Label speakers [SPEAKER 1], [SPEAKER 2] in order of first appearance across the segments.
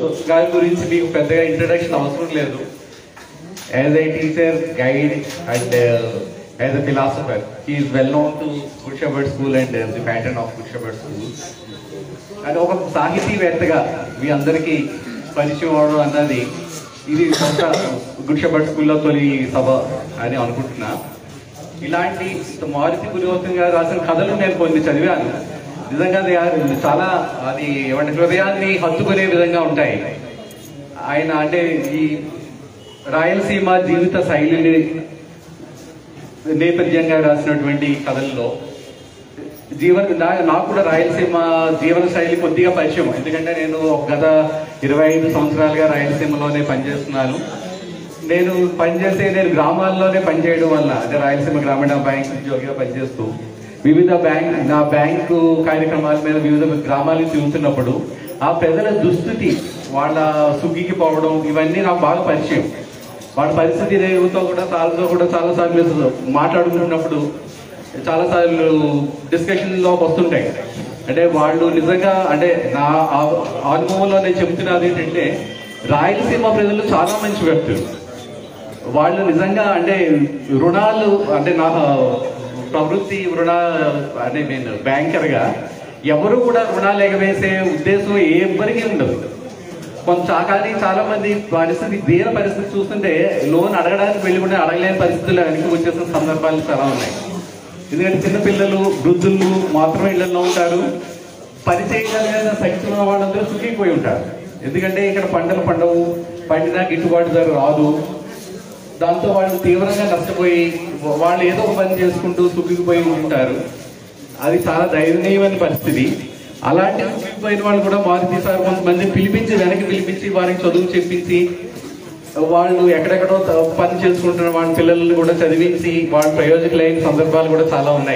[SPEAKER 1] గారి గురించి మీకు పెద్దగా ఇంట్రడక్షన్ అవసరం లేదు as a teacher guide and as a philosopher he's well known to Good Shepherd School and the pattern of Good Shepherd School and ఒక సాహితీవేత్తగా మీ అందరికీ పరిచయం అవడం అన్నది ఇది ఒక గుడ్ షెపర్డ్ స్కూల్లో తొలి సభ అని అనుకుంటున్నా ఇలాంటి మారుతి పురోహితం గారు రాసిన కథలు నేను కొన్ని చదివాను నిజంగా they are చాలా అది ఏమంటే హృదయాన్ని హత్తుకునే విధంగా ఉంటాయి ఆయన అంటే ఈ రాయలసీమ జీవిత శైలిని నేపథ్యంగా రాసినటువంటి కథల్లో జీవన నా- నాకు కూడా రాయలసీమ జీవన శైలి కొద్దిగా పరిచయం ఎందుకంటే నేను ఒక గత ఇరవై ఐదు సంవత్సరాలుగా రాయలసీమలోనే పనిచేస్తున్నాను నేను పనిచేసే నేను గ్రామాల్లోనే పనిచేయడం వల్ల అంటే రాయలసీమ గ్రామీణ బ్యాంక్ ఉద్యోగిగా పనిచేస్తూ వివిధ బ్యాంక్ నా బ్యాంకు కార్యక్రమాల మీద వివిధ గ్రామాలకు తిరుగుతున్నప్పుడు ఆ ప్రజల దుస్థితి వాళ్ళ సుగ్గికి పోవడం ఇవన్నీ నాకు బాగా పరిచయం వాళ్ళ పరిస్థితి రేవుతో కూడా సార్లతో కూడా చాలా సార్లు మాట్లాడుకున్నప్పుడు చాలా సార్లు డిస్కషన్ లోకి వస్తుంటాయి అంటే వాళ్ళు నిజంగా అంటే నా ఆ- అనుభవంలో నేను చెబుతున్నది ఏంటంటే రాయలసీమ ప్రజలు చాలా మంచి వ్యక్తులు వాళ్ళు నిజంగా అంటే రుణాలు అంటే నా ప్రవృత్తి రుణ అంటే నేను బ్యాంకర్గా ఎవరు కూడా రుణాలు ఎగవేసే ఉద్దేశం ఏ ఎవ్వరికీ ఉండదు కొంత కానీ చాలా మంది పరిస్థితి దీన పరిస్థితి చూస్తుంటే లోన్ అడగడానికి వెళ్ళి కూడా అడగలేని పరిస్థితులు వెనక్కి వచ్చేసిన సందర్భాలు చాలా ఉన్నాయి ఎందుకంటే చిన్నపిల్లలు వృద్ధులు మాత్రమే ఇళ్లలో ఉంటారు పరిచయగలిగిన శక్తి ఉన్న వాళ్ళందరూ సుఖిపోయి ఉంటారు ఎందుకంటే ఇక్కడ పంటలు పండవు పండినా గిట్టుబాటు ధర రాదు దాంతో వాళ్ళు తీవ్రంగా నష్టపోయి వాళ్ళు ఏదో ఒక పని చేసుకుంటూ సుఖిపోయి ఉంటారు అది చాలా దయనీయమైన పరిస్థితి అలాంటి సుఖిపోయిన వాళ్ళు కూడా మారుతి సార్ కొంతమందిని పిలిపించి వెనక్కి పిలిపించి వారికి చదువు చెప్పించి వాళ్ళు ఎక్కడెక్కడో త- పని చేసుకుంటున్న వాళ్ళ పిల్లల్ని కూడా చదివించి వాళ్ళ ప్రయోజకులైన సందర్భాలు కూడా చాలా ఉన్నాయి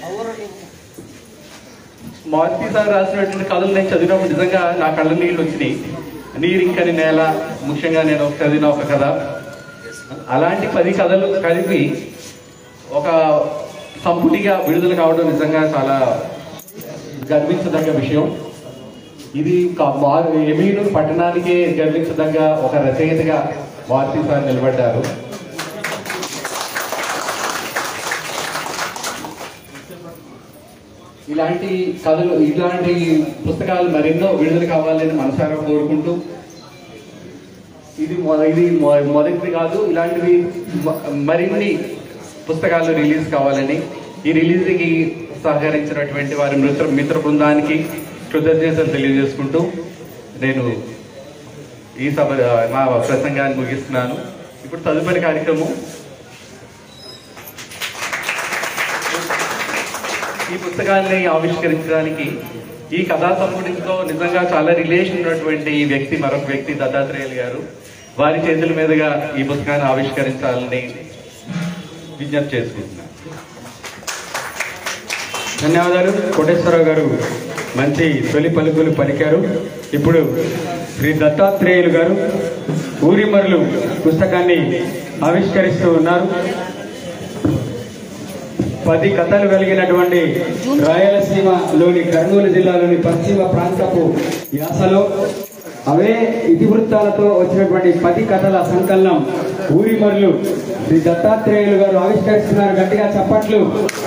[SPEAKER 1] మారుతి సార్ రాసినటువంటి కథలు నేను చదివినప్పుడు నిజంగా నా కళ్ళ నీళ్ళు వచ్చినాయి నీరింకని నేల ముఖ్యంగా నేను ఒక చదివిన ఒక కథ అలాంటి పది కథలు కలిపి ఒక సంపుటిగా విడుదల కావడం నిజంగా చాలా గర్వించదగ్గ విషయం ఇది క- మా- ఎమీనూరు పట్టణానికే గర్వించదగ్గ ఒక రచయితగా మారుతి సార్ నిలబడ్డారు ఇలాంటి కథలు ఇలాంటి పుస్తకాలు మరెన్నో విడుదల కావాలని మనసారా కోరుకుంటూ ఇది మొ- ఇది మొ- మొదటిది కాదు ఇలాంటివి మ- మరిన్ని పుస్తకాలు రిలీజ్ కావాలని ఈ రిలీజ్కి సహకరించినటువంటి వారి మిత్ర మిత్ర బృందానికి కృతజ్ఞతలు తెలియజేసుకుంటూ నేను ఈ సభ నా ప్రసంగాన్ని ముగిస్తున్నాను ఇప్పుడు తదుపరి కార్యక్రమం ఈ పుస్తకాన్ని ఆవిష్కరించడానికి ఈ కథా సంపుటితో నిజంగా చాలా రిలేషన్ ఉన్నటువంటి ఈ వ్యక్తి మరొక వ్యక్తి దత్తాత్రేయులు గారు వారి చేతుల మీదుగా ఈ పుస్తకాన్ని ఆవిష్కరించాలని విజ్ఞప్తి చేసుకుంటున్నాను
[SPEAKER 2] ధన్యవాదాలు కోటేశ్వరరావు గారు మంచి తొలి పలుకులు పలికారు ఇప్పుడు శ్రీ దత్తాత్రేయులు గారు ఊరిమరులు పుస్తకాన్ని ఆవిష్కరిస్తూ ఉన్నారు పది కథలు కలిగినటువంటి రాయలసీమలోని కర్నూలు జిల్లాలోని పశ్చిమ ప్రాంతపు యాసలో అవే ఇతివృత్తాలతో వచ్చినటువంటి పది కథల సంకలనం ఊరిమరులు శ్రీ దత్తాత్రేయులు గారు ఆవిష్కరిస్తున్నారు గట్టిగా చప్పట్లు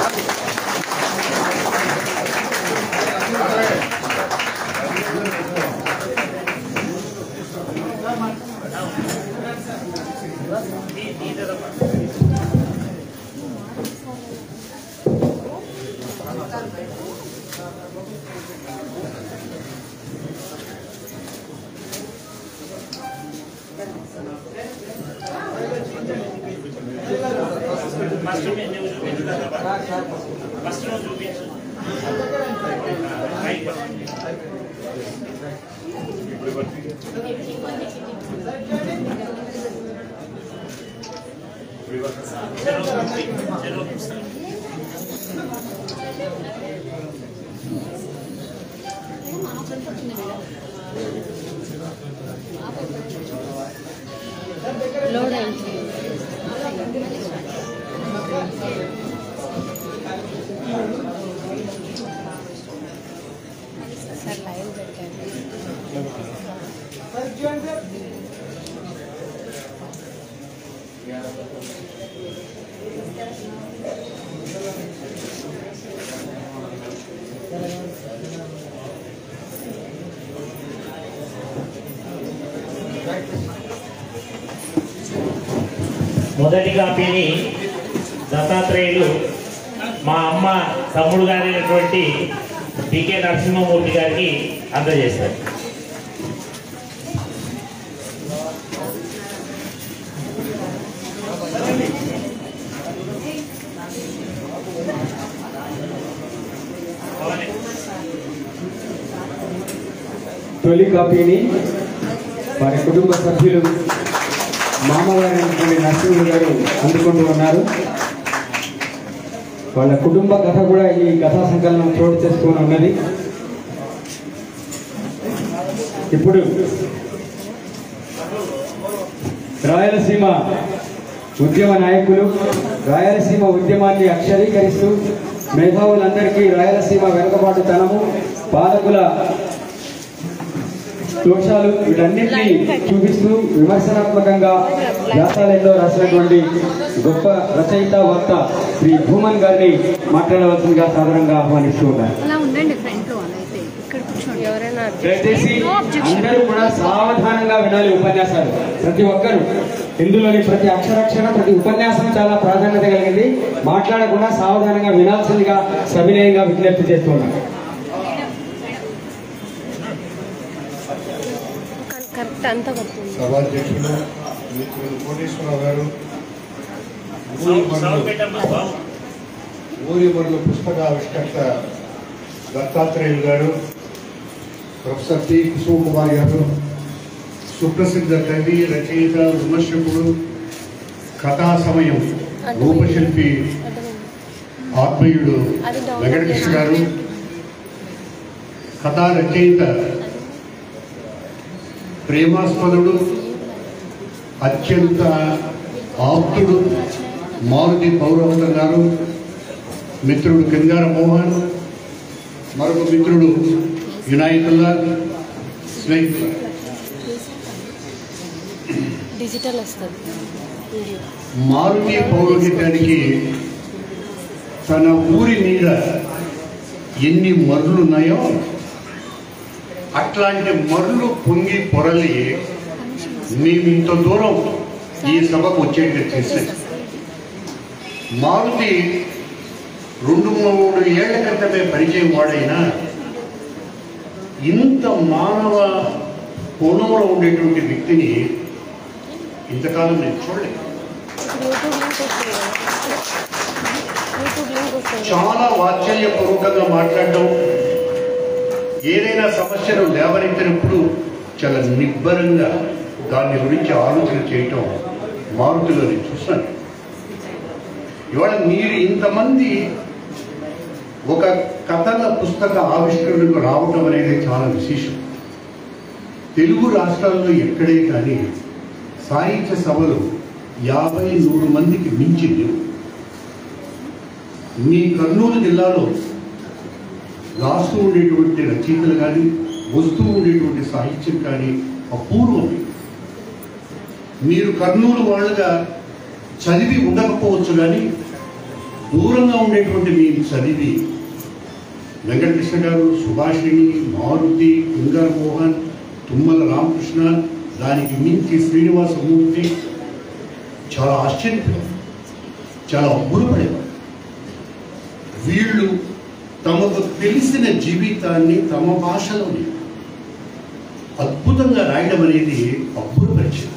[SPEAKER 3] లోడ్ అయింది సార్ లైవ్ పెట్టండి
[SPEAKER 4] మొదటి కాపీని దత్తాత్రేయులు మా అమ్మ తమ్ముడు గారైనటువంటి డికే నరసింహమూర్తి గారికి అందజేస్తారు
[SPEAKER 2] తొలి కాపీని వారి కుటుంబ సభ్యులు మామగారైనటువంటి నరసింహులు గారు అందుకుంటూ ఉన్నారు వాళ్ళ కుటుంబ కథ కూడా ఈ కథా సంకలనం చోటు చేసుకుని ఉన్నది ఇప్పుడు రాయలసీమ ఉద్యమ నాయకులు రాయలసీమ ఉద్యమాన్ని అక్షరీకరిస్తూ మేధావులందరికీ రాయలసీమ వెనుకబాటుతనము పాలకుల దోషాలు వీటన్నింటినీ చూపిస్తూ విమర్శనాత్మకంగా వ్యాసాలెన్నో రాసినటువంటి గొప్ప రచయిత వక్త శ్రీ భూమన్ గారిని మాట్లాడవలసిందిగా సాధారణంగా ఆహ్వానిస్తూ ఉన్నారు
[SPEAKER 3] అలా ఉండండి ఫ్రంట్ లో అలా అయితే ఇక్కడ కూర్చోండి ఎవరైనా
[SPEAKER 2] దయచేసి
[SPEAKER 3] నో అబ్జెక్షన్
[SPEAKER 2] అందరూ కూడా సావధానంగా వినాలి ఉపన్యాసాలు ప్రతి ఒక్కరు ఇందులోని ప్రతి అక్షరాక్షరం ప్రతి ఉపన్యాసం చాలా ప్రాధాన్యత కలిగింది మాట్లాడకుండా సావధానంగా వినాల్సిందిగా సవినయంగా విజ్ఞప్తి చేస్తున్నాను
[SPEAKER 3] కరెక్ట్ అంతా పడుతుంది
[SPEAKER 5] సభాధ్యక్షుడు మిత్రులు కోటేశ్వరరావు గారు ఊరి
[SPEAKER 4] సౌండ్
[SPEAKER 5] మరులు
[SPEAKER 4] పెట్టమ్మా బాబు.
[SPEAKER 5] ఊరి మరులు పుస్తక ఆవిష్కర్త దత్తాత్రేయులు గారు ప్రొఫెసర్ టి కుసుమ కుమార్ గారు సుప్రసిద్ధ కవి రచయిత విమర్శకుడు కథా సమయం రూపశిల్పి ఆత్మీయుడు వెంకటకృష్ణ గారు కథా రచయిత ప్రేమాస్పదుడు అత్యంత ఆప్తుడు మారుతి పౌరవతం గారు మిత్రుడు కింగార మోహన్ మరొక మిత్రుడు వినాయకుల్లా స్నేహితులు
[SPEAKER 3] డిజిటల్ వస్తుంది వీడియో
[SPEAKER 5] మారుతి పౌరోహిత్యానికి తన ఊరి మీద ఎన్ని మర్రులు ఉన్నాయో అట్లాంటి మర్రులు పొంగి పొరలి మేము ఇంత దూరం ఈ సభకు వచ్చేట్టుగా చేశాయి మారుతి రెండు మూడు ఏళ్ల క్రితమే పరిచయం వాడైనా ఇంత మానవ కోణంలో ఉండేటువంటి వ్యక్తిని ఇంతకాలం నేను చూడలేదు
[SPEAKER 3] ఇప్పుడు యూట్యూబ్ లింక్ వస్తుంది యూట్యూబ్ లింక్ వస్తుంది
[SPEAKER 5] చాలా వాత్సల్యపూర్వకంగా మాట్లాడడం ఏదైనా సమస్యను లేవనెత్తినప్పుడు చాలా నిబ్బరంగా దాని గురించి ఆలోచన చేయటం మారుతిలో నేను చూస్తాను ఇవాళ మీరు ఇంతమంది ఒక కథల పుస్తక ఆవిష్కరణకు రావటం అనేది చాలా విశేషం తెలుగు రాష్ట్రాల్లో ఎక్కడే కానీ సాహిత్య సభలు యాభై నూరు మందికి మించి లేవు మీ కర్నూలు జిల్లాలో రాస్తూ ఉండేటువంటి రచయితలు కానీ వస్తూ ఉండేటువంటి సాహిత్యం కానీ అపూర్వం మీరు కర్నూలు వాళ్ళుగా చదివి ఉండకపోవచ్చు కానీ దూరంగా ఉండేటువంటి మీరు చదివి వెంకటకృష్ణ గారు సుభాషిణి మారుతి కుంగార్ మోహన్ తుమ్మల రామకృష్ణ దానికి మించి శ్రీనివాసమూర్తి చాలా ఆశ్చర్యపోయారు చాలా అబ్బురపడేవారు వీళ్ళు తమకు తెలిసిన జీవితాన్ని తమ భాషలోనే అద్భుతంగా రాయడం అనేది అబ్బురపరిచింది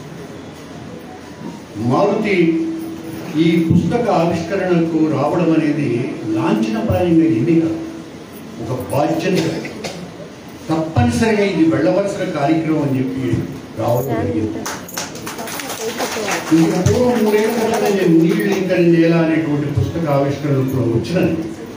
[SPEAKER 5] మారుతి ఈ పుస్తక ఆవిష్కరణకు రావడం అనేది లాంఛనప్రాయంగా ఎన్ని కాదు ఒక బాధ్యత తప్పనిసరిగా ఇది వెళ్ళవలసిన కార్యక్రమం అని చెప్పి రావడం జరిగింది ఇంక పూర్వం మూడేళ్ల క్రితం నేను నీళ్ళు ఇంకా నేల అనేటువంటి పుస్తక ఆవిష్కరణలో వచ్చినాను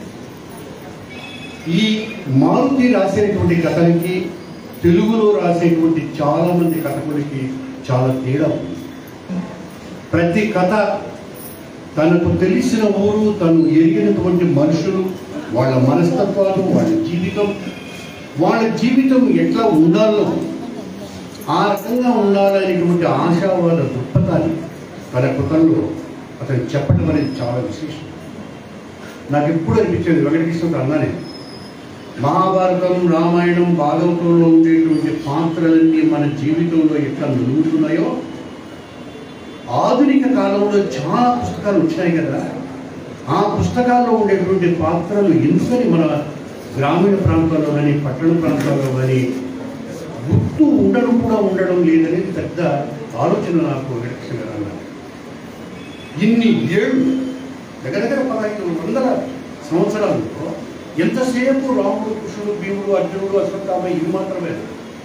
[SPEAKER 5] ఈ మారుతి రాసేటువంటి కథలకి తెలుగులో రాసేటువంటి చాలా మంది కథకులకి చాలా తేడా ఉంది ప్రతి కథ తనకు తెలిసిన ఊరు తను ఎరిగినటువంటి మనుషులు వాళ్ళ మనస్తత్వాలు వాళ్ళ జీవితం వాళ్ళ జీవితం ఎట్లా ఉండాలో ఆ రకంగా ఉండాలనేటువంటి ఆశావాద దృక్పథాన్ని తన కృతంలో అతను చెప్పడం అనేది చాలా విశేషం నాకు ఎప్పుడు అనిపించేది వెంకటకృష్ణతో అన్నానే మహాభారతం రామాయణం భాగవతంలో ఉండేటువంటి పాత్రలన్నీ మన జీవితంలో ఎట్లా నిలుగుతున్నాయో ఆధునిక కాలంలో చాలా పుస్తకాలు వచ్చినాయి కదా ఆ పుస్తకాల్లో ఉండేటువంటి పాత్రలు ఎందుకని మన గ్రామీణ ప్రాంతాల్లో కానీ పట్టణ ప్రాంతాల్లో కానీ గుర్తు ఉండడం కూడా ఉండడం లేదనేది పెద్ద ఆలోచన నాకు వెంకటేశ్వర ఇన్ని ఏళ్ళు దగ్గర దగ్గర పదహైదు వందల సంవత్సరాల్లో ఎంతసేపు రాముడు కృష్ణుడు భీముడు అర్జునుడు అశ్వత్థామ ఇవి మాత్రమే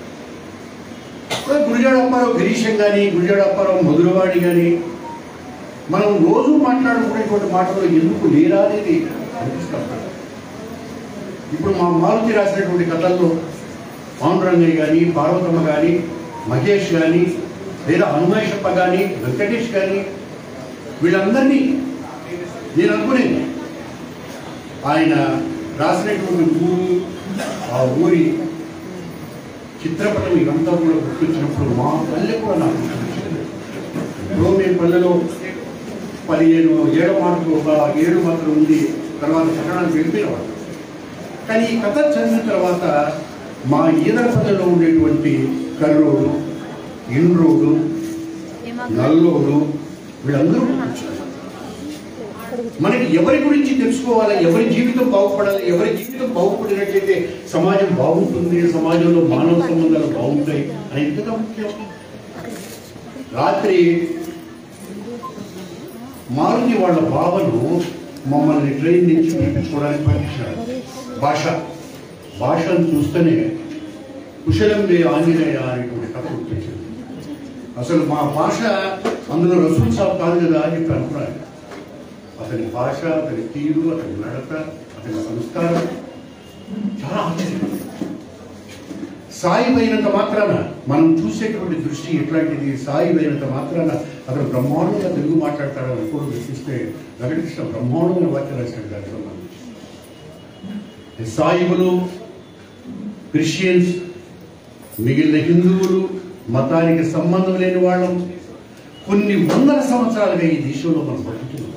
[SPEAKER 5] గురిజాడ అప్పారావు గిరీశం కానీ గురిజాడ అప్పారావు మధురవాడి కానీ మనం రోజు మాట్లాడుకునేటువంటి మాటలు ఎందుకు లేరా అనేది అనిపిస్తాం ఇప్పుడు మా మారుతి రాసినటువంటి కథల్లో పాండురంగయ్య కానీ పార్వతమ్మ కానీ మహేష్ కానీ లేదా హనుమేషప్ప కానీ వెంకటేష్ కానీ వీళ్ళందరినీ నేను అనుకునేది ఆయన రాసినటువంటి ఊరు ఆ ఊరి చిత్రపటం ఇదంతా కూడా గుర్తొచ్చినప్పుడు మా పల్లె కూడా నాకు గుర్తొచ్చింది ఇప్పుడు మేము పల్లెలో పదిహేను ఏడు మాటలు ఒక ఏడు మాత్రం ఉంది తర్వాత పట్టణానికి వెళ్ళిపోయినవాడు కానీ ఈ కథ చదివిన తర్వాత మా ఈదరపల్లెలో ఉండేటువంటి కర్రోడు ఇండ్రోడు నల్లోడు వీళ్ళందరూ గుర్తొచ్చారు మనకి ఎవరి గురించి తెలుసుకోవాలి ఎవరి జీవితం బాగుపడాలి ఎవరి జీవితం బాగుపడినట్లయితే సమాజం బాగుంటుంది సమాజంలో మానవ సంబంధాలు బాగుంటాయి అనేది కదా ముఖ్యం రాత్రి మారుతి వాళ్ళ బావను మమ్మల్ని ట్రైన్ నుంచి పిలిపించుకోవడానికి పంపించాడు భాష భాషను చూస్తేనే కుశలంబే ఆంజనేయ అనేటువంటి కథ గుర్తొచ్చింది అసలు మా భాష అందులో రసూల్ సాబ్ కాదు కదా అని చెప్పి అనుకున్నాను అతని భాష అతని తీరు అతని నడత అతని సంస్కారం చాలా ఆశ్చర్యం సాయి అయినంత మాత్రాన మనం చూసేటువంటి దృష్టి ఎట్లాంటిది సాయి అయినంత మాత్రాన అతను బ్రహ్మాండంగా తెలుగు మాట్లాడతాడని కూడా గుర్తిస్తే వెంకటకృష్ణ బ్రహ్మాండమైన వాక్యం రాశాడు దాంట్లో మనం. ఈ సాయిబులు క్రిస్టియన్స్ మిగిలిన హిందువులు మతానికి సంబంధం లేని వాళ్ళం కొన్ని వందల సంవత్సరాలుగా ఈ దేశంలో మనం బతుకుతున్నాం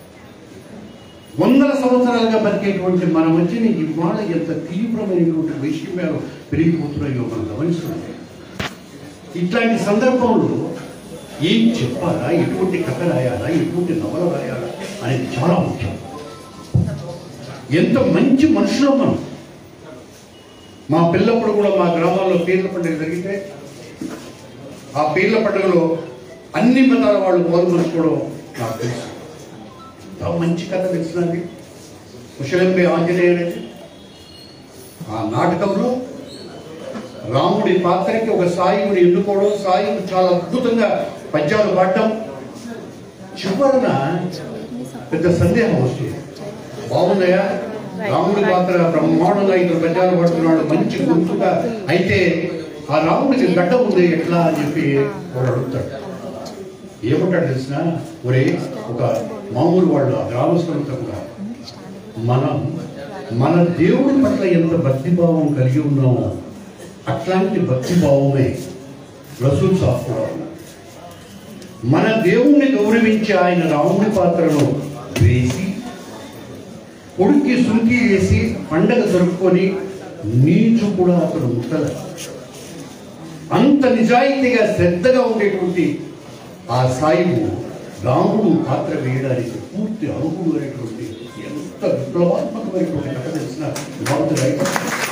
[SPEAKER 5] వందల సంవత్సరాలుగా బతికేటువంటి మన మధ్యన ఇవాళ ఎంత తీవ్రమైనటువంటి వైషమ్యాలు పెరిగిపోతున్నాయో మనం గమనిస్తున్నాం ఇట్లాంటి సందర్భంలో ఏం చెప్పాలా ఎటువంటి కథ రాయాలా ఎటువంటి నవల రాయాలా అనేది చాలా ముఖ్యం ఎంత మంచి మనుషులం మనం మా పిల్లప్పుడు కూడా మా గ్రామాల్లో పీర్ల పండుగ జరిగితే ఆ పీర్ల పండుగలో అన్ని మతాల వాళ్ళు పాల్గొనుకోవడం నాకు తెలుసు చాలా మంచి కథ తెలిసినది కుశలంబి ఆంజనేయ అనేది ఆ నాటకంలో రాముడి పాత్రకి ఒక సాయిని ఎన్నుకోవడం సాయిని చాలా అద్భుతంగా పద్యాలు పాడటం చివరన పెద్ద సందేహం వస్తుంది బాగున్నాయా రాముడి పాత్ర బ్రహ్మాండంగా ఇక్కడ పద్యాలు పడుతున్నాడు మంచి గొంతుగా అయితే ఆ రాముడికి గడ్డ ఉంది ఎట్లా అని చెప్పి వాడు అడుగుతాడు ఏమంటాడు తెలిసిన ఒరే ఒక మామూలు వాళ్ళు ఆ గ్రామస్తులంతా కూడా మనం మన దేవుడి పట్ల ఎంత భక్తిభావం కలిగి ఉన్నామో అట్లాంటి భక్తిభావమే రసూల్ సాఫ్ కూడా ఉన్నారు. మన దేవుణ్ణి గౌరవించి ఆయన రాముడి పాత్రను వేసి కొడుక్కి సుంకి వేసి పండగ జరుపుకొని నీచు కూడా అతను ముట్టల అంత నిజాయితీగా శ్రద్ధగా ఉండేటువంటి ఆ సాయిబు రాముడు పాత్ర వేయడానికి పూర్తి అర్హుడు అనేటువంటి ఎంత విప్లవాత్మకమైనటువంటి కథ తెలిసిన బాగుంది రైట్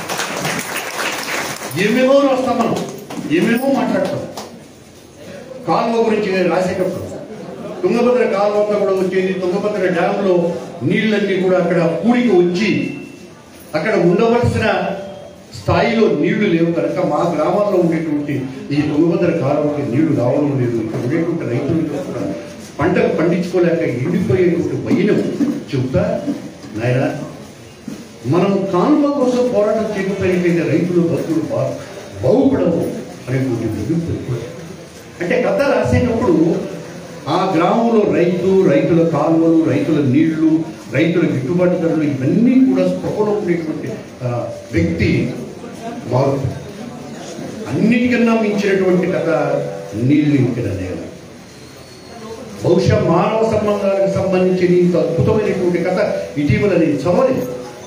[SPEAKER 5] ఏమేమో రాస్తాం మనం ఏమేమో మాట్లాడతాం కాలువ గురించి రాసేటప్పుడు తుంగభద్ర కాలువ అంతా కూడా వచ్చేది తుంగభద్ర డ్యాంలో నీళ్ళన్నీ కూడా అక్కడ కూడికి వచ్చి అక్కడ ఉండవలసిన స్థాయిలో నీళ్లు లేవు కనుక మా గ్రామాల్లో ఉండేటువంటి ఈ తుంగభద్ర కాలువకి నీళ్లు రావడం లేదు ఇక్కడ ఉండేటువంటి రైతులకు కూడా పంటలు పండించుకోలేక ఎండిపోయేటువంటి వైనం చెబుతా నాయన మనం కానుక కోసం పోరాటం చేయకపోయినట్లయితే రైతులు భక్తులు బా బాగుపడవు అనేటువంటి ముగింపు ఎక్కువ. అంటే కథ రాసేటప్పుడు ఆ గ్రామంలో రైతు రైతుల కాలువలు రైతుల నీళ్లు రైతుల గిట్టుబాటు ధరలు ఇవన్నీ కూడా స్పృహలో ఉండేటువంటి ఆ, వ్యక్తి వారు అన్నిటికన్నా మించినటువంటి కథ నీళ్లు ఇంకిన నేల బహుశా మానవ సంబంధాలకు సంబంధించిన ఇంత అద్భుతమైనటువంటి కథ ఇటీవల నేను చదవలేదు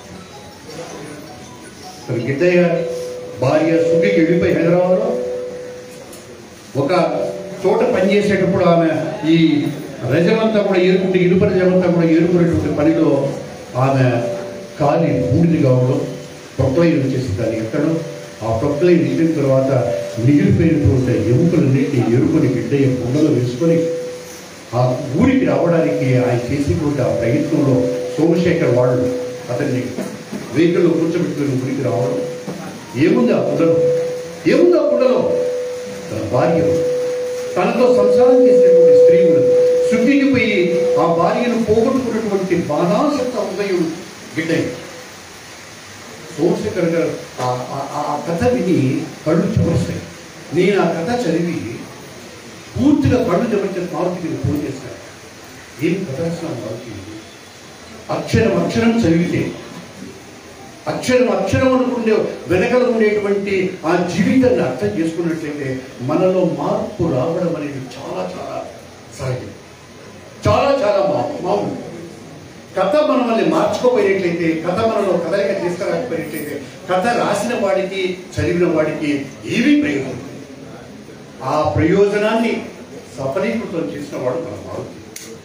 [SPEAKER 5] మరి గిద్దయ్య భార్య సుఖికి వెళ్ళిపోయి హైదరాబాద్లో ఒక చోట పనిచేసేటప్పుడు ఆమె ఈ రజమంతా కూడా ఏరుకుంటే ఇనుప రజమంతా కూడా ఏరుకునేటువంటి పనిలో ఆమె కాలి బూడిది కావడం ప్రొక్లైన్ వచ్చేసి దాన్ని ఎక్కడం ఆ ప్రొక్లైన్ వెళ్ళిన తర్వాత మిగిలిపోయినటువంటి ఎముకలన్నింటినీ ఎరుకొని బిడ్డయ్య కుండలో వేసుకొని ఆ ఊరికి రావడానికి ఆయన చేసేటువంటి ఆ ప్రయత్నంలో సోమశేఖర్ వాళ్ళు అతన్ని వెహికల్లో కూర్చోబెట్టుకుని ఊరికి రావడం ఏముంది ఆ కుండలో ఏముంది ఆ కుండలో తన భార్య తనతో సంసారం చేసినటువంటి స్త్రీ ఉన్నది శుద్ధికి పోయి ఆ భార్యను పోగొట్టుకున్నటువంటి బాధాసక్త ఉదయం బిడ్డయ్య సోమశేఖర్ గారు ఆ- ఆ- ఆ- ఆ కథ విని కళ్ళు చెమరుస్తాయి నేను ఆ కథ చదివి పూర్తిగా కళ్ళు చెమర్చిన మారుతికి ఫోన్ చేశాను ఏం కథ రాసిన మారుతి అక్షరం అక్షరం చదివితే అక్షరం అక్షరం అనుకునే వెనకల ఉండేటువంటి ఆ జీవితాన్ని అర్థం చేసుకున్నట్లయితే మనలో మార్పు రావడం అనేది చాలా చాలా సహజం చాలా చాలా మా మామూలు కథ మనల్ని మార్చుకోపోయినట్లయితే కథ మనలో కదలిక తీసుకురాకపోయినట్లయితే కథ రాసిన వాడికి చదివిన వాడికి ఏమీ ప్రయోజనం లేదు. ఆ ప్రయోజనాన్ని సఫలీకృతం చేసిన వాడు మన మారుతి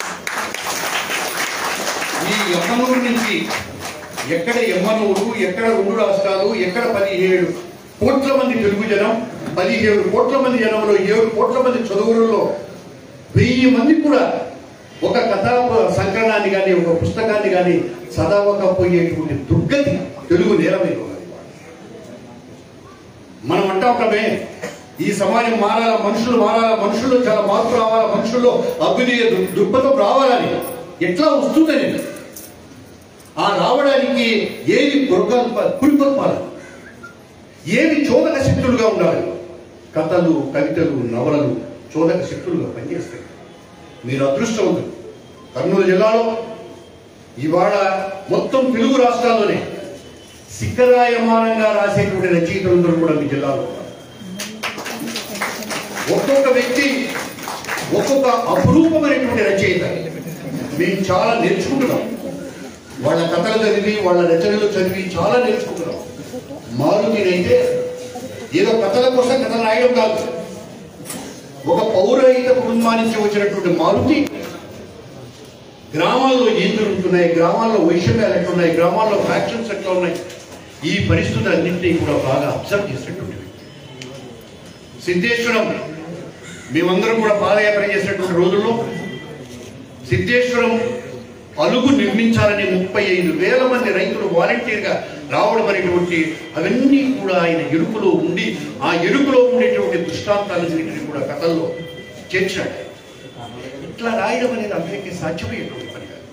[SPEAKER 5] ఈ ఎమ్మనూరు నుంచి ఎక్కడ ఎమ్మనూరు ఎక్కడ రెండు రాష్ట్రాలు ఎక్కడ పదిహేడు కోట్ల మంది తెలుగు జనం పదిహేడు కోట్ల మంది జనంలో ఏడు కోట్ల మంది చదువులలో వెయ్యి మంది కూడా ఒక కథా సంకలనాన్ని కానీ ఒక పుస్తకాన్ని కానీ చదవకపోయేటువంటి దుర్గతి తెలుగు నేల మీద ఉన్నది మనం అంటా ఉంటామే ఈ సమాజం మారాల మనుషులు మారాల మనుషుల్లో చాలా మార్పు రావాలా మనుషుల్లో అభ్యుదయ దృ- దృక్పథం రావాలని ఎట్లా వస్తుందని ఆ రావడానికి ఏది గురకల్ప కురికొల్పాలి ఏవి చోదక శక్తులుగా ఉండాలి కథలు కవితలు నవలలు చోదక శక్తులుగా పనిచేస్తాయి మీరు అదృష్టవంతులు కర్నూలు జిల్లాలో ఇవాళ మొత్తం తెలుగు రాష్ట్రాల్లోనే శిఖరాయమానంగా రాసేటువంటి రచయితలందరూ కూడా మీ జిల్లాలో ఉన్నారు. ఒక్కొక్క వ్యక్తి ఒక్కొక్క అపురూపమైనటువంటి రచయిత మేము చాలా నేర్చుకుంటున్నాం వాళ్ళ కథలు చదివి వాళ్ళ రచనలు చదివి చాలా నేర్చుకుంటున్నాం మారుతినైతే ఏదో కథల కోసం కథలు రాయడం కాదు ఒక పౌరహిత కుటుంబా నుంచి వచ్చినటువంటి మారుతి గ్రామాల్లో ఏం జరుగుతున్నాయి గ్రామాల్లో వైషమ్యాలు ఎట్లున్నాయి గ్రామాల్లో ఫ్యాక్షన్స్ ఎట్లా ఉన్నాయి ఈ పరిస్థితులన్నింటినీ కూడా బాగా అబ్జర్వ్ చేసినటువంటి వ్యక్తి. సిద్ధేశ్వరం మేమందరం కూడా పాదయాత్ర చేసినటువంటి రోజుల్లో సిద్ధేశ్వరం అలుగు నిర్మించాలని ముప్పై ఐదు వేల మంది రైతులు వాలంటీర్గా రావడం అనేటువంటి అవన్నీ కూడా ఆయన ఎరుకులో ఉండి ఆ ఎరుకులో ఉండేటువంటి దృష్టాంతాలన్నింటినీ కూడా కథల్లో చేర్చాడు ఇట్లా రాయడం అనేది అందరికీ సాధ్యమయ్యేటువంటి పని కాదు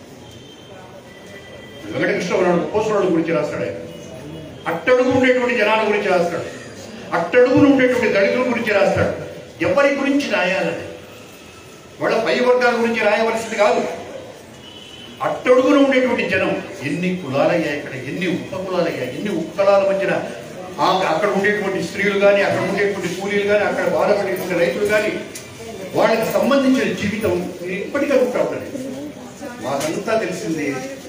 [SPEAKER 5] వెంకటకృష్ణవరాడు కోసరాడు గురించి రాస్తాడు ఆయన అట్టడుగు ఉండేటువంటి జనాల గురించి రాస్తాడు అట్టడుగును ఉండేటువంటి దళితుల గురించి రాస్తాడు ఎవరి గురించి రాయాలని వాళ్ళ పై వర్గాల గురించి రాయవలసింది కాదు అట్టడుగున ఉండేటువంటి జనం ఎన్ని కులాలయ్యా ఇక్కడ ఎన్ని ఉప కులాలయ్యా ఎన్ని ఉపకులాల మధ్యన ఆ అక్కడ ఉండేటువంటి స్త్రీలు కానీ అక్కడ ఉండేటువంటి కూలీలు కానీ అక్కడ బాధపడేటువంటి రైతులు కానీ వాళ్ళకి సంబంధించిన జీవితం మీరు ఇప్పటికీ అనుకుంటా ఉండండి మాకంతా తెలిసింది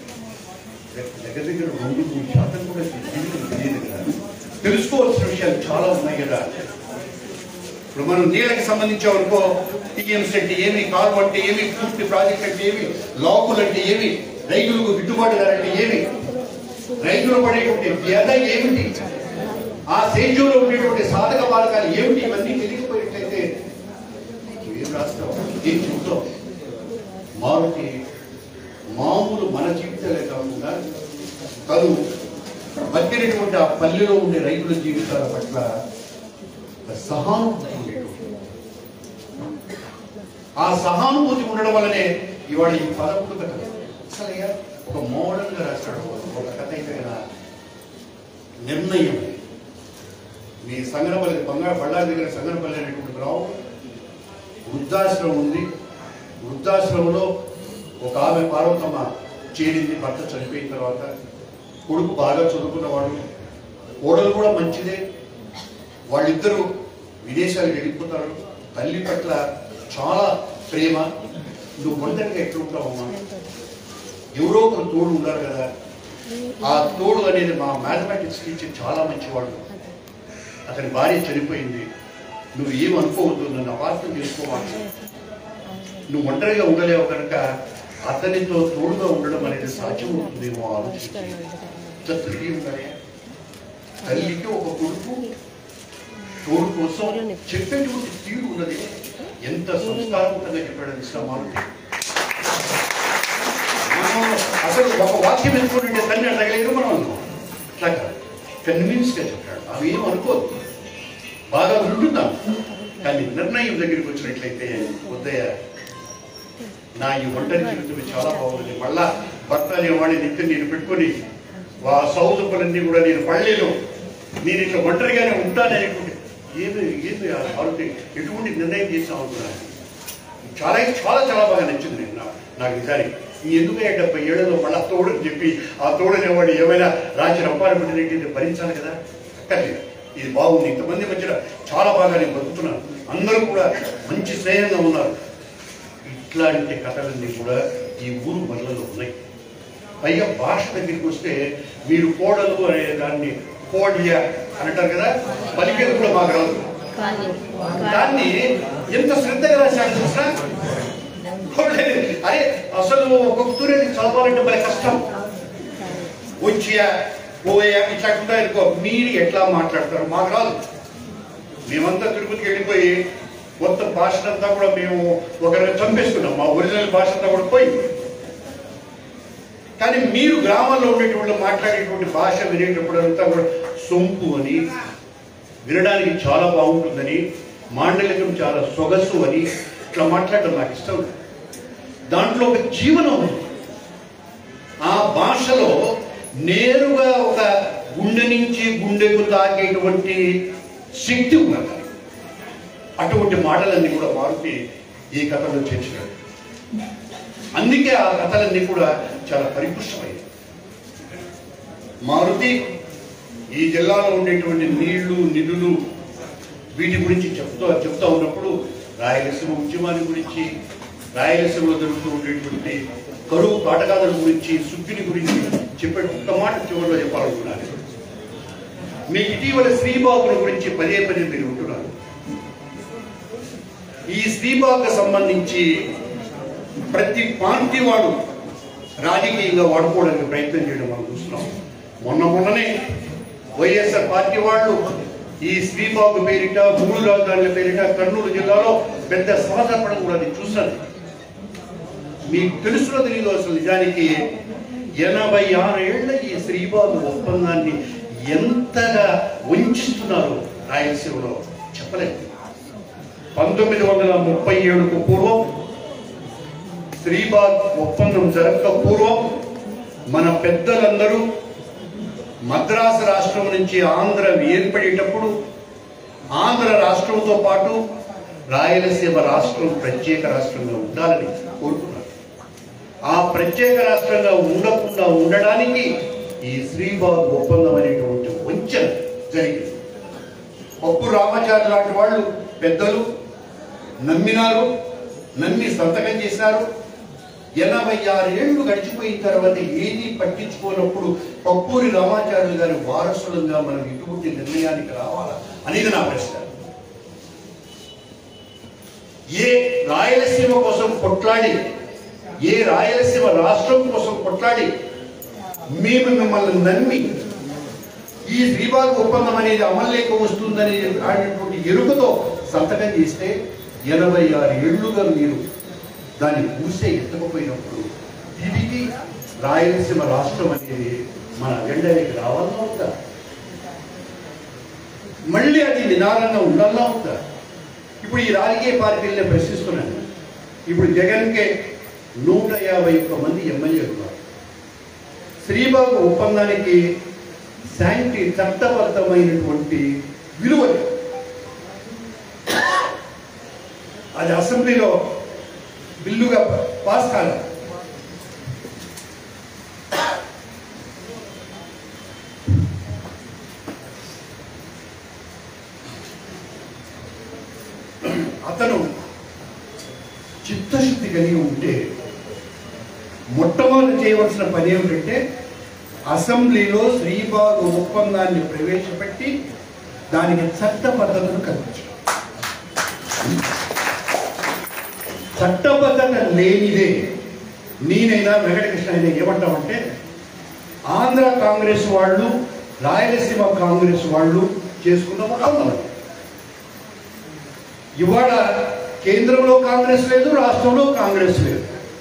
[SPEAKER 5] దగ్గర దగ్గర రెండు మూడు శాతం కూడా జీవితం తెలియదు కదా తెలుసుకోవాల్సిన విషయాలు చాలా ఉన్నాయి కదా ఇప్పుడు మనం నీళ్ళకి సంబంధించే వరకు టీఎంసీ అంటే ఏమి కాలువ అంటే ఏమి పూర్తి ప్రాజెక్ట్ అంటే ఏమి లాకులు అంటే ఏమి రైతులకు గిట్టుబాటు ధర అంటే ఏమి రైతులు పడేటువంటి వ్యధ ఏమిటి ఆ సేజులో ఉండేటువంటి సాధక బాధకాలు ఏమిటి ఇవన్నీ తెలియకపోయినట్లయితే ఏం రాస్తాం ఏం చూద్దాం మారుతి మామూలు మన జీవితాలే కాకుండా తను బతికినటువంటి ఆ పల్లెలో ఉండే రైతుల జీవితాల పట్ల సహానుభూతి ఉండేటువంటి ఆ సహానుభూతి ఉండడం వల్లనే ఇవాళ ఈ పదకొండు కథ అసలు అయ్యా ఒక మోడల్ గా రాస్తాడు ఒక కథ అయితే కదా నిర్ణయం మీ సంగనపల్లి బంగారు బళ్ళారి దగ్గర సంగనపల్లి అనేటువంటి గ్రామం వృద్ధాశ్రమం ఉంది వృద్ధాశ్రమంలో ఒక ఆమె పార్వతమ్మ చేరింది భర్త చనిపోయిన తర్వాత కొడుకు బాగా చదువుకున్నవాడు కోడలు కూడా మంచిదే వాళ్ళిద్దరూ విదేశాలకు వెళ్ళిపోతారు తల్లి పట్ల చాలా ప్రేమ నువ్వు ఒంటరిగా ఎట్లా ఉంటావమ్మా ఎవరో ఒకరు తోడు ఉన్నారు కదా ఆ తోడు అనేది మా మ్యాథమెటిక్స్ టీచర్ చాలా మంచివాడు అతని భార్య చనిపోయింది నువ్వు ఏమనుకోవద్దు నన్ను అపార్థం చేసుకోవాలి నువ్వు ఒంటరిగా ఉండలేవు కనుక అతనితో తోడుగా ఉండడం అనేది సాధ్యమవుతుందేమో ఆలోచించి ఇంత తిరిగి ఉండాలి తల్లికి ఒక కొడుకు తోడు కోసం చెప్పేటువంటి తీరు ఉన్నది ఎంత సంస్కారవంతంగా చెప్పాడు ఇస్లామాలు మనం అసలు ఒక వాక్యం ఎత్తుకుంటే తల్లి అడగలేదు మనం అనుకో అట్లా కన్విన్స్ గా చెప్పాడు అవి ఏం అనుకోదు బాగా వింటున్నాం కానీ నిర్ణయం దగ్గరికి వచ్చినట్లయితే ఉదయ నా ఈ ఒంటరి జీవితం చాలా బాగుంది మళ్ళా భర్త అనేవాడిని నిత్యం నేను పెట్టుకొని ఆ సౌదపులన్నీ కూడా నేను పళ్ళేలో నేను ఇట్లా ఒంటరిగానే ఉంటాననేటువంటి ఏమి ఏమి ఆ ఆరోగ్యం ఎటువంటి నిర్ణయం చేసాం అనుకున్నాను చాలా చాలా చాలా బాగా నచ్చింది నేను నా- నాకు నిజానికి ఈ ఎందుకంటే డెబ్బై ఏళ్ళలో మళ్ళా తోడు అని చెప్పి ఆ తోడు అనేవాడు ఏమైనా రాజు రంపాలు పెట్టినట్టు భరించాలి కదా అక్కర్లేదు ఇది బాగుంది ఇంతమంది మధ్యన చాలా బాగా నేను బతుకుతున్నాను అందరూ కూడా మంచి స్నేహంగా ఉన్నారు ఇట్లాంటి కథలన్నీ కూడా ఈ ఊరు మరలలో ఉన్నాయి పైగా భాష దగ్గరికి వస్తే మీరు కోడలు అనే దాన్ని కోడియ అని అంటారు కదా పలికేది కూడా మాకు రాదు దాన్ని ఎంత శ్రద్ధగా రాశాడు చూసా అరే అసలు ఒక్కొక్క తూరేది చదవాలంటే మరి కష్టం వచ్చియా పోయా ఇట్లా ఉంటాయి అనుకో మీరు ఎట్లా మాట్లాడతారు మాకు రాదు మేమంతా తిరుపతికి వెళ్ళిపోయి మొత్తం భాషనంతా కూడా మేము ఒకరిని చంపేస్తున్నాం మా ఒరిజినల్ భాష అంతా కూడా పోయి కానీ మీరు గ్రామాల్లో ఉండేటువంటి మాట్లాడేటువంటి భాష వినేటప్పుడు అంతా కూడా సొంపు అని వినడానికి చాలా బాగుంటుందని మాండలికం చాలా సొగసు అని ఇట్లా మాట్లాడడం నాకు ఇష్టం లేదు. దాంట్లో ఒక జీవనం ఉంది ఆ భాషలో నేరుగా ఒక గుండె నుంచి గుండెకు తాకేటువంటి శక్తి ఉన్నది అటువంటి మాటలన్నీ కూడా మారుతి ఈ కథలో చేర్చినాడు అందుకే ఆ కథలన్నీ కూడా చాలా పరిపుష్టమైనవి మారుతి ఈ జిల్లాలో ఉండేటువంటి నీళ్లు నిధులు వీటి గురించి చెప్తూ చెప్తా ఉన్నప్పుడు రాయలసీమ ఉద్యమాన్ని గురించి రాయలసీమలో జరుగుతూ ఉండేటువంటి కరువు కాటకాదుల గురించి సుగ్గిని గురించి చెప్పే ఒక్క మాట చివరిలో చెప్పాలనుకున్నాను మీకు ఇటీవల శ్రీబాబుల గురించి పదే పదే మీరు ఉంటున్నారు ఈ శ్రీబాబుకు సంబంధించి ప్రతి పార్టీ వాడు రాజకీయంగా వాడుకోవడానికి ప్రయత్నం చేయడం మనం చూస్తున్నాం మొన్న మొన్ననే వైఎస్ఆర్ పార్టీ వాళ్ళు ఈ శ్రీబాబు పేరిట మూడు రాజధానుల పేరిట కర్నూలు జిల్లాలో పెద్ద సభ జరపడం కూడా నేను చూశాను మీకు తెలుసులో తెలియదు అసలు నిజానికి ఎనభై ఆరు ఏళ్ల ఈ శ్రీబాబు ఒప్పందాన్ని ఎంతగా వంచిస్తున్నారో రాయలసీమలో చెప్పలేదు పంతొమ్మిది వందల ముప్పై ఏడుకు పూర్వం శ్రీబాగ్ ఒప్పందం జరగక పూర్వం మన పెద్దలందరూ మద్రాసు రాష్ట్రం నుంచి ఆంధ్ర ఏర్పడేటప్పుడు ఆంధ్ర రాష్ట్రంతో పాటు రాయలసీమ రాష్ట్రం ప్రత్యేక రాష్ట్రంగా ఉండాలని కోరుకున్నారు ఆ ప్రత్యేక రాష్ట్రంగా ఉండకుండా ఉండడానికి ఈ శ్రీబాగ్ ఒప్పందం అనేటువంటి వంచన జరిగింది పప్పు రామాచారి లాంటి వాళ్ళు పెద్దలు నమ్మినారు నమ్మి సంతకం చేశారు ఎనభై ఆరు ఏళ్ళు గడిచిపోయిన తర్వాత ఏది పట్టించుకోనప్పుడు పప్పూరి రామాచార్యులు గారి వారసులంగా మనం ఇటువంటి నిర్ణయానికి రావాలా అనేది నా ప్రశ్న ఏ రాయలసీమ కోసం కొట్లాడి ఏ రాయలసీమ రాష్ట్రం కోసం కొట్లాడి మేము మిమ్మల్ని నమ్మి ఈ శ్రీబాగ్ ఒప్పందం అనేది అమల్లోకి వస్తుందని ఆడినటువంటి ఎరుకతో సంతకం చేస్తే ఎనభై ఆరు ఏళ్లుగా మీరు దాన్ని పూసే ఎత్తకపోయినప్పుడు తిరిగి రాయలసీమ రాష్ట్రం అనేది మన అజెండాకి రావాలన్నా ఉందా మళ్ళీ అది నిదానంగా ఉండాలన్నా ఉందా ఇప్పుడు ఈ రాజకీయ పార్టీలనే ప్రశ్నిస్తున్నాను ఇప్పుడు జగన్కే నూట యాభై ఒక్క మంది ఎమ్మెల్యేలు ఉన్నారు శ్రీబాబు ఒప్పందానికి శాంతి చట్టబద్ధమైనటువంటి విలువ లేదు. అది అసెంబ్లీలో బిల్లుగా పాస్ కాలేదు అతను చిత్తశుద్ధి కలిగి ఉంటే మొట్టమొదటి చేయవలసిన పని ఏమిటంటే అసెంబ్లీలో శ్రీబాగు ఒప్పందాన్ని ప్రవేశపెట్టి దానికి చట్ట పద్ధతులు కల్పించడం చట్టబద్ధత లేనిదే నేనైనా వెంకటకృష్ణ అయినా ఏమంటామంటే ఆంధ్ర కాంగ్రెస్ వాళ్ళు రాయలసీమ కాంగ్రెస్ వాళ్ళు చేసుకున్న ఒప్పందం అది. ఇవాళ కేంద్రంలో కాంగ్రెస్ లేదు రాష్ట్రంలో కాంగ్రెస్ లేదు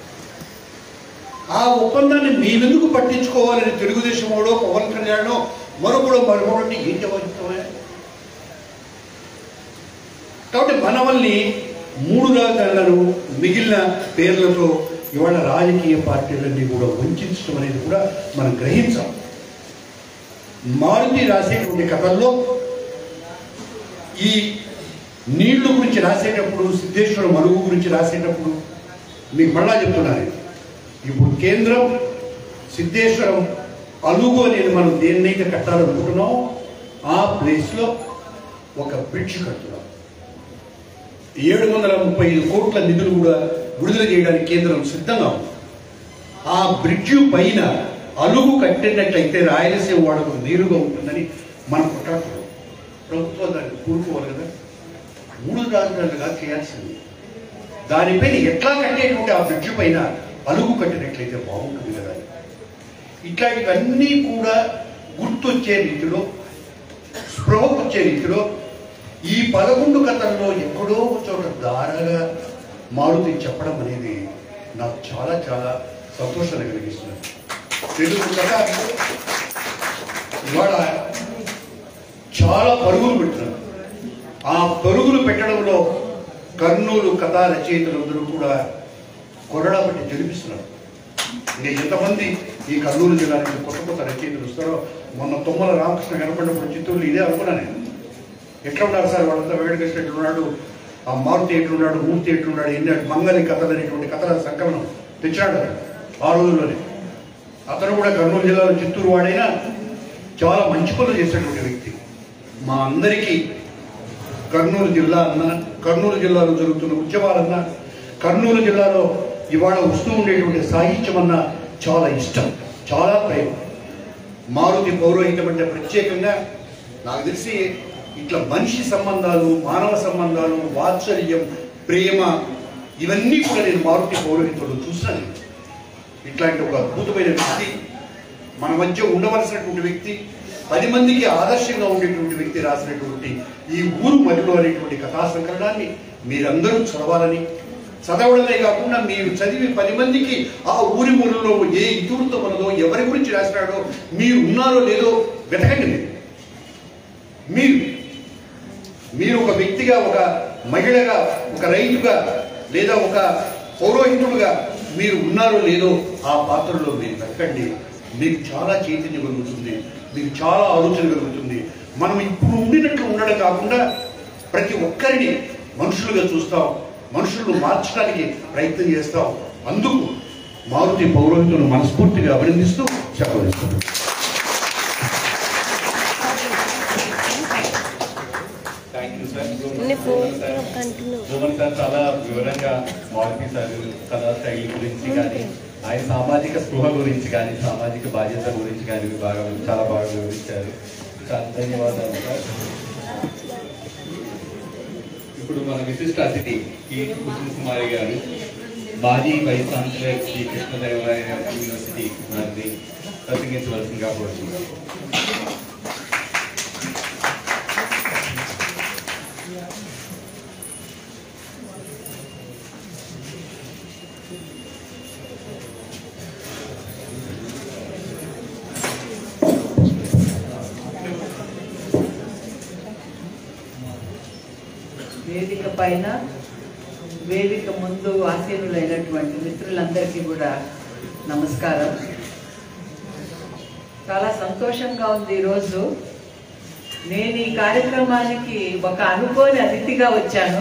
[SPEAKER 5] ఆ ఒప్పందాన్ని మీరెందుకు పట్టించుకోవాలని తెలుగుదేశం వాడో పవన్ కళ్యాణ్ మరొకడో మరొకటి ఏం జవాబుతామే కాబట్టి మనవల్ని మూడు రాజధానులను మిగిలిన పేర్లతో ఇవాళ రాజకీయ పార్టీలన్నీ కూడా వంచడం అనేది కూడా మనం గ్రహించాం మారుతి రాసేటువంటి కథల్లో ఈ నీళ్లు గురించి రాసేటప్పుడు సిద్ధేశ్వర మలుగు గురించి రాసేటప్పుడు మీకు మళ్ళా చెప్తున్నాను ఇప్పుడు కేంద్రం సిద్ధేశ్వరం అలుగు అనేది మనం దేన్నైతే కట్టాలనుకుంటున్నామో ఆ ప్లేస్లో ఒక బ్రిడ్జ్ కడుతున్నాం ఏడు వందల ముప్పై ఐదు కోట్ల నిధులు కూడా విడుదల చేయడానికి కేంద్రం సిద్ధంగా ఉంది ఆ బ్రిడ్జ్ పైన అలుగు కట్టినట్లయితే రాయలసీమ వాడకు నీరుగా ఉంటుందని మనం కొట్టాడుతున్నాం ప్రభుత్వం దాన్ని కూరుకోవాలి కదా మూడు రాజధానులుగా చేయాల్సింది దానిపైన ఎట్లా కట్టేటువంటి ఆ బ్రిడ్జ్ పైన అలుగు కట్టినట్లయితే బాగుంటుంది కదా ఇట్లాంటివన్నీ కూడా గుర్తొచ్చే రీతిలో స్పృహకు వచ్చే రీతిలో ఈ పదకొండు కథల్లో ఎక్కడో ఒక చోట దారగా మారుతి చెప్పడం అనేది నాకు చాలా చాలా సంతోషాన్ని కలిగిస్తుంది తెలుగు కథ ఇవాళ చాలా పరుగులు పెట్టినారు ఆ పరుగులు పెట్టడంలో కర్నూలు కథా రచయితలందరూ కూడా కొరడా పట్టి జరిపిస్తున్నారు ఇంకా ఎంతమంది ఈ కర్నూలు జిల్లా నుంచి కొత్త కొత్త రచయితలు వస్తారో మొన్న తుమ్మల రామకృష్ణ కనపడినప్పుడు చిత్తూరులో ఇదే అనుకున్నా నేను ఎట్లా ఉన్నారు సార్ వాళ్ళంతా వెంకటకృష్ణ ఎట్లున్నాడు ఆ మారుతి ఎట్లున్నాడు మూర్తి ఎట్లున్నాడు ఎన్ని మంగళి కథలు అనేటువంటి కథల సంకలనం తెచ్చాడు ఆ రోజుల్లోనే అతను కూడా కర్నూలు జిల్లాలో చిత్తూరు వాడైనా చాలా మంచి పనులు చేసేటువంటి వ్యక్తి మా అందరికీ కర్నూలు జిల్లా అన్న కర్నూలు జిల్లాలో జరుగుతున్న ఉద్యమాలన్నా కర్నూలు జిల్లాలో ఇవాళ వస్తూ ఉండేటువంటి సాహిత్యం అన్న చాలా ఇష్టం చాలా ప్రేమ మారుతి పౌరోహితం అంటే ప్రత్యేకంగా నాకు తెలిసి ఇట్లా మనిషి సంబంధాలు మానవ సంబంధాలు వాత్సల్యం ప్రేమ ఇవన్నీ కూడా నేను మారుతి పౌరోహితంలో చూశాను ఇట్లాంటి ఒక అద్భుతమైన వ్యక్తి మన మధ్య ఉండవలసినటువంటి వ్యక్తి పది మందికి ఆదర్శంగా ఉండేటువంటి వ్యక్తి రాసినటువంటి ఈ ఊరు మధ్యలో అనేటువంటి కథా సంకలనాన్ని మీరందరూ చదవాలని చదవడమే కాకుండా మీరు చదివి పది మందికి ఆ ఊరి మూలలో ఏ ఇతుడితో ఉన్నదో ఎవరి గురించి రాసినాడో మీరు ఉన్నారో లేదో వెతకండి మీరు మీరు మీరు ఒక వ్యక్తిగా ఒక మహిళగా ఒక రైతుగా లేదా ఒక పౌరోహితుడుగా మీరు ఉన్నారో లేదో ఆ పాత్రలో మీరు వెతకండి మీకు చాలా చైతన్యం కలుగుతుంది మీకు చాలా ఆలోచన కలుగుతుంది మనం ఇప్పుడు ఉండినట్లు ఉండడం కాకుండా ప్రతి ఒక్కరిని మనుషులుగా చూస్తాం మనుషులను మార్చడానికి ప్రయత్నం చేస్తాం అందుకు మారుతి పౌరోహితులను మనస్ఫూర్తిగా అభినందిస్తూ సెలవుస్తున్నాను
[SPEAKER 1] థ్యాంక్ యూ సార్
[SPEAKER 3] నీ ఫోన్ కంటిన్యూ
[SPEAKER 1] జోమన్ సార్ చాలా వివరంగా మారుతి సార్ కథా శైలి గురించి కానీ ఆయన సామాజిక స్పృహ గురించి కానీ సామాజిక బాధ్యత గురించి కానీ బాగా చాలా బాగా వివరించారు చాలా ధన్యవాదాలు సార్ ఇప్పుడు మన విశిష్ట అతిథి ఈ కుసుమ కుమారి గారు మాజీ vice chancellor Sri Krishnadevaraya University వారిని ప్రసంగించవలసిందిగా కోరుతున్నాను
[SPEAKER 6] వేదిక పైన వేదిక ముందు ఆసీనులైనటువంటి మిత్రులందరికీ కూడా నమస్కారం చాలా సంతోషంగా ఉంది ఈరోజు నేను ఈ కార్యక్రమానికి ఒక అనుకోని అతిథిగా వచ్చాను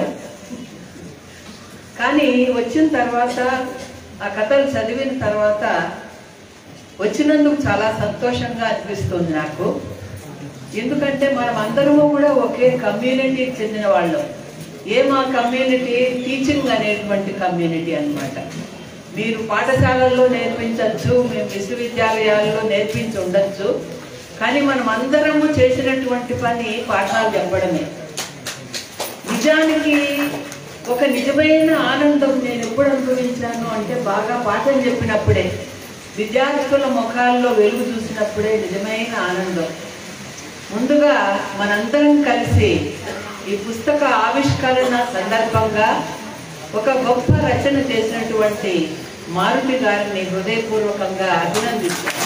[SPEAKER 6] కానీ వచ్చిన తర్వాత ఆ కథలు చదివిన తర్వాత వచ్చినందుకు చాలా సంతోషంగా అనిపిస్తుంది నాకు ఎందుకంటే మనం అందరము కూడా ఒకే కమ్యూనిటీకి చెందిన వాళ్ళం ఏ మా కమ్యూనిటీ టీచింగ్ అనేటువంటి కమ్యూనిటీ అన్నమాట మీరు పాఠశాలల్లో నేర్పించవచ్చు మేము విశ్వవిద్యాలయాల్లో నేర్పించి ఉండొచ్చు కానీ మనం అందరము చేసినటువంటి పని పాఠాలు చెప్పడమే నిజానికి ఒక నిజమైన ఆనందం నేను ఎప్పుడు అనుభవించాను అంటే బాగా పాఠం చెప్పినప్పుడే విద్యార్థుల ముఖాల్లో వెలుగు చూసినప్పుడే నిజమైన ఆనందం ముందుగా మనందరం కలిసి ఈ పుస్తక ఆవిష్కరణ సందర్భంగా ఒక గొప్ప రచన చేసినటువంటి మారుతి గారిని హృదయపూర్వకంగా అభినందిస్తున్నాను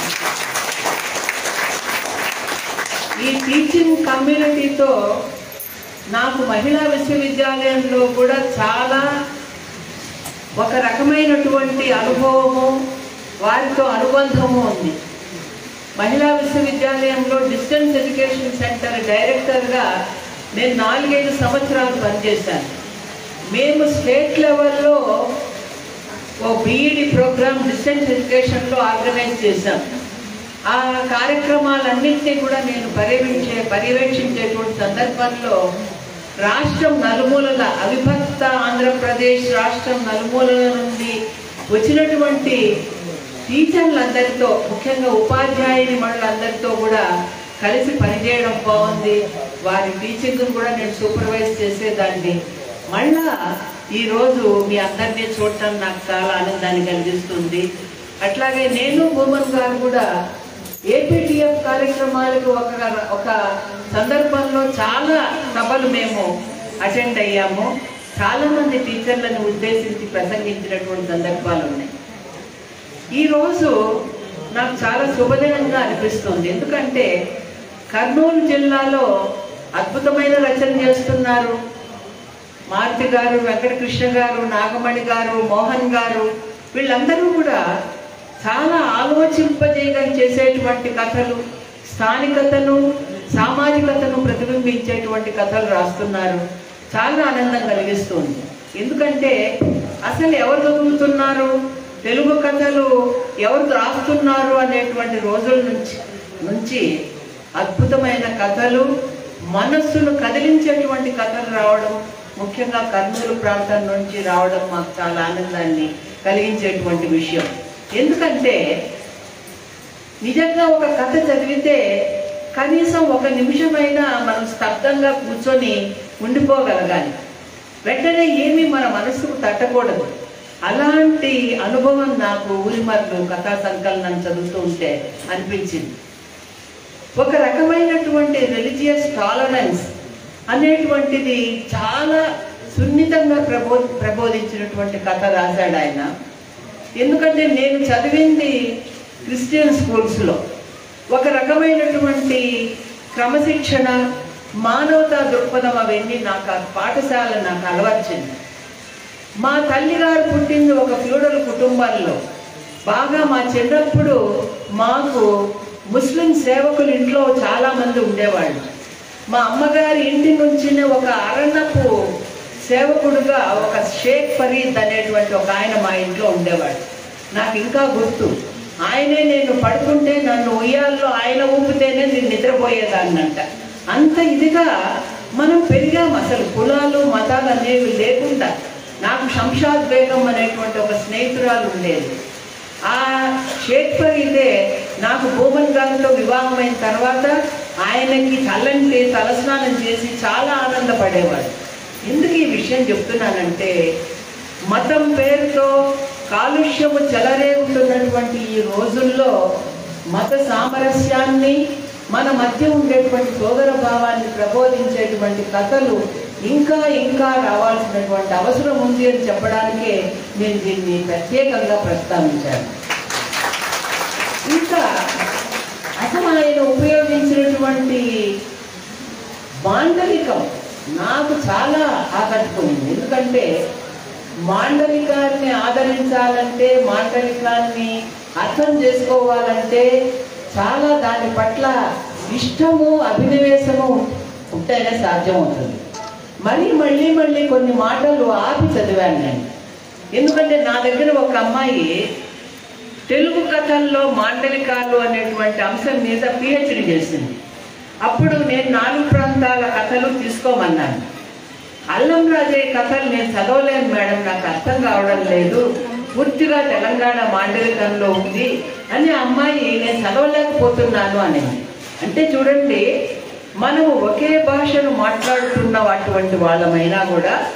[SPEAKER 6] ఈ టీచింగ్ కమ్యూనిటీతో నాకు మహిళా విశ్వవిద్యాలయంలో కూడా చాలా ఒక రకమైనటువంటి అనుభవము వారితో అనుబంధము ఉంది మహిళా విశ్వవిద్యాలయంలో డిస్టెన్స్ ఎడ్యుకేషన్ సెంటర్ డైరెక్టర్గా నేను నాలుగైదు సంవత్సరాలు పనిచేశాను మేము స్టేట్ లెవెల్లో ఓ బీఈడి ప్రోగ్రామ్ డిస్టెన్స్ ఎడ్యుకేషన్లో ఆర్గనైజ్ చేశాం ఆ కార్యక్రమాలన్నింటినీ కూడా నేను పర్యవేక్షే పర్యవేక్షించేటువంటి సందర్భంలో రాష్ట్రం నలుమూలల అవిభక్త ఆంధ్రప్రదేశ్ రాష్ట్రం నలుమూలల నుండి వచ్చినటువంటి టీచర్లందరితో ముఖ్యంగా ఉపాధ్యాయుని మనులందరితో కూడా కలిసి పనిచేయడం బాగుంది వారి టీచింగ్ కూడా నేను సూపర్వైజ్ చేసేదాన్ని మళ్ళా ఈరోజు మీ అందరినీ చూడటం నాకు చాలా ఆనందాన్ని కలిగిస్తుంది అట్లాగే నేను భూమన్ గారు కూడా ఏపీటీఎఫ్ కార్యక్రమాలకు ఒక ఒక సందర్భంలో చాలా సభలు మేము అటెండ్ అయ్యాము చాలా మంది టీచర్లను ఉద్దేశించి ప్రసంగించినటువంటి సందర్భాలు ఉన్నాయి ఈరోజు నాకు చాలా శుభదినంగా అనిపిస్తుంది ఎందుకంటే కర్నూలు జిల్లాలో అద్భుతమైన రచన చేస్తున్నారు మారుతి గారు వెంకటకృష్ణ గారు నాగమణి గారు మోహన్ గారు వీళ్ళందరూ కూడా చాలా ఆలోచింపజేయగల చేసేటువంటి కథలు స్థానికతను సామాజికతను ప్రతిబింబించేటువంటి కథలు రాస్తున్నారు చాలా ఆనందం కలిగిస్తుంది ఎందుకంటే అసలు ఎవరు చదువుతున్నారు తెలుగు కథలు ఎవరు రాస్తున్నారు అనేటువంటి రోజుల నుంచి నుంచి అద్భుతమైన కథలు మనస్సును కదిలించేటువంటి కథలు రావడం ముఖ్యంగా కర్నూలు ప్రాంతం నుంచి రావడం మాకు చాలా ఆనందాన్ని కలిగించేటువంటి విషయం ఎందుకంటే నిజంగా ఒక కథ చదివితే కనీసం ఒక నిమిషమైనా మనం స్తబ్దంగా కూర్చొని ఉండిపోగలగాలి వెంటనే ఏమీ మన మనసుకు తట్టకూడదు అలాంటి అనుభవం నాకు ఊరిమర్లు కథా సంకలనం చదువుతూ ఉంటే అనిపించింది ఒక రకమైనటువంటి రిలీజియస్ టాలరెన్స్ అనేటువంటిది చాలా సున్నితంగా ప్రబో ప్రబోధించినటువంటి కథ రాశాడు ఆయన ఎందుకంటే నేను చదివింది క్రిస్టియన్ స్కూల్స్లో ఒక రకమైనటువంటి క్రమశిక్షణ మానవతా దృక్పథం అవన్నీ నాకు ఆ పాఠశాల నాకు అలవర్చింది మా తల్లిగారు పుట్టింది ఒక ఫ్యూడల్ కుటుంబంలో బాగా మా చిన్నప్పుడు మాకు ముస్లిం సేవకులు ఇంట్లో చాలా మంది ఉండేవాళ్ళు మా అమ్మగారి ఇంటి నుంచి ఒక అరణపు సేవకుడుగా ఒక షేక్ ఫరీద్ అనేటువంటి ఒక ఆయన మా ఇంట్లో ఉండేవాడు నాకు ఇంకా గుర్తు ఆయనే నేను పడుకుంటే నన్ను ఉయ్యాల్లో ఆయన ఊపితేనే నేను నిద్రపోయేదాన్నంట అంత ఇదిగా మనం పెరిగాం అసలు కులాలు మతాలు అనేవి లేకుండా నాకు శంషాద్ బేగం అనేటువంటి ఒక స్నేహితురాలు ఉండేది ఆ షేక్ ఫరీదే నాకు భూమన్ గారితో వివాహమైన తర్వాత ఆయనకి తలంటి తలస్నానం చేసి చాలా ఆనందపడేవాడు ఎందుకు ఈ విషయం చెప్తున్నానంటే మతం పేరుతో కాలుష్యము చెలరేగుతున్నటువంటి ఈ రోజుల్లో మత సామరస్యాన్ని మన మధ్య ఉండేటువంటి సోదర భావాన్ని ప్రబోధించేటువంటి కథలు ఇంకా ఇంకా రావాల్సినటువంటి అవసరం ఉంది అని చెప్పడానికే నేను దీన్ని ప్రత్యేకంగా ప్రస్తావించాను ఇంకా అసలు ఆయన ఉపయోగించినటువంటి మాండలికం నాకు చాలా ఆకట్టుకుంది ఎందుకంటే మాండలికాన్ని ఆదరించాలంటే మాండలికాన్ని అర్థం చేసుకోవాలంటే చాలా దాని పట్ల ఇష్టము అభినవేశము ఉంటేనే సాధ్యమవుతుంది మళ్ళీ మళ్ళీ మళ్ళీ కొన్ని మాటలు ఆపి చదివాను నేను ఎందుకంటే నా దగ్గర ఒక అమ్మాయి తెలుగు కథల్లో మాండలికాలు అనేటువంటి అంశం మీద పిహెచ్డి చేసింది అప్పుడు నేను నాలుగు ప్రాంతాల కథలు తీసుకోమన్నాను అల్లం రాజయ్య కథలు నేను చదవలేను మేడం నాకు అర్థం కావడం లేదు పూర్తిగా తెలంగాణ మాండలికంలో ఉంది అని ఆ అమ్మాయి నేను చదవలేకపోతున్నాను అనేది అంటే చూడండి మనము ఒకే భాషను మాట్లాడుతున్న అటువంటి వాళ్ళమైనా కూడా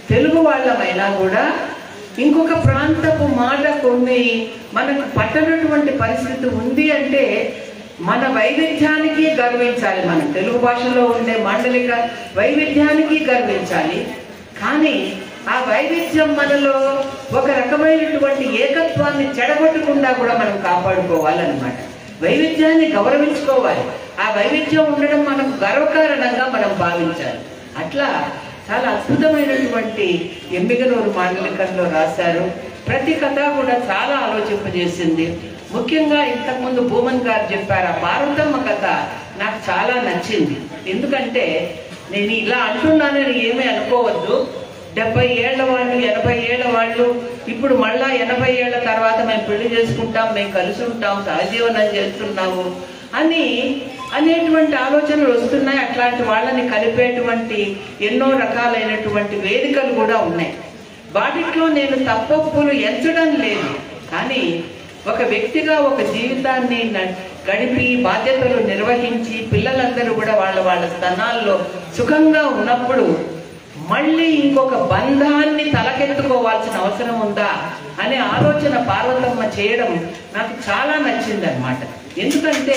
[SPEAKER 6] తెలుగు వాళ్ళమైనా కూడా ఇంకొక ప్రాంతపు మాట కొన్ని మనకు పట్టనటువంటి పరిస్థితి ఉంది అంటే మన వైవిధ్యానికి గర్వించాలి మనం తెలుగు భాషలో ఉండే మాండలిక వైవిధ్యానికి గర్వించాలి కానీ ఆ వైవిధ్యం మనలో ఒక రకమైనటువంటి ఏకత్వాన్ని చెడగొట్టకుండా కూడా మనం కాపాడుకోవాలన్నమాట వైవిధ్యాన్ని గౌరవించుకోవాలి ఆ వైవిధ్యం ఉండడం మనకు గర్వకారణంగా మనం భావించాలి అట్లా చాలా అద్భుతమైనటువంటి ఎంబిగనూరు మాండలికంలో రాశారు ప్రతి కథ కూడా చాలా ఆలోచింపజేసింది ముఖ్యంగా ఇంతకుముందు భూమన్ గారు చెప్పారు ఆ పార్వతమ్మ కథ నాకు చాలా నచ్చింది ఎందుకంటే నేను ఇలా అంటున్నానని ఏమీ అనుకోవద్దు డెబ్బై ఏళ్ల వాళ్ళు ఎనభై ఏళ్ల వాళ్ళు ఇప్పుడు మళ్ళా ఎనభై ఏళ్ల తర్వాత మేము పెళ్లి చేసుకుంటాం మేము కలిసి ఉంటాం సహజీవనం చేస్తున్నాము అని అనేటువంటి ఆలోచనలు వస్తున్నాయి అట్లాంటి వాళ్ళని కలిపేటువంటి ఎన్నో రకాలైనటువంటి వేదికలు కూడా ఉన్నాయి వాటిట్లో నేను తప్పొప్పులు ఎంచడం లేదు కానీ ఒక వ్యక్తిగా ఒక జీవితాన్ని న- గడిపి బాధ్యతలు నిర్వహించి పిల్లలందరూ కూడా వాళ్ళ వాళ్ళ స్థానాల్లో సుఖంగా ఉన్నప్పుడు మళ్ళీ ఇంకొక బంధాన్ని తలకెత్తుకోవాల్సిన అవసరం ఉందా అనే ఆలోచన పార్వతమ్మ చేయడం నాకు చాలా నచ్చిందన్నమాట ఎందుకంటే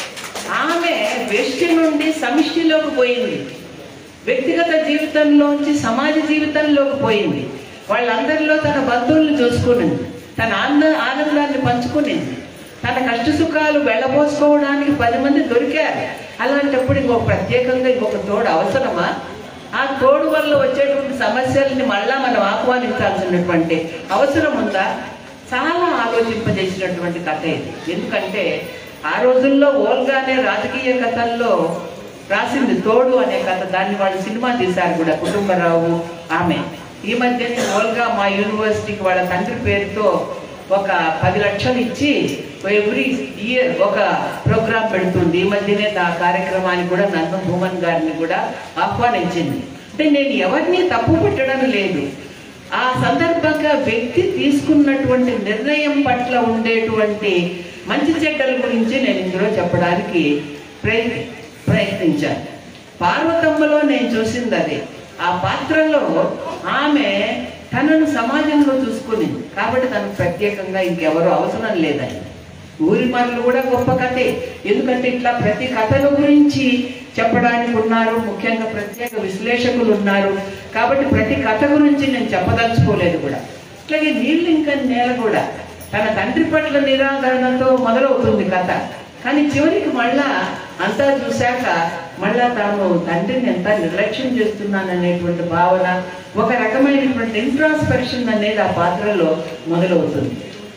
[SPEAKER 6] ఆమె వ్యష్టి నుండి సమిష్టిలోకి పోయింది వ్యక్తిగత జీవితంలోంచి సమాజ జీవితంలోకి పోయింది వాళ్ళందరిలో తన బంధువులను చూసుకునింది తన ఆనంద ఆనందాన్ని పంచుకునింది తన కష్ట సుఖాలు వెళ్ళబోసుకోవడానికి పది మంది దొరికారు అలాంటప్పుడు ఇంకొక ప్రత్యేకంగా ఇంకొక తోడు అవసరమా ఆ తోడు వల్ల వచ్చేటువంటి సమస్యల్ని మళ్ళా మనం ఆహ్వానించాల్సినటువంటి అవసరం ఉందా చాలా ఆలోచింపజేసినటువంటి కథ ఇది ఎందుకంటే ఆ రోజుల్లో ఓల్గానే రాజకీయ కథల్లో రాసింది తోడు అనే కథ దాన్ని వాళ్ళు సినిమా తీశారు కూడా కుటుంబరావు ఆమె ఈ మధ్యనే ఓల్గా మా యూనివర్సిటీకి వాళ్ళ తండ్రి పేరుతో ఒక పది లక్షలు ఇచ్చి ఎవ్రీ ఇయర్ ఒక ప్రోగ్రాం పెడుతుంది ఈ మధ్యనే ఆ కార్యక్రమానికి కూడా నన్ను భూమన్ గారిని కూడా ఆహ్వానించింది అంటే నేను ఎవరిని తప్పు పెట్టడం లేదు ఆ సందర్భంగా వ్యక్తి తీసుకున్నటువంటి నిర్ణయం పట్ల ఉండేటువంటి మంచి చెడ్డల గురించి నేను ఇందులో చెప్పడానికి ప్రయత్ని ప్రయత్నించాను పార్వతమ్మలో నేను చూసింది అదే ఆ పాత్రలో ఆమె తనను సమాజంలో చూసుకునింది కాబట్టి తనకు ప్రత్యేకంగా ఇంకెవరు అవసరం లేదని ఊరి మనులు కూడా గొప్ప కథే ఎందుకంటే ఇట్లా ప్రతి కథల గురించి చెప్పడానికి ఉన్నారు ముఖ్యంగా ప్రత్యేక విశ్లేషకులు ఉన్నారు కాబట్టి ప్రతి కథ గురించి నేను చెప్పదలుచుకోలేదు కూడా అట్లాగే నీళ్ళు ఇంకా నేల కూడా తన తండ్రి పట్ల నిరాదరణతో మొదలవుతుంది కథ కానీ చివరికి మళ్ళా అంతా చూశాక మళ్ళా తాను తండ్రిని ఎంత నిర్లక్ష్యం చేస్తున్నాననేటువంటి భావన ఒక రకమైనటువంటి ఇంట్రాస్పెక్షన్ అనేది ఆ పాత్రలో మొదలవుతుంది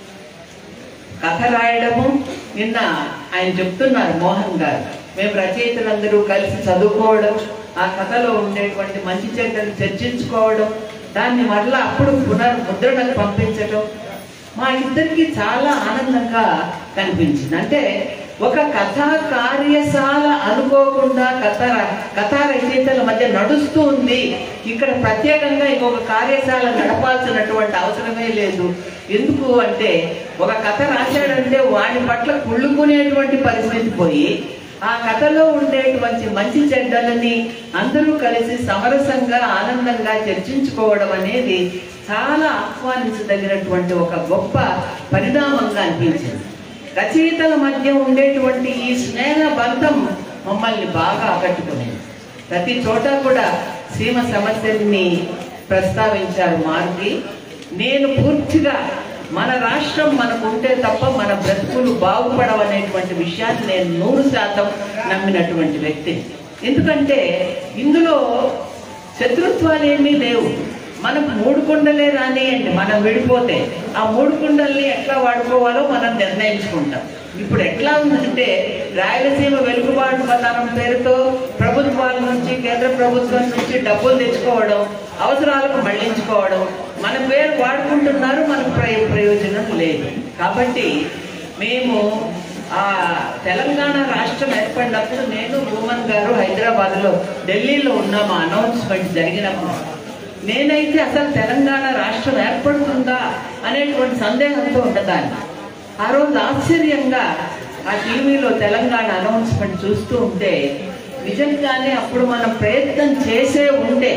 [SPEAKER 6] కథ రాయడము నిన్న ఆయన చెప్తున్నారు మోహన్ గారు మేము రచయితలందరూ కలిసి చదువుకోవడం ఆ కథలో ఉండేటువంటి మంచి చెడ్డలు చర్చించుకోవడం దాన్ని మరలా అప్పుడు పునర్ ముద్రణకు పంపించడం మా ఇద్దరికి చాలా ఆనందంగా కనిపించింది అంటే ఒక కథా కార్యశాల అనుకోకుండా కథ ర- కథా రచయితల మధ్య నడుస్తూ ఉంది ఇక్కడ ప్రత్యేకంగా ఇంకొక కార్యశాల నడపాల్సినటువంటి అవసరమే లేదు ఎందుకు అంటే ఒక కథ రాశాడంటే వాడి పట్ల కుళ్ళుకునేటువంటి పరిస్థితి పోయి ఆ కథలో ఉండేటువంటి మంచి చెడ్డలని అందరూ కలిసి సమరసంగా ఆనందంగా చర్చించుకోవడం అనేది చాలా ఆహ్వానించదగినటువంటి ఒక గొప్ప పరిణామంగా అనిపించింది రచయితల మధ్య ఉండేటువంటి ఈ స్నేహ బంధం మమ్మల్ని బాగా ఆకట్టుకునేది ప్రతి చోట కూడా సీమ సమస్యల్ని ప్రస్తావించారు మార్గి నేను పూర్తిగా మన రాష్ట్రం మనకు ఉంటే తప్ప మన బ్రతుకులు బాగుపడవనేటువంటి విషయాన్ని నేను నూరు శాతం నమ్మినటువంటి వ్యక్తి ఎందుకంటే ఇందులో శత్రుత్వాలు ఏమీ లేవు మనకు మూడు కుండలే రానియండి మనం విడిపోతే ఆ మూడు కుండల్ని ఎట్లా వాడుకోవాలో మనం నిర్ణయించుకుంటాం ఇప్పుడు ఎట్లా ఉందంటే రాయలసీమ వెలుగుబాటు పతనం పేరుతో ప్రభుత్వాల నుంచి కేంద్ర ప్రభుత్వం నుంచి డబ్బులు తెచ్చుకోవడం అవసరాలకు మళ్లించుకోవడం మన పేరు వాడుకుంటున్నారు మనకు ప్రయ- ప్రయోజనం లేదు కాబట్టి మేము ఆ తెలంగాణ రాష్ట్రం ఏర్పడినప్పుడు నేను భూమన్ గారు హైదరాబాద్ లో ఢిల్లీలో ఉన్నాము అనౌన్స్మెంట్ జరిగినప్పుడు నేనైతే అసలు తెలంగాణ రాష్ట్రం ఏర్పడుతుందా అనేటువంటి సందేహంతో ఉండదాన్ని ఆ రోజు ఆశ్చర్యంగా ఆ టీవీలో తెలంగాణ అనౌన్స్మెంట్ చూస్తూ ఉంటే నిజంగానే అప్పుడు మనం ప్రయత్నం చేసే ఉంటే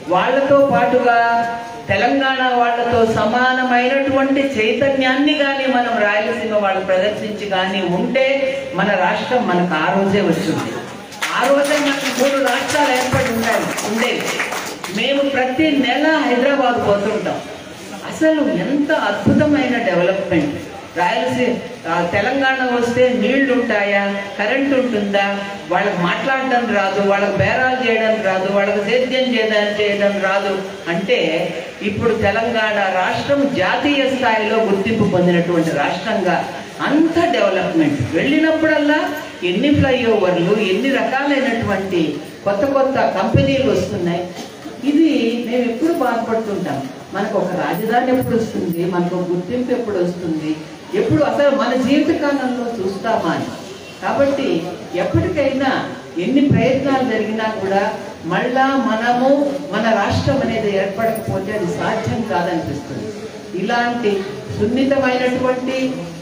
[SPEAKER 6] వాళ్ళతో పాటుగా తెలంగాణ వాళ్ళతో సమానమైనటువంటి చైతన్యాన్ని కానీ మనం రాయలసీమ వాళ్ళు ప్రదర్శించి కానీ ఉంటే మన రాష్ట్రం మనకు ఆ రోజే వచ్చింది ఆ రోజే మనకు మూడు రాష్ట్రాలు ఏర్పడి ఉండాలి ఉండేవి మేము ప్రతి నెల హైదరాబాద్ పోతుంటాం అసలు ఎంత అద్భుతమైన డెవలప్మెంట్ రాయలసీమ ఆ, తెలంగాణ వస్తే నీళ్లు ఉంటాయా కరెంట్ ఉంటుందా వాళ్ళకి మాట్లాడడం రాదు వాళ్ళకి బేరాలు చేయడం రాదు వాళ్ళకి సేద్యం చేయడం చేయడం రాదు అంటే ఇప్పుడు తెలంగాణ రాష్ట్రం జాతీయ స్థాయిలో గుర్తింపు పొందినటువంటి రాష్ట్రంగా అంత డెవలప్మెంట్ వెళ్ళినప్పుడల్లా ఎన్ని ఫ్లైఓవర్లు ఎన్ని రకాలైనటువంటి కొత్త కొత్త కంపెనీలు వస్తున్నాయి ఇది మేము ఎప్పుడు బాధపడుతుంటాం మనకు ఒక రాజధాని ఎప్పుడు వస్తుంది మనకు ఒక గుర్తింపు ఎప్పుడు వస్తుంది ఎప్పుడు అసలు మన జీవిత కాలంలో చూస్తామా అని కాబట్టి ఎప్పటికైనా ఎన్ని ప్రయత్నాలు జరిగినా కూడా మళ్ళా మనము మన రాష్ట్రం అనేది ఏర్పడకపోతే అది సాధ్యం కాదనిపిస్తుంది ఇలాంటి సున్నితమైనటువంటి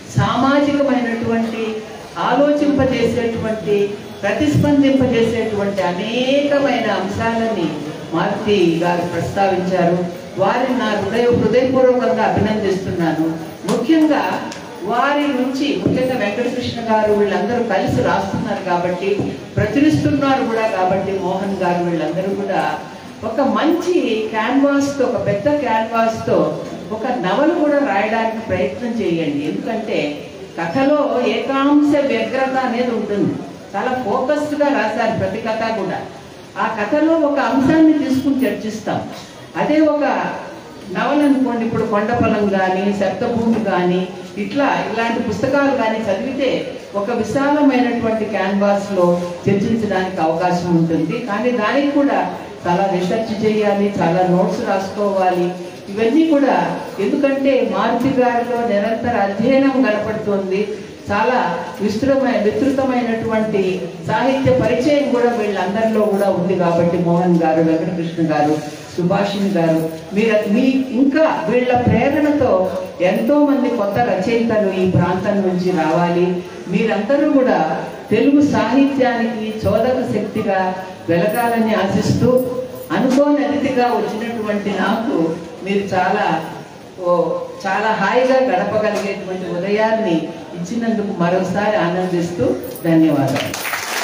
[SPEAKER 6] సామాజికమైనటువంటి ఆలోచింపజేసేటువంటి ప్రతిస్పందింపజేసేటువంటి అనేకమైన అంశాలని మారుతి గారు ప్రస్తావించారు వారిని నా హృదయ హృదయపూర్వకంగా అభినందిస్తున్నాను ముఖ్యంగా వారి నుంచి ముఖ్యంగా వెంకటకృష్ణ గారు వీళ్ళందరూ కలిసి రాస్తున్నారు కాబట్టి ప్రచురిస్తున్నారు కూడా కాబట్టి మోహన్ గారు వీళ్ళందరూ కూడా ఒక మంచి క్యాన్వాస్ తో ఒక పెద్ద క్యాన్వాస్ తో ఒక నవల కూడా రాయడానికి ప్రయత్నం చేయండి ఎందుకంటే కథలో ఏకాంశ వ్యగ్రత అనేది ఉంటుంది చాలా ఫోకస్డ్ గా రాశారు ప్రతి కథ కూడా ఆ కథలో ఒక అంశాన్ని తీసుకుని చర్చిస్తాం అదే ఒక నవల అనుకోండి ఇప్పుడు కొండపొలం కానీ సప్తభూమి కానీ ఇట్లా ఇలాంటి పుస్తకాలు కానీ చదివితే ఒక విశాలమైనటువంటి క్యాన్వాస్ లో చర్చించడానికి అవకాశం ఉంటుంది కానీ దానికి కూడా చాలా రీసెర్చ్ చేయాలి చాలా నోట్స్ రాసుకోవాలి ఇవన్నీ కూడా ఎందుకంటే మారుతి గారిలో నిరంతర అధ్యయనం కనపడుతుంది చాలా విస్తృతమైన విస్తృతమైనటువంటి సాహిత్య పరిచయం కూడా వీళ్ళందరిలో కూడా ఉంది కాబట్టి మోహన్ గారు వెంకటకృష్ణ గారు సుభాషిణి గారు మీరు మీ ఇంకా వీళ్ళ ప్రేరణతో ఎంతో మంది కొత్త రచయితలు ఈ ప్రాంతం నుంచి రావాలి మీరందరూ కూడా తెలుగు సాహిత్యానికి చోదక శక్తిగా వెలగాలని ఆశిస్తూ అనుకోని అతిథిగా వచ్చినటువంటి నాకు మీరు చాలా ఓ చాలా హాయిగా గడపగలిగేటువంటి ఉదయాన్ని ఇచ్చినందుకు మరోసారి ఆనందిస్తూ ధన్యవాదాలు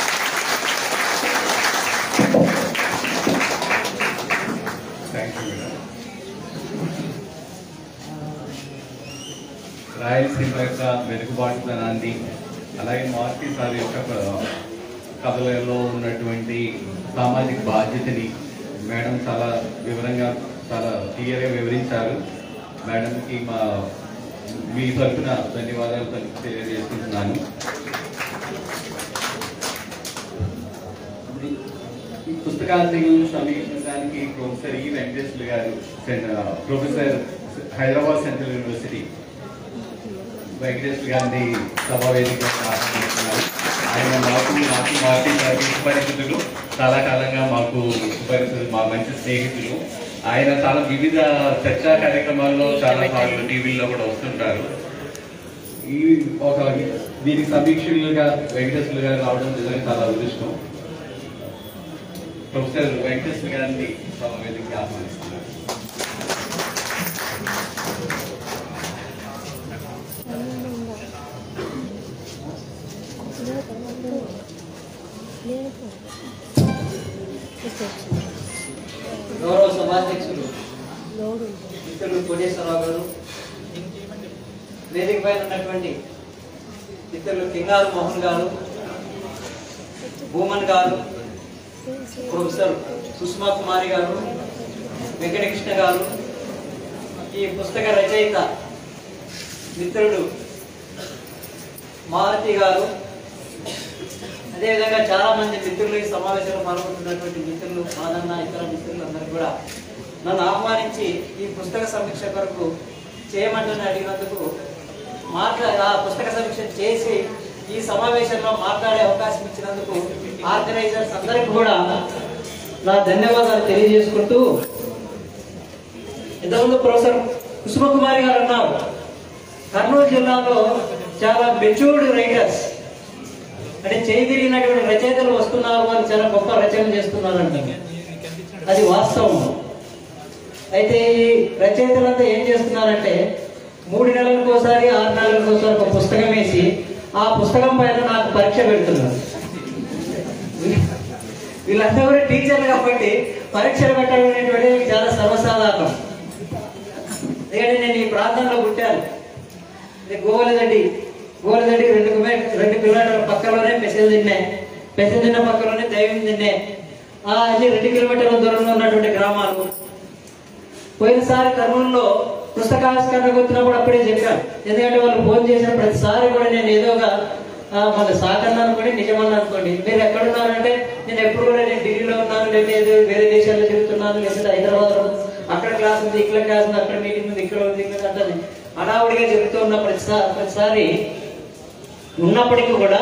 [SPEAKER 1] థ్యాంక్ యూ మేడం రాయలసీమ యొక్క వెనుకబాటుతనాన్ని అలాగే మార్తి సార్ యొక్క క- కథలలో ఉన్నటువంటి సామాజిక బాధ్యతని మేడం చాలా వివరంగా చాలా క్లియర్గా వివరించారు మేడంకి మా మీ తరఫున ధన్యవాదాలు తెలి- తెలియజేసుకుంటున్నాను ఈ పుస్తకాలను సమీక్షించడానికి ప్రొఫెసర్ ఈ వెంకటేశ్వర గారు సెన్- professor Hyderabad Central University Venkateswara గారిని సభా వేదికగా ఆహ్వానిస్తున్నారు ఆయన మాకు మాకు మాకు గారికి సుపరిచితులు చాలా కాలంగా మాకు సుపరిచితులు మా మంచి స్నేహితులు ఆయన చాలా వివిధ చర్చా కార్యక్రమాల్లో చాలా సార్లు టీవీల్లో కూడా వస్తుంటారు ఈ ఒక దీనికి సమీక్షలుగా వెంకటేశ్వర గారు రావడం నిజంగా చాలా అదృష్టం ప్రొఫెసర్ వెంకటేశ్వర గారిని సభా వేదికగా ఆహ్వానిస్తున్నారు
[SPEAKER 7] గౌరవ సభాధ్యక్షులు మిత్రులు కోటేశ్వరరావు గారు వేదిక పైన ఉన్నటువంటి మిత్రులు కింగారు మోహన్ గారు భూమన్ గారు ప్రొఫెసర్ సుష్మా కుమారి గారు వెంకటకృష్ణ గారు ఈ పుస్తక రచయిత మిత్రుడు మారుతి గారు అదేవిధంగా చాలా మంది మిత్రులు ఈ సమావేశంలో పాల్గొంటున్నటువంటి మిత్రులు మాదన్న ఇతర మిత్రులు అందరూ కూడా నన్ను ఆహ్వానించి ఈ పుస్తక సమీక్ష కొరకు చేయమంటని అడిగినందుకు మాట్లా ఆ పుస్తక సమీక్ష చేసి ఈ సమావేశంలో మాట్లాడే అవకాశం ఇచ్చినందుకు ఆర్గనైజర్స్ అందరికి కూడా నా ధన్యవాదాలు తెలియజేసుకుంటూ ఇంతకుముందు ప్రొఫెసర్ కుసుమకుమారి గారు అన్నారు కర్నూలు జిల్లాలో చాలా మెచ్యూర్డ్ రైటర్స్ అంటే చేయి తిరిగినటువంటి రచయితలు వస్తున్నారు అని చాలా గొప్ప రచన చేస్తున్నారు అంటే అది వాస్తవం అయితే ఈ రచయితలంతా ఏం చేస్తున్నారంటే మూడు నెలలకు ఒకసారి ఆరు నెలలకు ఒకసారి ఒక పుస్తకం వేసి ఆ పుస్తకం పైన నాకు పరీక్ష పెడుతున్నారు వీళ్ళంతా కూడా టీచర్లు కాబట్టి పరీక్షలు పెట్టడం అనేటువంటిది చాలా సర్వసాధారణం ఎందుకంటే నేను ఈ ప్రాంతంలో పుట్టాను ఇది గోవలదడ్డి గోవలదడ్డి రెండు కిలో- రెండు కిలోమీటర్ల పక్కలోనే పెసలు తిన్నే పెసలు తిన్న పక్కలోనే దైవం తిన్నే ఆ అది రెండు కిలోమీటర్ల దూరంలో ఉన్నటువంటి గ్రామాలు పోయినసారి కర్నూలులో పుస్తకావిష్కరణకు వచ్చినప్పుడు అప్పుడే చెప్పాను ఎందుకంటే వాళ్ళు ఫోన్ చేసిన ప్రతిసారి కూడా నేను ఏదో ఒక ఆ, మన సాకన్న అనుకోండి నిజమన్న అనుకోండి మీరు ఎక్కడున్నారంటే నేను ఎప్పుడు కూడా నేను ఢిల్లీలో ఉన్నాను లేదా ఏదో వేరే దేశాల్లో తిరుగుతున్నాను లేదా హైదరాబాద్ లో అక్కడ క్లాస్ ఉంది ఇక్కడ క్లాస్ ఉంది అక్కడ మీటింగ్ ఉంది ఇక్కడ ఉంది ఇక్కడ అంటే హడావుడిగా చెబుతూ ఉన్న ప్రతిసారి ప్రతిసారి ఉన్నప్పటికీ కూడా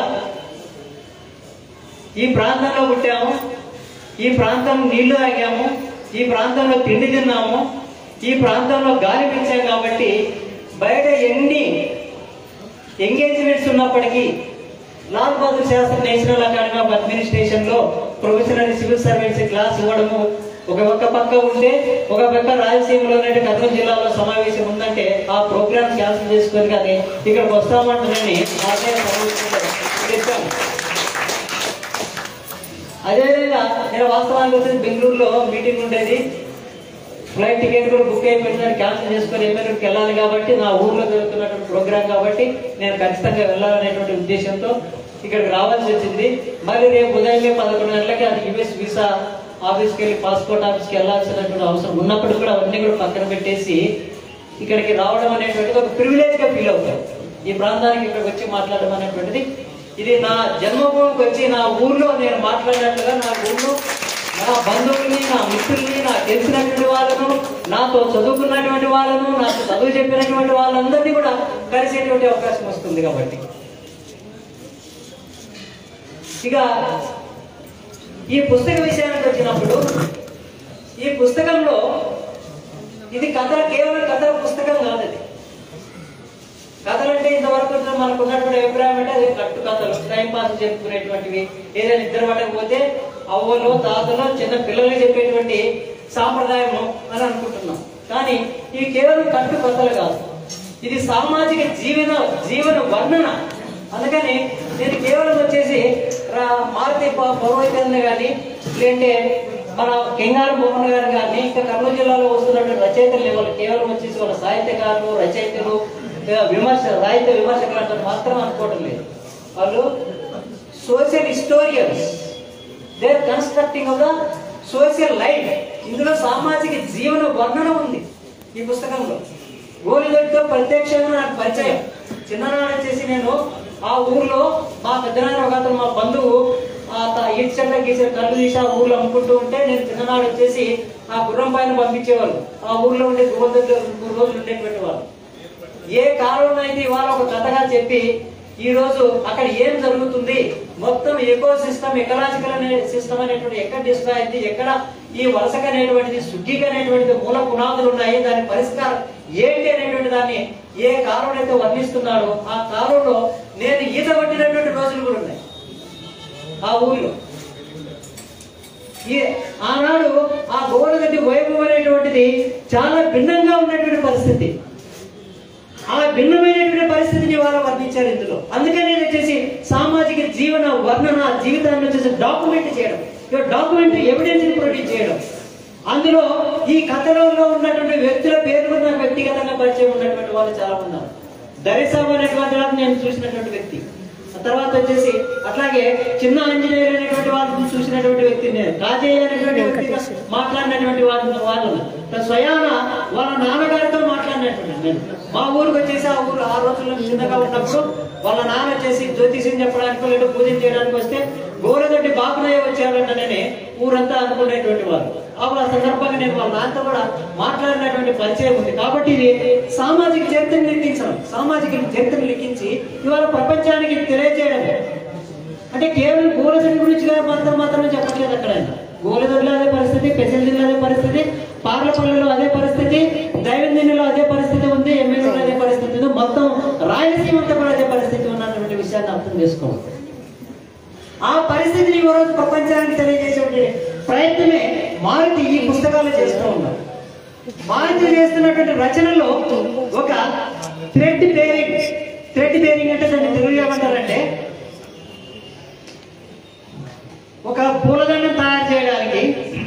[SPEAKER 7] ఈ ప్రాంతంలో పుట్టాము ఈ ప్రాంతం నీళ్లు తాగాము ఈ ప్రాంతంలో తిండి తిన్నాము ఈ ప్రాంతంలో గాలి పీల్చాం కాబట్టి బయట ఎన్ని ఎంగేజ్మెంట్స్ ఉన్నప్పటికీ Lal Bahadur Shastri National Academy of Administration లో ప్రొఫెషనల్ సివిల్ సర్వీస్ క్లాస్ ఇవ్వడము ఒక ఒక్క పక్క ఉంటే ఒక పక్క రాయలసీమలో ఉన్నట్టు కర్నూలు జిల్లాలో సమావేశం ఉందంటే ఆ ప్రోగ్రామ్ క్యాన్సిల్ చేసుకొని కానీ ఇక్కడికి వస్తామంటున్నాని నాకే సమావేశంలో చెప్పాను అదేవిధంగా నేను వాస్తవానికి వచ్చేసి బెంగళూరులో మీటింగ్ ఉండేది ఫ్లైట్ టికెట్ కూడా బుక్ అయిపోయిందని క్యాన్సిల్ చేసుకొని ఎమ్మెల్యేకి వెళ్ళాలి కాబట్టి నా ఊర్లో జరుగుతున్నటువంటి ప్రోగ్రామ్ కాబట్టి నేను ఖచ్చితంగా వెళ్ళాలనేటువంటి ఉద్దేశంతో ఇక్కడికి రావాల్సి వచ్చింది మళ్ళీ రేపు ఉదయమే పదకొండు గంటలకి అది యుఎస్ వీసా ఆఫీస్కి వెళ్ళి పాస్పోర్ట్ ఆఫీస్కి వెళ్ళాల్సినటువంటి అవసరం ఉన్నప్పుడు కూడా అవన్నీ కూడా పక్కన పెట్టేసి ఇక్కడికి రావడం అనేటువంటిది ఒక ప్రివిలేజ్ గా ఫీల్ అవుతారు ఈ ప్రాంతానికి ఇక్కడికి వచ్చి మాట్లాడడం అనేటువంటిది ఇది నా జన్మభూమికి వచ్చి నా ఊర్లో నేను మాట్లాడినట్లుగా నా ఊర్లో నా బంధువుల్ని నా మిత్రుల్ని నాకు తెలిసినటువంటి వాళ్ళను నాతో చదువుకున్నటువంటి వాళ్ళను నాకు చదువు చెప్పినటువంటి వాళ్ళందరినీ కూడా కలిసేటువంటి అవకాశం వస్తుంది కాబట్టి ఇక ఈ పుస్తక విషయానికి వచ్చినప్పుడు ఈ పుస్తకంలో ఇది కథ కేవలం కథల పుస్తకం కాదు అది కథలు అంటే ఇంతవరకు మనకు ఉన్నటువంటి అభిప్రాయం అంటే అది కట్టు కథలు టైం పాస్ చెప్పుకునేటువంటివి ఏదైనా ఇద్దరు పడకపోతే అవ్వలు తాతలు చిన్న పిల్లలకి చెప్పేటువంటి సాంప్రదాయము అని అనుకుంటున్నాం కానీ ఇవి కేవలం కట్టు కథలు కాదు ఇది సామాజిక జీవన జీవన వర్ణన అందుకని నేను కేవలం వచ్చేసి రా- మారుతి ప- పౌరోహిత్యాన్ని కానీ లేదంటే మన కెంగారు మోహన్ గారు కానీ ఇంకా కర్నూలు జిల్లాలో వస్తున్నటువంటి రచయితలు వాళ్ళు కేవలం వచ్చేసి వాళ్ళ సాహిత్యకారులు రచయితలు లేదా విమర్శ సాహిత్య విమర్శకులు అంటే మాత్రం అనుకోవడం లేదు వాళ్ళు social historians they are constructing of the social life ఇందులో సామాజిక జీవన వర్ణన ఉంది ఈ పుస్తకంలో గోలిగడ్తో ప్రత్యక్షంగా నాకు పరిచయం చిన్ననాడు వచ్చేసి నేను ఆ ఊర్లో మా పెద్దనాన్న ఒక అతను మా బంధువు ఆ త- ఈడ్చండ గీసిన కళ్ళు తీసి ఆ ఊర్లో అమ్ముకుంటూ ఉంటే నేను చిన్ననాడు వచ్చేసి ఆ గుర్రం పైన పంపించేవాళ్ళు ఆ ఊర్లో ఉండే గుర్రం దగ్గర మూడు రోజులు ఉండేటువంటి వాళ్ళు ఏ కాలంలో అయితే ఇవాళ ఒక కథగా చెప్పి ఈ రోజు అక్కడ ఏం జరుగుతుంది మొత్తం ఎకో సిస్టమ్ ఎకలాజికల్ అనే సిస్టమ్ అనేటువంటి ఎక్కడ డిస్ట్రాయ్ అయింది ఎక్కడ ఈ వలసక అనేటువంటిది శుద్ధిక అనేటువంటిది మూల పునాదులు ఉన్నాయి దాని పరిష్కారం ఏంటి అనేటువంటి దాన్ని ఏ కాలంలో అయితే వర్ణిస్తున్నాడో ఆ కాలంలో నేను ఈత పట్టినటువంటి రోజులు కూడా ఉన్నాయి ఆ ఊర్లో ఈ ఆనాడు ఆ గోడగడ్డి వైభవం అనేటువంటిది చాలా భిన్నంగా ఉన్నటువంటి పరిస్థితి ఆ భిన్నమైనటువంటి పరిస్థితిని వాళ్ళు వర్ణించారు ఇందులో అందుకని నేను వచ్చేసి సామాజిక జీవన వర్ణన జీవితాన్ని వచ్చేసి డాక్యుమెంట్ చేయడం ఇక డాక్యుమెంట్ ఎవిడెన్స్ ప్రొడ్యూస్ చేయడం అందులో ఈ కథలో ఉన్నటువంటి వ్యక్తుల పేర్లు నాకు వ్యక్తిగతంగా పరిచయం ఉన్నటువంటి వాళ్ళు చాలా ఉన్నారు దరిసాబు అనేటువంటి వారిని నేను చూసినటువంటి వ్యక్తి ఆ తర్వాత వచ్చేసి అట్లాగే చిన్న ఆంజనేయులు అనేటువంటి వాళ్ళని చూసినటువంటి వ్యక్తి నేను రాజయ్య అనేటువంటి వ్యక్తి మాట్లాడినటువంటి వాళ్ళు వాళ్ళు ఉన్నారు. స్వయాన వాళ్ళ నాన్నగారితో మాట్లాడినటువంటి నేను మా ఊరికి వచ్చేసి ఆ ఊరు ఆ రోజుల్లో చిన్నగా ఉన్నప్పుడు వాళ్ళ నాన్న వచ్చేసి జ్యోతిష్యం చెప్పడానికి లేదా పూజ చేయడానికి వస్తే గోరదొడ్డి బాబునయ్య వచ్చారంటనే ఊరంతా అనుకునేటువంటి వారు అప్పుడు ఆ సందర్భంగా నేను వాళ్ళ నాన్నతో కూడా మాట్లాడినటువంటి పరిచయం ఉంది కాబట్టి ఇది సామాజిక చరిత్రను లిఖించడం సామాజిక చరిత్రను లిఖించి ఇవాళ ప్రపంచానికి తెలియజేయడం అంటే కేవలం గోలదొడ్డి గురించి మాత్రం మాత్రమే చెప్పట్లేదు అక్కడ ఆయన. గోలదొడ్డిలో అదే పరిస్థితి పెసల్దిలో అదే పరిస్థితి పార్లపల్లిలో అదే పరిస్థితి దైవందినిలో అదే పరిస్థితి ఉంది ఎమ్మెల్యేలో అదే పరిస్థితి ఉంది మొత్తం రాయలసీమ అంతా కూడా అదే పరిస్థితి ఉన్నటువంటి విషయాన్ని అర్థం చేసుకోవాలి ఆ పరిస్థితిని ఈ రోజు ప్రపంచానికి తెలియజేసే ప్రయత్నమే మారుతి ఈ పుస్తకాలు చేస్తూ ఉన్నారు మారుతి చేస్తున్నటువంటి రచనలో ఒక థ్రెడ్ బేరింగ్ థ్రెడ్ బేరింగ్ అంటే దాన్ని తెలుగు ఏమంటారంటే ఒక పూలదండం తయారు చేయడానికి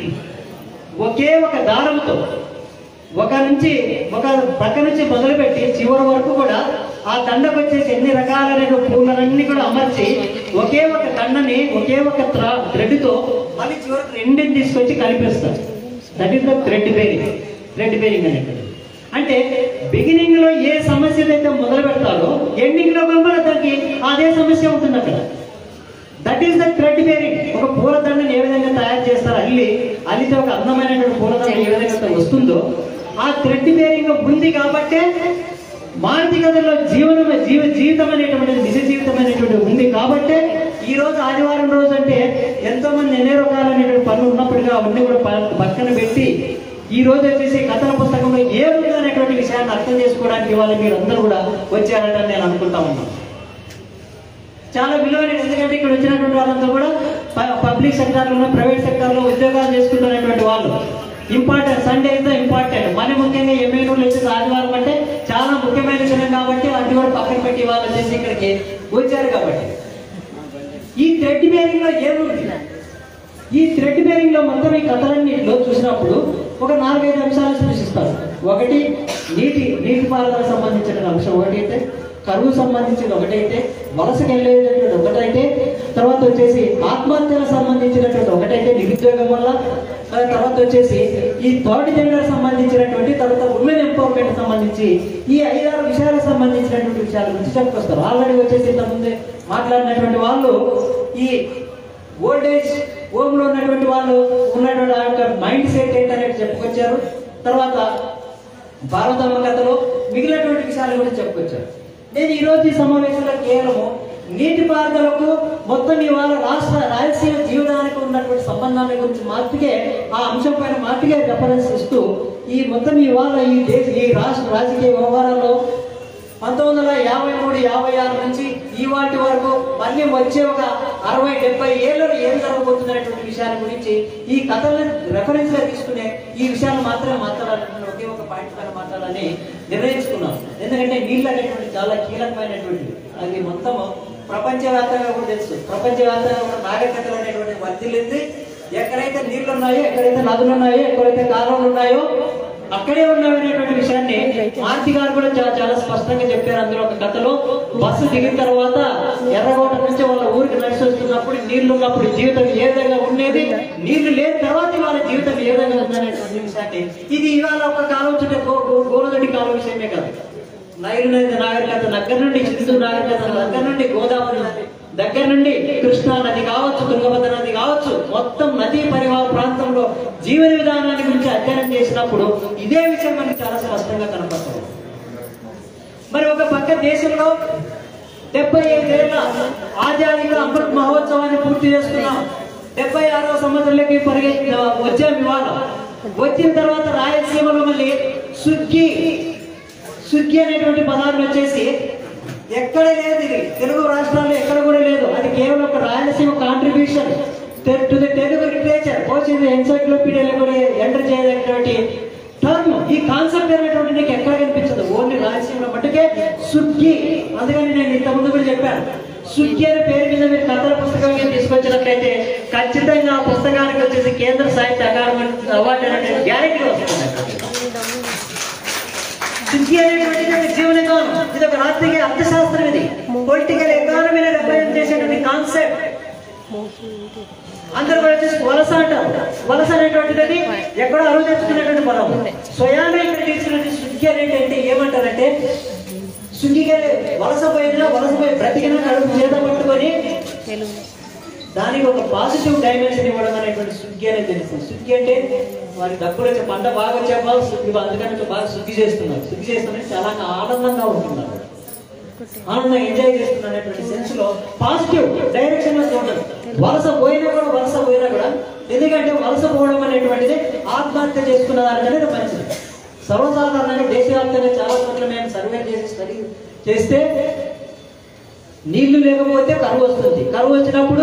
[SPEAKER 7] ఒకే ఒక దారంతో ఒక నుంచి ఒక పక్క నుంచి మొదలుపెట్టి చివరి వరకు కూడా ఆ దండకు వచ్చేసి ఎన్ని రకాలైన పూలన్నీ కూడా అమర్చి ఒకే ఒక దండని ఒకే ఒక థ్రెడ్తో మళ్ళీ చివరికి రెండింటిని తీసుకొచ్చి కలిపేస్తారు that is the thread bearing thread bearing అనేది అంటే బిగినింగ్ లో ఏ సమస్య అయితే మొదలు పెడతాడో ఎండింగ్ లో కూడా దానికి అదే సమస్య ఉంటుంది అక్కడ that is the thread bearing ఒక పూలదండని ఏ విధంగా తయారు చేస్తారు అల్లి అల్లితే ఒక అందమైనటువంటి పూలదండ ఏ విధంగా అయితే వస్తుందో ఆ థ్రెడ్ బేరింగ్ ఉంది కాబట్టే మారుతి కథలో జీవనం జీవ జీవితం అనేటువంటిది నిజ జీవితం అనేటువంటిది ఉంది కాబట్టే ఈ రోజు ఆదివారం రోజు అంటే ఎంతో మంది ఎన్నో రకాలైనటువంటి పనులు ఉన్నప్పటికీ అవన్నీ కూడా ప- పక్కన పెట్టి ఈ రోజు వచ్చేసి కథల పుస్తకంలో ఏముంది అనేటువంటి విషయాన్ని అర్థం చేసుకోవడానికి ఇవాళ మీరు అందరూ కూడా వచ్చారని నేను అనుకుంటా ఉన్నాను చాలా విలువైన ఎందుకంటే ఇక్కడ వచ్చినటువంటి వాళ్ళంతా కూడా ప- పబ్లిక్ సెక్టార్లో ప్రైవేట్ సెక్టార్లో ఉద్యోగాలు చేసుకుంటున్నటువంటి వాళ్ళు ఇంపార్టెంట్ సండే అయితే ఇంపార్టెంట్ మన ముఖ్యంగా ఎమ్మెల్యేలు వచ్చేసి ఆదివారం అంటే చాలా ముఖ్యమైన దినం కాబట్టి అది కూడా పక్కన పెట్టి వాళ్ళు వచ్చేసి ఇక్కడికి వచ్చారు కాబట్టి ఈ థ్రెడ్ బేరింగ్ లో ఏముంది ఈ థ్రెడ్ బేరింగ్ లో మొత్తం ఈ కథలన్నింటిలో చూసినప్పుడు ఒక నాలుగైదు అంశాలు సూచిస్తారు ఒకటి నీటి నీటిపారుదల సంబంధించిన అంశం ఒకటి అయితే కరువు సంబంధించిన ఒకటైతే వలసకి వెళ్ళేటటువంటి ఒకటైతే తర్వాత వచ్చేసి ఆత్మహత్యలకు సంబంధించినటువంటి ఒకటైతే నిరుద్యోగం వల్ల ఆ తర్వాత వచ్చేసి ఈ థర్డ్ జెండర్ సంబంధించినటువంటి తర్వాత ఉమెన్ ఎంపవర్మెంట్ సంబంధించి ఈ ఐదారు విషయాలకు సంబంధించినటువంటి విషయాల గురించి చెప్పుకొస్తారు ఆల్రెడీ వచ్చేసి ఇంతకుముందే మాట్లాడినటువంటి వాళ్ళు ఈ ఓల్డేజ్ హోమ్ లో ఉన్నటువంటి వాళ్ళు ఉన్నటువంటి ఆ యొక్క మైండ్ సెట్ ఏంటనేది చెప్పుకొచ్చారు తర్వాత భారతమ్మ కథలో మిగిలినటువంటి విషయాల గురించి చెప్పుకొచ్చారు నేను ఈ రోజు ఈ సమావేశంలో కేవలము నీటిపారుదలకు మొత్తం ఇవాళ రాష్ట్ర రాయలసీమ జీవనానికి ఉన్నటువంటి సంబంధాల గురించి మాత్రమే ఆ అంశం పైన మాత్రమే రెఫరెన్స్ ఇస్తూ ఈ మొత్తం ఇవాళ ఈ దేశ ఈ రాష్ట్ర రాజకీయ వ్యవహారాల్లో పంతొమ్మిది వందల యాభై మూడు యాభై ఆరు నుంచి ఈ వాటి వరకు మళ్ళీ వచ్చే ఒక అరవై డెబ్బై ఏళ్ళలో ఏం జరగబోతున్నటువంటి విషయాల గురించి ఈ కథలను రెఫరెన్స్ గా తీసుకునే ఈ విషయాలు మాత్రమే మాట్లాడాలని ఒకే ఒక పాయింట్ పైన మాట్లాడాలని నిర్ణయించుకున్నాం ఎందుకంటే నీళ్ళు అనేటువంటి చాలా కీలకమైనటువంటివి అది మొత్తం ప్రపంచవ్యాప్తంగా కూడా తెలుసు ప్రపంచవ్యాప్తంగా కూడా నాగరికతలు అనేటువంటి వర్ధిల్లింది ఎక్కడైతే నీళ్లు ఉన్నాయో ఎక్కడైతే నదులు ఉన్నాయో ఎక్కడైతే కాలువలు ఉన్నాయో అక్కడే ఉన్నామనేటువంటి విషయాన్ని మారుతి గారు కూడా చాలా చాలా స్పష్టంగా చెప్పారు అందులో ఒక కథలో బస్సు దిగిన తర్వాత ఎర్రగోట నుంచి వాళ్ళ ఊరికి నడిచి వస్తున్నప్పుడు నీళ్లు ఉన్నప్పుడు జీవితం ఏ విధంగా ఉండేది నీళ్లు లేని తర్వాత వాళ్ళ జీవితం ఏ విధంగా ఉందనేటువంటి విషయాన్ని ఇది ఇవాళ ఒక కాలం చుట్టే గోనదొడ్డి కాలం విషయమే కాదు నైలు నది నాగరికత దగ్గర నుండి సింధు నాగరికత దగ్గర నుండి గోదావరి నది దగ్గర నుండి కృష్ణా నది కావచ్చు తుంగభద్ర నది కావచ్చు మొత్తం నదీ పరివాహ ప్రాంతంలో జీవన విధానాన్ని గురించి అధ్యయనం చేసినప్పుడు ఇదే విషయం మనకి చాలా స్పష్టంగా కనపడుతుంది మరి ఒక పక్క దేశంలో డెబ్బై ఐదేళ్ల ఆజాదీగా అమృత్ మహోత్సవాన్ని పూర్తి చేసుకున్నాం డెబ్బై ఆరవ సంవత్సరంలోకి పరిగెత్తి వచ్చాం ఇవాళ వచ్చిన తర్వాత రాయలసీమలో మళ్ళీ సుగ్గి సుగ్గి అనేటువంటి పదాలు వచ్చేసి ఎక్కడ లేదు ఇది తెలుగు రాష్ట్రాల్లో ఎక్కడ కూడా లేదు అది కేవలం ఒక Rayalaseema contribution to the Telugu literature పోచింది ఎన్సైక్లోపీడియాలో కూడా ఎంటర్ చేయదగినటువంటి టర్మ్ ఈ కాన్సెప్ట్ అనేటువంటి నీకు ఎక్కడ కనిపించదు ఓన్లీ రాయలసీమ మట్టుకే సుగ్గి అందుకని నేను ఇంత ముందు కూడా చెప్పాను సుగ్గి అనే పేరు మీద మీరు కథల పుస్తకం మీద తీసుకొచ్చినట్లయితే ఖచ్చితంగా ఆ పుస్తకానికి వచ్చేసి కేంద్ర సాహిత్య అకాడమీ అవార్డు అనేటువంటి గ్యారెంటీ వస్తుంది సుగ్గి అనేటువంటిది ఒక జీవన కాలం ఇది ఒక రాజకీయ అర్థశాస్త్రం ఇది పొలిటికల్ ఎకానమీని రిప్రజెంట్ చేసేటువంటి కాన్సెప్ట్ అందరూ కూడా వచ్చేసి వలస అంటారు వలస అనేటువంటిది ఎక్కడో అరువు తెచ్చుకున్నటువంటి పదం స్వయాన ఇక్కడ తీసుకున్నటువంటి సుగ్గి అనేటువంటి ఏమంటారంటే సుగ్గిగా వలస పోయినా వలస పోయి బ్రతికినా కడుపు చేత పట్టుకొని దానికి ఒక పాజిటివ్ డైమెన్షన్ ఇవ్వడం అనేటువంటి సుగ్గి అనేది తెలుస్తుంది సుగ్గి అంటే వారి డబ్బులు వచ్చే పంట బాగా వచ్చే వాళ్ళు సుగ్గి అందుకని బాగా శుద్ధి చేస్తున్నారు శుద్ధి చేస్తున్నారు చాలా ఆనందంగా ఉంటున్నారు ఆనందంగా ఎంజాయ్ చేస్తున్నారు అనేటువంటి సెన్స్ లో పాజిటివ్ డైరెక్షన్ లో చూడదు వలస పోయినా కూడా వలస పోయినా కూడా ఎందుకంటే వలస పోవడం అనేటువంటిది ఆత్మహత్య చేసుకున్న దానికనేది మంచిది సర్వసాధారణంగా దేశవ్యాప్తంగా చాలా చోట్ల మేము సర్వే చేసి స్టడీ చేస్తే నీళ్లు లేకపోతే కరువు వస్తుంది కరువు వచ్చినప్పుడు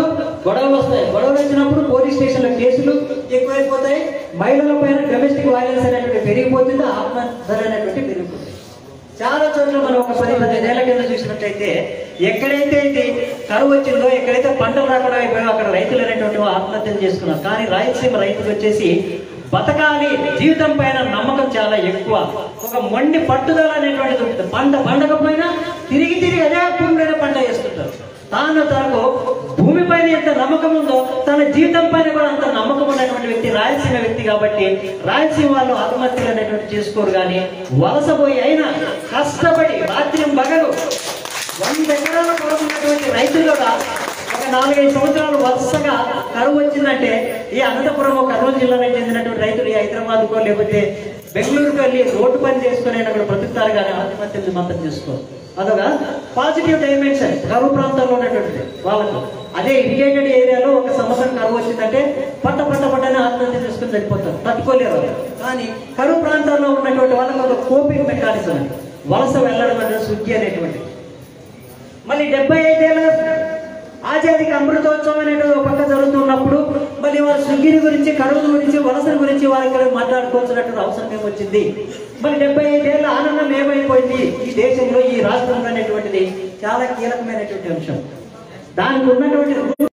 [SPEAKER 7] గొడవలు వస్తాయి గొడవలు వచ్చినప్పుడు పోలీస్ స్టేషన్లో కేసులు ఎక్కువైపోతాయి మహిళల పైన డొమెస్టిక్ వైలెన్స్ అనేటువంటి పెరిగిపోతుంది ఆత్మహత్య అనేటువంటి పెరిగిపోతుంది చాలా చోట్ల మనం ఒక పది పదిహేనేళ్ల కింద చూసినట్లయితే ఎక్కడైతే ఇది కరువు వచ్చిందో ఎక్కడైతే పంటలు రాకుండా అయిపోయాయో అక్కడ రైతులు అనేటువంటి వాళ్ళు ఆత్మహత్యలు చేసుకున్నారు కానీ రాయలసీమ రైతులు వచ్చేసి బతకాలి జీవితం పైన నమ్మకం చాలా ఎక్కువ ఒక మొండి పట్టుదల అనేటువంటిది ఉంటుంది పంట పండకపోయినా తిరిగి తిరిగి అదే భూమిలోనే పంట వేస్తుంటారు తాను తనకు భూమి పైన ఎంత నమ్మకం ఉందో తన జీవితం పైన కూడా అంత నమ్మకం ఉన్నటువంటి వ్యక్తి రాయలసీమ వ్యక్తి కాబట్టి రాయలసీమ వాళ్ళు ఆత్మహత్యలు అనేటువంటి చేసుకోరు కానీ వలసపోయి అయినా కష్టపడి రాత్రి పగలు వంద ఎకరాల పొలం ఉన్నటువంటి రైతులు కూడా ఒక నాలుగైదు సంవత్సరాలు వరుసగా కరువు వచ్చిందంటే ఈ అనంతపురం కర్నూలు జిల్లాలో చెందినటువంటి రైతులు ఈ హైదరాబాద్కో లేకపోతే బెంగళూరుకు వెళ్ళి రోడ్డు పని చేసుకుని అక్కడ బ్రతుకుతారు కానీ ఆత్మహత్యలు మాత్రం చేసుకోరు అదొక పాజిటివ్ డైమెన్షన్ కరువు ప్రాంతాల్లో ఉన్నటువంటిది వాళ్ళకు అదే ఇరిగేటెడ్ ఏరియాలో ఒక సంవత్సరం కరువు వచ్చిందంటే పట్ట పట్ట పట్టనే ఆత్మహత్య చేసుకుని సరిపోతారు తట్టుకోలేరు వాళ్ళు. కానీ కరువు ప్రాంతాల్లో ఉన్నటువంటి వాళ్ళకి ఒక కోపింగ్ మెకానిజం ఉంది. వలస వెళ్ళడం అనేది శుద్ధి అనేటువంటి మళ్ళీ డెబ్బై ఐదేళ్ళ ఆజాదికి అమృతోత్సవం అనేది ఒక పక్క జరుగుతున్నప్పుడు మళ్ళీ వాళ్ళ స్విగ్గీని గురించి కరువు గురించి వలసల గురించి వాళ్ళకి ఇక్కడ మాట్లాడుకోవాల్సినటువంటి అవసరం ఏమొచ్చింది మరి డెబ్బై ఐదేళ్ళ ఆనందం ఏమైపోయింది ఈ దేశంలో ఈ రాష్ట్రంలో అనేటువంటిది చాలా కీలకమైనటువంటి అంశం దానికి ఉన్నటువంటి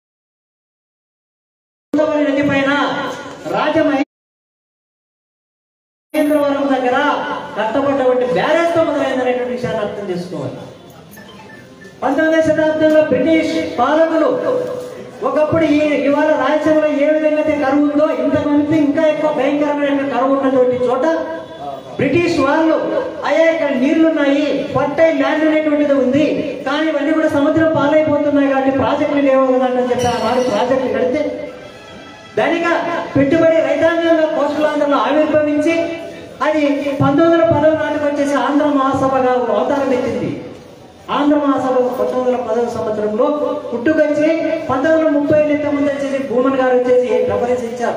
[SPEAKER 7] గోదావరి నది పైన రాజమహేంద్రవరం దగ్గర కట్టబడ్డటువంటి బ్యారేజ్ తో మొదలైందనేటువంటి విషయాన్ని అర్థం చేసుకోవాలి పంతొమ్మిదవ శతాబ్దంలో బ్రిటిష్ పాలకులు ఒకప్పుడు ఈ ఇవాళ రాయలసీమలో ఏ విధంగా అయితే కరువు ఉందో ఇంతమంది ఇంకా ఎక్కువ భయంకరమైన కరువు ఉన్నటువంటి చోట బ్రిటిష్ వాళ్ళు అయ్యా ఇక్కడ నీళ్లున్నాయి పట్టై ల్యాండ్ అనేటువంటిది ఉంది కానీ ఇవన్నీ కూడా సముద్రం పాలైపోతున్నాయి కాబట్టి ప్రాజెక్టులు లేవు కదా అని చెప్పి ఆనాడు ప్రాజెక్టులు కడితే ధనిక పెట్టుబడి రైతాంగంలో కోస్టలాంధ్రలో ఆవిర్భవించి అది పంతొమ్మిది వందల పదవి నాటికి వచ్చేసి ఆంధ్ర మహాసభగా అవతారం ఎత్తింది ఆంధ్ర మహాసభ పంతొమ్మిది వందల పదవ సంవత్సరంలో పుట్టుకొచ్చి పంతొమ్మిది వందల ముప్పై ఏళ్ళ ముందు వచ్చేసి భూమన్ గారు వచ్చేసి ప్రపరిచించారు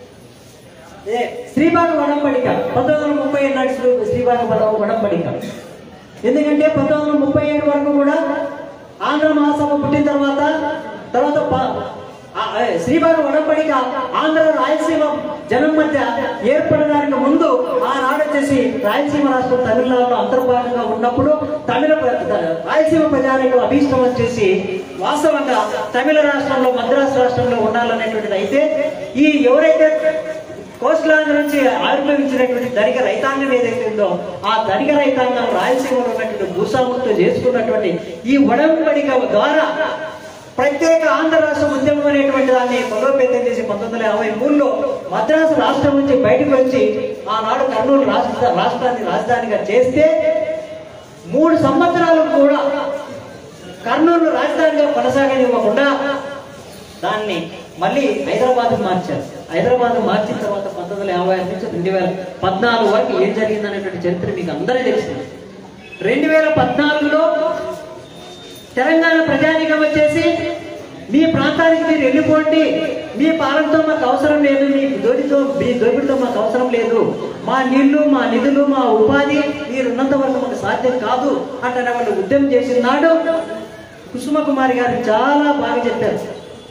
[SPEAKER 7] ఏ శ్రీభాగ వడంబడిక పంతొమ్మిది వందల ముప్పై ఏడు నాటి శ్రీ- శ్రీభాగ వడ- వడంబడిక ఎందుకంటే పంతొమ్మిది వందల ముప్పై ఏడు వరకు కూడా ఆంధ్ర మహాసభ పుట్టిన తర్వాత తర్వాత ప- ఆ, ఏ, శ్రీభాగ వడంబడిక ఆంధ్ర రాయలసీమ జనం మధ్య ఏర్పడడానికి ముందు ఆనాడు వచ్చేసి రాయలసీమ రాష్ట్రం తమిళనాడులో అంతర్భాగంగా ఉన్నప్పుడు తమిళ ప్ర- రాయలసీమ ప్రజానికి అభీష్టం వచ్చేసి వాస్తవంగా తమిళ రాష్ట్రంలో మద్రాసు రాష్ట్రంలో ఉండాలనేటువంటిది అయితే ఈ ఎవరైతే కోస్టలాంధ్ర నుంచి ఆవిర్భవించినటువంటి ధనిక రైతాంగం ఏదైతే ఉందో ఆ ధనిక రైతాంగం రాయలసీమలో ఉన్నటువంటి భూస్వాములతో చేసుకున్నటువంటి ఈ ఒడంబడిక ద్వారా ప్రత్యేక ఆంధ్ర రాష్ట్ర ఉద్యమం అనేటువంటి దాన్ని బలోపేతం చేసి పంతొమ్మిది వందల యాభై మూడులో మద్రాసు రాష్ట్రం నుంచి బయటకు వచ్చి ఆనాడు కర్నూలు రాష్ట్ర రాష్ట్రాన్ని రాజధానిగా చేస్తే మూడు సంవత్సరాలు కూడా కర్నూలు రాజధానిగా కొనసాగనివ్వకుండా దాన్ని మళ్ళీ హైదరాబాద్ మార్చారు హైదరాబాద్ మార్చిన తర్వాత పంతొమ్మిది వందల యాభై ఆరు నుంచి రెండు వేల పద్నాలుగు వరకు ఏం జరిగింది అనేటువంటి చరిత్ర మీకు అందరికీ తెలిసింది రెండు వేల పద్నాలుగులో తెలంగాణ ప్రజానికం వచ్చేసి మీ ప్రాంతానికి మీరు వెళ్ళిపోండి మీ పాలనతో మాకు అవసరం లేదు మీ దోడితో మీ దోపిడితో మాకు అవసరం లేదు మా నీళ్లు మా నిధులు మా ఉపాధి మీరు ఉన్నంత వరకు మాకు సాధ్యం కాదు అంటే వాళ్ళు ఉద్యమం చేసిన నాడు కుసుమ కుమారి గారు చాలా బాగా చెప్పారు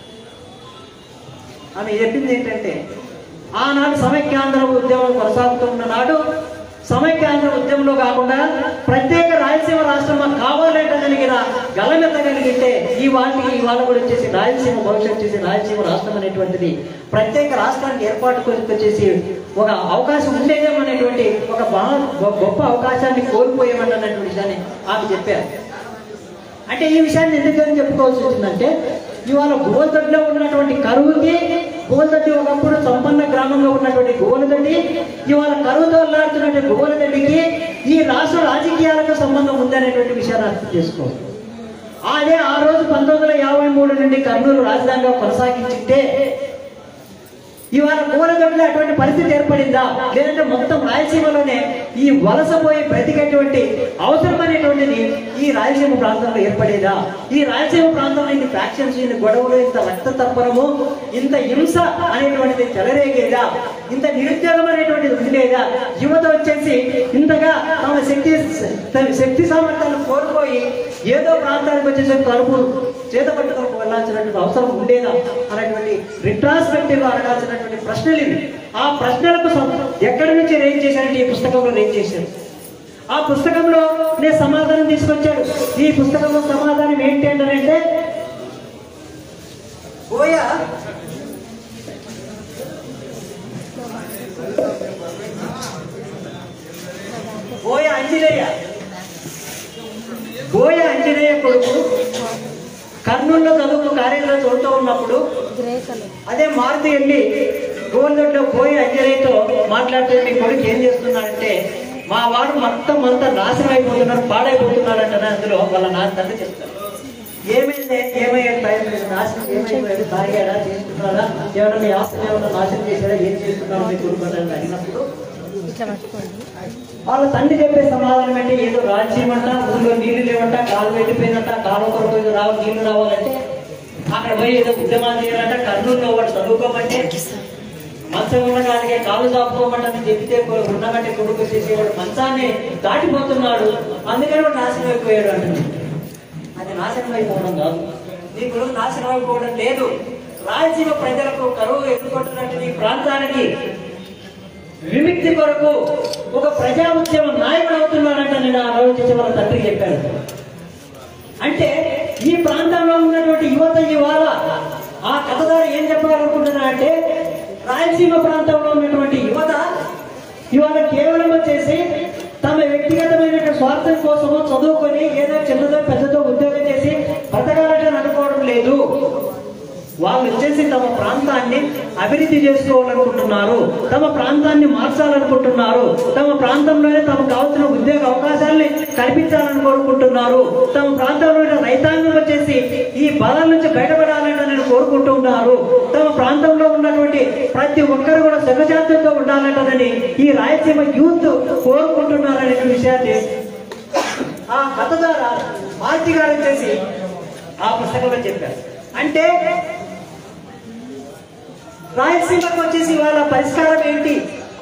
[SPEAKER 7] ఆమె చెప్పింది ఏంటంటే ఆనాడు సమైక్యాంధ్ర ఉద్యమం కొనసాగుతున్న నాడు సమైక్యాంధ్ర ఉద్యమంలో కాకుండా ప్రత్యేక రాయలసీమ రాష్ట్రం మాకు కావాలంటగలిగిన గలమెత్తగలిగితే ఈ వాటికి ఇవాళ కూడా వచ్చేసి రాయలసీమ భవిష్యత్తు చేసి రాయలసీమ రాష్ట్రం అనేటువంటిది ప్రత్యేక రాష్ట్రానికి ఏర్పాటు వచ్చేసి ఒక అవకాశం ఉండేదేమనేటువంటి ఒక బాగా గొప్ప అవకాశాన్ని కోల్పోయామన్నటువంటి విషయాన్ని ఆమె చెప్పారు అంటే ఈ విషయాన్ని ఎందుకని చెప్పుకోవాల్సి వచ్చిందంటే ఇవాళ గోల్దొడ్లో ఉన్నటువంటి కరువుకి గోల్దొడ్డి ఒకప్పుడు సంపన్న గ్రామంగా ఉన్నటువంటి గోల్దొడ్డి ఇవాళ కరువుతో అల్లాడుతున్నటువంటి గోల్దొడ్డికి ఈ రాష్ట్ర రాజకీయాలకు సంబంధం ఉందనేటువంటి విషయాన్ని అర్థం చేసుకోవాలి అదే ఆ రోజు పంతొమ్మిది వందల యాభై మూడు నుండి కర్నూలు రాజధానిగా కొనసాగించింటే ఇవాళ కూరగడ్డలో అటువంటి పరిస్థితి ఏర్పడిందా లేదంటే మొత్తం రాయలసీమలోనే ఈ వలసపోయి బ్రతికేటువంటి అవసరమైనటువంటిది ఈ రాయలసీమ ప్రాంతంలో ఏర్పడేదా ఈ రాయలసీమ ప్రాంతంలో ఇన్ని ఫ్యాక్షన్స్ ఇన్ని గొడవలు ఇంత రక్త తర్పణము ఇంత హింస అనేటువంటిది చెలరేగేదా ఇంత నిరుద్యోగం అనేటువంటిది ఉండేదా యువత వచ్చేసి ఇంతగా తమ శక్తి తమ శక్తి సామర్థ్యాలు కోల్పోయి ఏదో ప్రాంతానికి వచ్చేసి కలుపు చేత పట్టుకొని వెళ్ళాల్సినటువంటి అవసరం ఉండేదా అనేటువంటి రిట్రాస్పెక్టివ్ అడగాల్సినటువంటి ప్రశ్నలు ఇవి ఆ ప్రశ్నలకు సం- ఎక్కడి నుంచి రేంజ్ చేశారంటే ఈ పుస్తకంలో రేంజ్ చేశారు ఆ పుస్తకంలో నేను సమాధానం తీసుకొచ్చాడు ఈ పుస్తకంలో సమాధానం ఏంటి అంటే ఓయ ఓయ అంజనేయ బోయ అంజనేయ కొడుకు కర్నూలులో చదువు కార్యంలో చదువుతూ ఉన్నప్పుడు
[SPEAKER 3] గ్రే కలర్
[SPEAKER 7] అదే మారుతి వెళ్ళి గోల్దొడ్లో పోయి అంజనేయతో మాట్లాడితే మీ కొడుకు ఏం చేస్తున్నాడంటే మా వాడు మొత్తం అంతా నాశనం అయిపోతున్నాడు పాడైపోతున్నాడు అంటే అందులో వాళ్ళ నాన్న తండ్రి చెప్తారు ఏమైంది ఏమయ్యాడు భయం లేదు నాశనం ఏమైపోయాడు తాగాడా చేసుకున్నాడా ఏమైనా మీ ఆస్తిని ఏమైనా నాశనం చేశాడా ఏం చేస్తున్నాడు మీ కొడుకు అని అడిగినప్పుడు
[SPEAKER 3] ఇట్లా పట్టుకోండి
[SPEAKER 7] వాళ్ళ తండ్రి చెప్పే సమాధానం అంటే ఏదో రాజ్యం అంట ఊళ్ళో నీళ్లు లేవంట కాలు వెళ్ళిపోయిందంట కాలు కొరకు రావు నీళ్లు రావాలంటే అక్కడ పోయి ఏదో ఉద్యమాలు చేయాలంట కర్నూలులో వాడు చదువుకోమంటే మంచం ఉన్న కాలికే కాలు చాపుకోమంటని చెప్తే కొ- ఉన్నగంటే కొడుకు చేసేవాడు మంచాన్ని దాటిపోతున్నాడు అందుకని వాడు నాశనం అయిపోయాడు అంటుంది అది నాశనం అయిపోవడం కాదు నీ కొడుకు నాశనం అయిపోవడం లేదు రాయలసీమ ప్రజలకు కరువు ఎదుర్కొంటున్నట్టు నీ ప్రాంతానికి విముక్తి కొరకు ఒక ప్రజా ఉద్యమ నాయకుడు అవుతున్నాడంట నేను ఆలోచించి వాళ్ళ తండ్రి చెప్పాడు అంటే ఈ ప్రాంతంలో ఉన్నటువంటి యువత ఇవాళ ఆ కథ ద్వారా ఏం చెప్పాలనుకుంటున్నా అంటే రాయలసీమ ప్రాంతంలో ఉన్నటువంటి యువత ఇవాళ కేవలం వచ్చేసి తమ వ్యక్తిగతమైన స్వార్థం కోసమో చదువుకొని ఏదో చిన్నదో పెద్దదో ఉద్యోగం చేసి బ్రతకాలని అనుకోవడం లేదు వాళ్ళు వచ్చేసి తమ ప్రాంతాన్ని అభివృద్ధి చేసుకోవాలనుకుంటున్నారు తమ ప్రాంతాన్ని మార్చాలనుకుంటున్నారు తమ ప్రాంతంలోనే తమకు కావాల్సిన ఉద్యోగ అవకాశాలని కల్పించాలని కోరుకుంటున్నారు తమ ప్రాంతంలో రైతాంగం వచ్చేసి ఈ బాధల నుంచి బయటపడాలని నేను కోరుకుంటున్నారు తమ ప్రాంతంలో ఉన్నటువంటి ప్రతి ఒక్కరు కూడా సుఖశాంతంతో ఉండాలంటదని ఈ రాయలసీమ యూత్ కోరుకుంటున్నారనే విషయాన్ని ఆ కథ ద్వారా మార్చి గారు వచ్చేసి ఆ పుస్తకంలో చెప్పారు అంటే రాయలసీమకు వచ్చేసి వాళ్ళ పరిష్కారం ఏంటి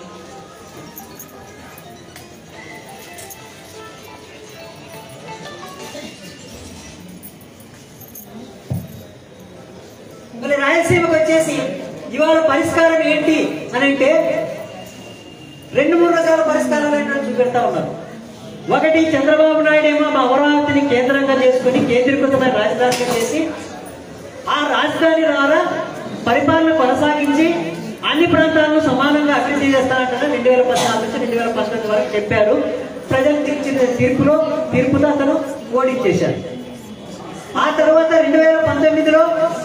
[SPEAKER 7] మరి రాయలసీమకు వచ్చేసి ఇవాళ పరిష్కారం ఏంటి అని అంటే రెండు మూడు రకాల పరిష్కారాలు ఏంటో చూపెడతా ఉన్నారు ఒకటి చంద్రబాబు నాయుడు ఏమో మా అమరావతిని కేంద్రంగా చేసుకుని కేంద్రీకృతమైన రాజధానిగా చేసి ఆ రాజధాని ద్వారా పరిపాలన కొనసాగించి అన్ని ప్రాంతాలను సమానంగా అభివృద్ధి చేస్తానంటే రెండు వేల పద్నాలుగు నుంచి రెండు వేల పంతొమ్మిది వరకు చెప్పారు ప్రజలు తీర్చిన తీర్పులో తీర్పుతో అతను ఓడించేశారు ఆ తర్వాత రెండు వేల పంతొమ్మిదిలో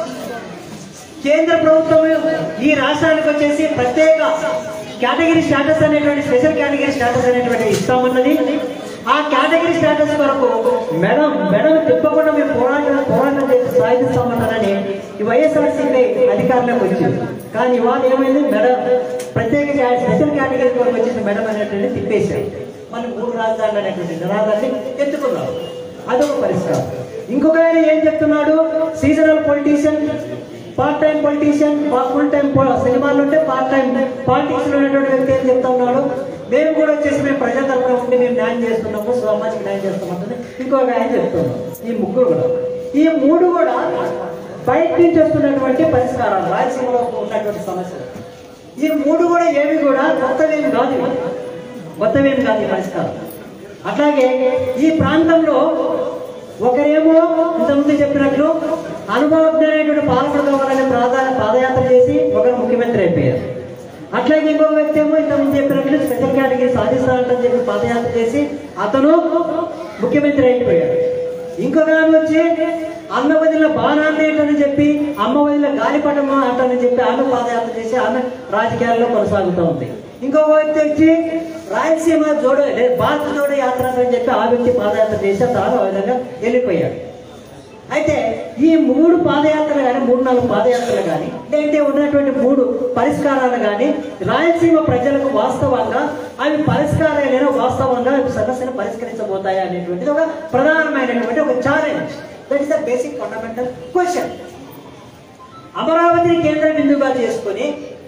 [SPEAKER 7] కేంద్ర ప్రభుత్వం ఈ రాష్ట్రానికి వచ్చేసి ప్రత్యేక కేటగిరీ స్టేటస్ అనేటువంటి స్పెషల్ కేటగిరీ స్టేటస్ అనేటువంటి ఇస్తామన్నది ఆ కేటగిరీ స్టేటస్ కొరకు మేడం మేడం తిప్పకుండా మేము పోరాటం పోరాటం చేసి సాధిస్తామన్నారని ఈ వైఎస్ఆర్సీపీ అధికారంలోకి వచ్చింది కానీ ఇవాళ ఏమైంది మేడం ప్రత్యేక కే- స్పెషల్ కేటగిరీ కొరకు వచ్చేసి మేడం అనేటువంటి తిప్పేశారు మళ్ళీ మూడు రాజధానులు అనేటువంటి నినాదాన్ని ఎత్తుకున్నారు అదొక పరిష్కారం ఇంకొక ఆయన ఏం చెప్తున్నాడు seasonal politician part time politician full time సినిమాలు ఉంటే పార్ట్ టైం పాలిటిక్స్ లో ఉన్నటువంటి వ్యక్తి ఏం చెప్తా ఉన్నాడు మేము కూడా వచ్చేసి మేము ప్రజల తరపున ఉండి మేము న్యాయం చేస్తున్నాము సమాజానికి న్యాయం చేస్తామంటే ఇంకొక ఆయన చెప్తున్నాం ఈ ముగ్గురు కూడా ఈ మూడు కూడా బయట నుంచి వస్తున్నటువంటి పరిష్కారాలు రాయలసీమలో ఉన్నటువంటి సమస్యలు ఈ మూడు కూడా ఏవి కూడా కొత్తవేమి కాదు ఇవి. కొత్తవేమి కాదు ఈ పరిష్కారం అట్లాగే ఈ ప్రాంతంలో ఒకరేమో ఇంతకుముందు చెప్పినట్లు అనుభవజ్ఞమైనటువంటి పాలకుడు కావాలని ప్రాధాన్య పాదయాత్ర చేసి ఒకరు ముఖ్యమంత్రి అయిపోయారు అట్లాగే ఇంకొక వ్యక్తి ఏమో ఇంతకుముందు చెప్పినట్లు స్పెషల్ కేటగిరీ సాధిస్తానంటని చెప్పి పాదయాత్ర చేసి అతను ముఖ్యమంత్రి అయిపోయాడు ఇంకొక ఆమె వచ్చి అన్న వదిలిన బాణాన్ని ఏంటని చెప్పి అమ్మ వదిలిన గాలిపటం అంటని చెప్పి ఆమె పాదయాత్ర చేసి ఆమె రాజకీయాల్లో కొనసాగుతూ ఉంది ఇంకొక వ్యక్తి వచ్చి రాయలసీమ జోడో లే- భారత్ జోడో యాత్ర అని చెప్పి ఆ వ్యక్తి పాదయాత్ర చేసి తాను ఆ విధంగా వెళ్ళిపోయాడు అయితే ఈ మూడు పాదయాత్రలు కానీ మూడు నాలుగు పాదయాత్రలు కానీ లేదంటే ఉన్నటువంటి మూడు పరిష్కారాలు కానీ రాయలసీమ ప్రజలకు వాస్తవంగా అవి పరిష్కారాలైన వాస్తవంగా అవి సమస్యను పరిష్కరించబోతాయా అనేటువంటిది ఒక ప్రధానమైనటువంటి ఒక challenge that is the basic fundamental question అమరావతిని కేంద్ర బిందువుగా చేసుకొని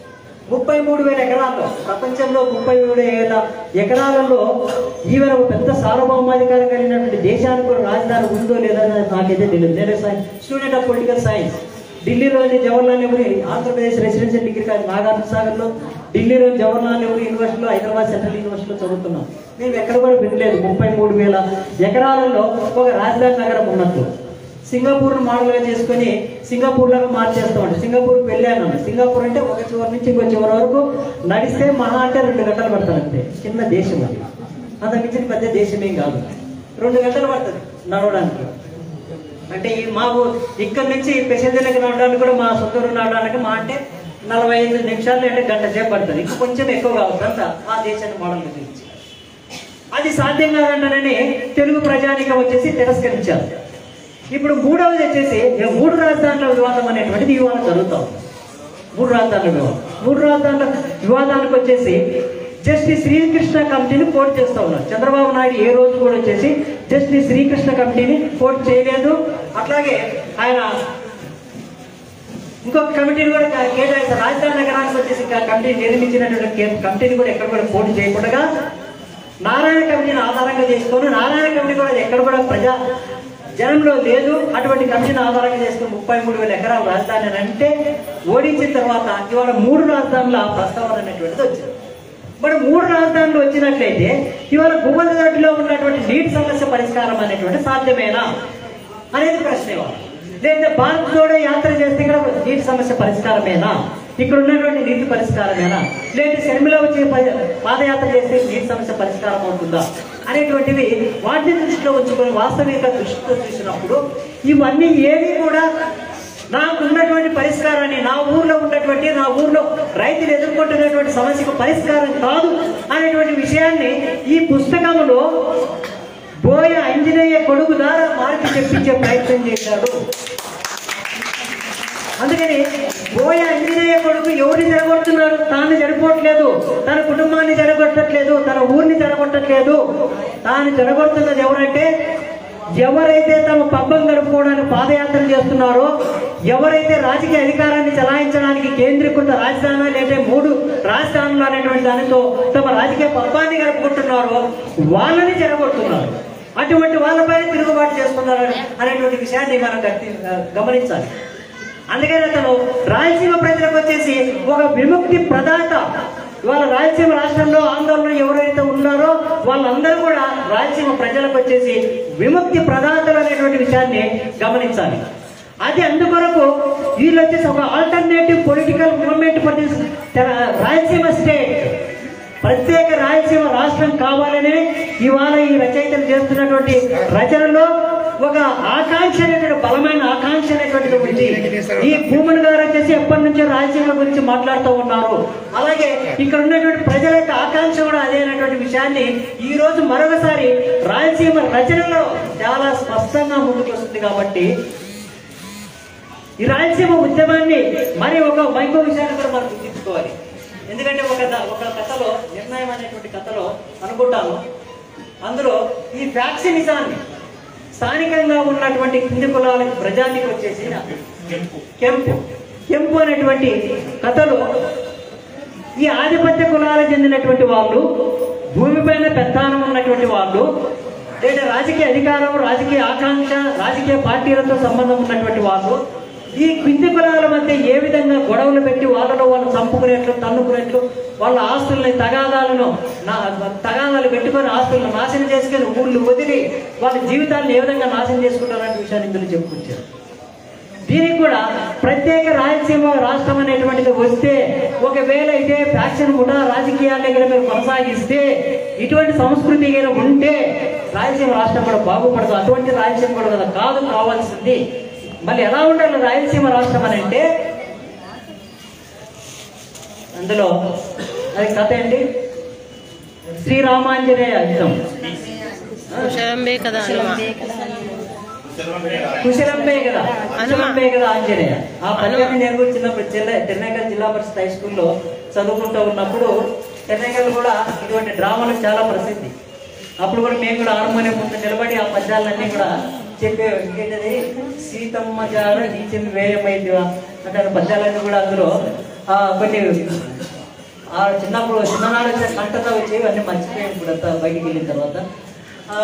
[SPEAKER 7] ముప్పై మూడు వేల ఎకరాల్లో ప్రపంచంలో ముప్పై మూడు వేల ఎకరాలలో ఈవెన్ ఒక పెద్ద సార్వభౌమాధికారం కలిగినటువంటి దేశానికి కూడా రాజధాని ఉందో లేదో అనేది నాకైతే తెలియదు నేను స్టూడెంట్ ఆఫ్ పొలిటికల్ సైన్స్ ఢిల్లీలోని Jawaharlal Nehru Andhra Pradesh residential degree college Nagarjuna సాగర్లో ఢిల్లీలోని జవహర్లాల్ నెహ్రూ యూనివర్సిటీలో హైదరాబాద్ సెంట్రల్ యూనివర్సిటీలో చదువుతున్నాం మేము ఎక్కడ కూడా వినలేదు ముప్పై మూడు వేల ఎకరాలలో ఒక రాజధాని నగరం ఉన్నట్టు సింగపూర్ మోడల్గా చేసుకొని సింగపూర్ లాగా మార్చేస్తామండి సింగపూర్కి వెళ్ళాను సింగపూర్ అంటే ఒక చివరి నుంచి ఇంకో చివరి వరకు నడిస్తే మహా అంటే రెండు గంటలు పడతారు అంతే చిన్న దేశం అది అంత మించిన పెద్ద దేశం ఏం కాదు రెండు గంటలు పడుతుంది నడవడానికి అంటే ఈ మాకు ఇక్కడ నుంచి పెసెంజర్లకు నడవడానికి కూడా మా సొంత ఊరు నడవడానికి మా అంటే నలభై ఐదు నిమిషాలు అంటే గంట సేపు పడుతుంది ఇంకా కొంచెం ఎక్కువ కావచ్చు అంత ఆ దేశాన్ని మోడల్ గురించి అది సాధ్యం కాదంటానని తెలుగు ప్రజానికం వచ్చేసి తిరస్కరించారు ఇప్పుడు మూడవది వచ్చేసి ఈ మూడు రాజధానుల వివాదం అనేటువంటిది వివాదం జరుగుతాం మూడు రాజధానుల వివాదం మూడు రాజధానుల వివాదానికి వచ్చేసి జస్టిస్ శ్రీకృష్ణ కమిటీని కోర్టు చేస్తా ఉన్నారు చంద్రబాబు నాయుడు ఏ రోజు కూడా వచ్చేసి జస్టిస్ శ్రీకృష్ణ కమిటీని కోర్టు చేయలేదు అట్లాగే ఆయన ఇంకొక కమిటీని కూడా కా- కేటాయిస్తారు రాజధాని నగరానికి వచ్చేసి క- కమిటీ నిర్మించినటువంటి కే- కమిటీని కూడా ఎక్కడ కూడా పోటీ చేయకుండా నారాయణ కమిటీని ఆధారంగా చేసుకొని నారాయణ కమిటీ కూడా ఎక్కడ కూడా ప్రజా జనంలో లేదు అటువంటి కమిటీని ఆధారంగా చేసుకుని ముప్పై మూడు వేల ఎకరాల రాజధాని అని అంటే ఓడించిన తర్వాత ఇవాళ మూడు రాజధానుల ప్రస్తావన అనేటువంటిది వచ్చింది మరి మూడు రాజధానులు వచ్చినట్లయితే ఇవాళ భూమధ్యలో ఉన్నటువంటి నీటి సమస్య పరిష్కారం అనేటువంటి సాధ్యమేనా అనేది ప్రశ్న ఇవాళ లేదా భారత్ జోడో యాత్ర చేస్తే ఇక్కడ నీటి సమస్య పరిష్కారమేనా ఇక్కడ ఉన్నటువంటి నీటి పరిష్కారమేనా లేదా శర్మిల వచ్చి ప- పాదయాత్ర చేస్తే నీటి సమస్య పరిష్కారం అవుతుందా అనేటువంటివి వాటిని దృష్టిలో ఉంచుకొని వాస్తవిక దృష్టితో చూసినప్పుడు ఇవన్నీ ఏవి కూడా నాకు ఉన్నటువంటి పరిష్కారాన్ని నా ఊర్లో ఉన్నటువంటి నా ఊర్లో రైతులు ఎదుర్కొంటున్నటువంటి సమస్యకు పరిష్కారం కాదు అనేటువంటి విషయాన్ని ఈ పుస్తకంలో బోయ అంజనేయ కొడుకు ద్వారా మార్పు చెప్పించే ప్రయత్నం చేశాడు అందుకని బోయ అంజనేయ కొడుకు ఎవరిని జరగొడుతున్నాడు తాను జరగొట్టలేదు తన కుటుంబాన్ని జరగొట్టట్లేదు తన ఊరిని జరగొట్టట్లేదు తాను జరగొడుతున్నది ఎవరంటే ఎవరైతే తమ పబ్బం గడుపుకోవడానికి పాదయాత్ర చేస్తున్నారో ఎవరైతే రాజకీయ అధికారాన్ని చలాయించడానికి కేంద్రీకృత రాజధాని లేదా మూడు రాజధానులు అనేటువంటి దానితో తమ రాజకీయ పబ్బాన్ని గడుపుకుంటున్నారో వాళ్ళని జరగొడుతున్నారు అటువంటి వాళ్ళపైన తిరుగుబాటు చేస్తున్నారు అనేటువంటి విషయాన్ని మనం గట్టి- గమనించాలి అందుకని అతను రాయలసీమ ప్రజలకు వచ్చేసి ఒక విముక్తి ప్రదాత ఇవాళ రాయలసీమ రాష్ట్రంలో ఆందోళన ఎవరైతే ఉన్నారో వాళ్ళందరూ కూడా రాయలసీమ ప్రజలకు వచ్చేసి విముక్తి ప్రదాతలు అనేటువంటి విషయాన్ని గమనించాలి అది అందుకొరకు వీళ్ళు వచ్చేసి ఒక alternative political movement for this Rayalaseema state ప్రత్యేక రాయలసీమ రాష్ట్రం కావాలని ఇవాళ ఈ రచయితలు చేస్తున్నటువంటి రచనలో ఒక ఆకాంక్ష అనేటువంటి బలమైన ఆకాంక్ష అనేటువంటిది ఉంది ఈ భూమన్ గారు వచ్చేసి ఎప్పటి నుంచో రాయలసీమ గురించి మాట్లాడుతూ ఉన్నారు అలాగే ఇక్కడ ఉన్నటువంటి ప్రజల యొక్క ఆకాంక్ష కూడా అదే అనేటువంటి విషయాన్ని ఈ రోజు మరొకసారి రాయలసీమ రచనలో చాలా స్పష్టంగా ముందుకు వస్తుంది కాబట్టి ఈ రాయలసీమ ఉద్యమాన్ని మరి ఒక మైకో విషయాన్ని కూడా మనం గుర్తించుకోవాలి ఎందుకంటే ఒక ద- ఒక కథలో నిర్ణయం అనేటువంటి కథలో అనుకుంటాను అందులో ఈ ఫ్యాక్సినిజాన్ని స్థానికంగా ఉన్నటువంటి కింది కులాలకు ప్రజానికి వచ్చేసి కెంపు కెంపు అనేటువంటి కథలో ఈ ఆధిపత్య కులాలకు చెందినటువంటి వాళ్ళు భూమిపైన పెత్తానం ఉన్నటువంటి వాళ్ళు లేదా రాజకీయ అధికారం రాజకీయ ఆకాంక్ష రాజకీయ పార్టీలతో సంబంధం ఉన్నటువంటి వాళ్ళు ఈ కింది కులాల మధ్య ఏ విధంగా గొడవలు పెట్టి వాళ్ళలో వాళ్ళు చంపుకునేట్లు తన్నుకునేట్లు వాళ్ళ ఆస్తుల్ని తగాదాలను నా తగాదాలు పెట్టుకొని ఆస్తులను నాశనం చేసుకొని ఊళ్ళు వదిలి వాళ్ళ జీవితాలను ఏ విధంగా నాశనం చేసుకుంటారనే విషయాన్ని ఇందులో చెప్పుకొచ్చారు దీనికి కూడా ప్రత్యేక రాయలసీమ రాష్ట్రం అనేటువంటిది వస్తే ఒకవేళ ఇదే ఫ్యాక్షన్ కూడా రాజకీయాన్ని కనుక మీరు కొనసాగిస్తే ఇటువంటి సంస్కృతి కనుక ఉంటే రాయలసీమ రాష్ట్రం కూడా బాగుపడదు అటువంటి రాయలసీమ కూడా కదా కాదు కావాల్సింది మళ్ళీ ఎలా ఉండాలి రాయలసీమ రాష్ట్రం అని అంటే అందులో అది కథ ఏంటి శ్రీరామాంజనేయ యుద్ధం
[SPEAKER 3] కుశలంబే కదా హనుమ
[SPEAKER 7] కుశలంబే కదా కుశలంబే కదా ఆంజనేయ ఆ పల్లెని నేను కూడా చిన్నప్పుడు చెన్నై తెన్నగల్ జిల్లా పరిషత్ హై స్కూల్లో చదువుకుంటూ ఉన్నప్పుడు తెన్నగల్ కూడా ఇటువంటి డ్రామాలు చాలా ప్రసిద్ధి అప్పుడు కూడా మేము కూడా హార్మోనియం ముందు నిలబడి ఆ పద్యాలన్నీ కూడా చెప్పే ఏంటది సీతమ్మ జార నీచెం వేయమైందివా అంటే ఆ పద్యాలన్నీ కూడా అందులో ఆ, కొన్ని ఆ చిన్నప్పుడు చిన్ననాడు వచ్చే కంటతో వచ్చేవి అన్నీ మర్చిపోయాను ఇప్పుడు అంతా బయటికి వెళ్ళిన తర్వాత ఆ,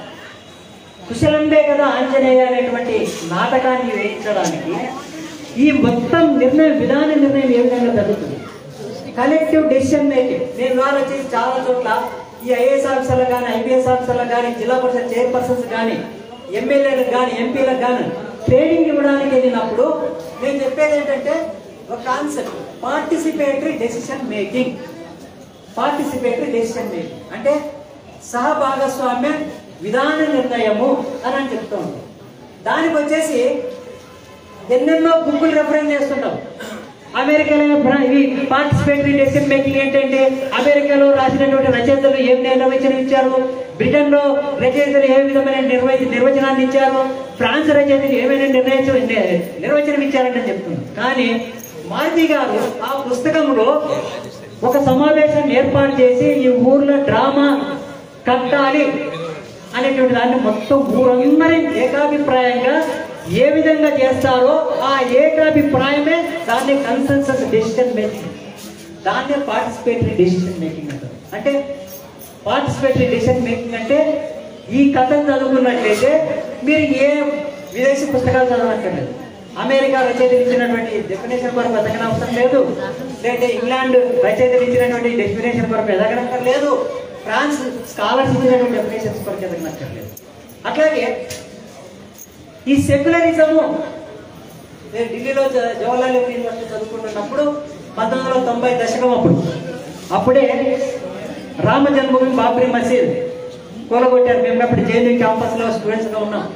[SPEAKER 7] కుశలంబే కదా ఆంజనేయ అనేటువంటి నాటకాన్ని వేయించడానికి ఈ మొత్తం నిర్ణయం విధాన నిర్ణయం ఏ విధంగా జరుగుతుంది కలెక్టివ్ డెసిషన్ మేకింగ్ నేను ఇవాళ వచ్చేసి చాలా చోట్ల ఈ ఐఏఎస్ ఆఫీసర్లకు కానీ ఐపీఎస్ ఆఫీసర్లకు కానీ జిల్లా పరిషత్ చైర్పర్సన్స్ కానీ ఎమ్మెల్యేలకు కానీ ఎంపీలకు కానీ ట్రైనింగ్ ఇవ్వడానికి వెళ్ళినప్పుడు నేను చెప్పేది ఏంటంటే ఒక concept participatory decision making participatory decision making అంటే సహభాగస్వామ్య విధాన నిర్ణయము అని అని చెప్తూ ఉంటాం దానికి వచ్చేసి ఎన్నెన్నో బుక్కులు రెఫరెన్స్ చేస్తుంటాం అమెరికాలో ప్ర- ఈ పార్టిసిపేటరీ డెసిషన్ మేకింగ్ ఏంటంటే అమెరికాలో రాసినటువంటి రచయితలు ఏం నిర్వచనం ఇచ్చారు బ్రిటన్ లో రచయితలు ఏ విధమైన నిర్వచ నిర్వచనాన్ని ఇచ్చారు ఫ్రాన్స్ రచయితలు ఏమైనా నిర్ణయించ నిర్వచనం ఇచ్చారంటే చెప్తున్నారు కానీ మారుతి గారు ఆ పుస్తకంలో ఒక సమావేశం ఏర్పాటు చేసి ఈ ఊర్లో డ్రామా కట్టాలి అనేటువంటి దాన్ని మొత్తం ఊరందరి ఏకాభిప్రాయంగా ఏ విధంగా చేస్తారో ఆ ఏకాభిప్రాయమే దాన్ని కన్సెన్సస్ డెసిషన్ మేకింగ్ దాన్నే పార్టిసిపేటరీ డెసిషన్ మేకింగ్ అంటారు అంటే పార్టిసిపేటరీ డెసిషన్ మేకింగ్ అంటే ఈ కథను చదువుకున్నట్లయితే మీరు ఏ విదేశీ పుస్తకాలు చదవక్కర్లేదు అమెరికా రచయితలు ఇచ్చినటువంటి డెఫినేషన్ కొరకు ఎదగన అవసరం లేదు లేదా ఇంగ్లాండ్ రచయితలు ఇచ్చినటువంటి డెఫినేషన్ కొరకు ఎదగనక్కర్లేదు ఫ్రాన్స్ స్కాలర్స్ ఇచ్చినటువంటి డెఫినేషన్స్ కొరకు ఎదగనక్కర్లేదు అట్లాగే ఈ సెక్యులరిజము నేను ఢిల్లీలో జ- జవహర్లాల్ నెహ్రూ యూనివర్సిటీ చదువుకుంటున్నప్పుడు పంతొమ్మిది వందల తొంభై దశకం అప్పుడు అప్పుడే రామ జన్మభూమి బాబ్రీ మసీద్ కూలగొట్టారు మేము అప్పుడు జేఎన్యూ క్యాంపస్ లో స్టూడెంట్స్ గా ఉన్నాం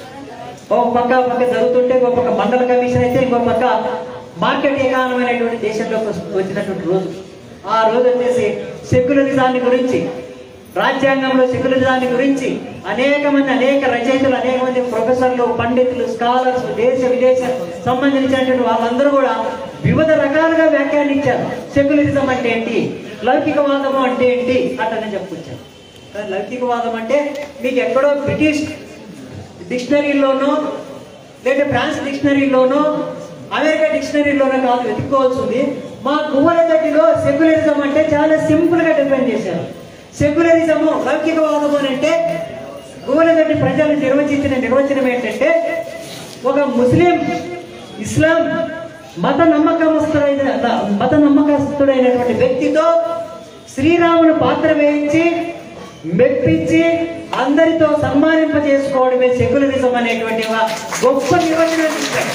[SPEAKER 7] ఒక పక్క ఒక పక్క జరుగుతుంటే ఇంకో పక్క మండల కమిషన్ అయితే ఇంకో పక్క మార్కెట్ ఏకానమైనటువంటి దేశంలోకి వస్తు- వచ్చినటువంటి రోజు ఆ రోజు వచ్చేసి సెక్యులరిజాన్ని గురించి రాజ్యాంగంలో సెక్యులరిజాన్ని గురించి అనేక మంది అనేక రచయితలు అనేక మంది ప్రొఫెసర్లు పండితులు స్కాలర్స్ దేశ విదేశ సంబంధించినటువంటి వాళ్ళందరూ కూడా వివిధ రకాలుగా వ్యాఖ్యానించారు సెక్యులరిజం అంటే ఏంటి లౌకికవాదము అంటే ఏంటి అట్లనే చెప్పుకొచ్చారు కానీ లౌకికవాదం అంటే మీకు ఎక్కడో బ్రిటిష్ డిక్షనరీలోనో లేదా ఫ్రాన్స్ డిక్షనరీలోనో అమెరికా డిక్షనరీలోనో కాదు వెతుక్కోవాల్సింది మా గువ్వలదడ్డిలో సెక్యులరిజం అంటే చాలా సింపుల్ గా డిఫైన్ చేశారు సెక్యులరిజము లౌకికవాదము అని అంటే గువ్వలదడ్డి ప్రజలు నిర్వచించిన నిర్వచనం ఏంటంటే ఒక ముస్లిం ఇస్లాం మత నమ్మకస్తుడైన మత నమ్మకస్తుడైనటువంటి వ్యక్తితో శ్రీరాముని పాత్ర వేయించి మెప్పించి అందరితో సన్మానింప చేసుకోవడమే సెక్యులరిజం అనేటువంటి ఒక గొప్ప నిర్వచనం ఇచ్చారు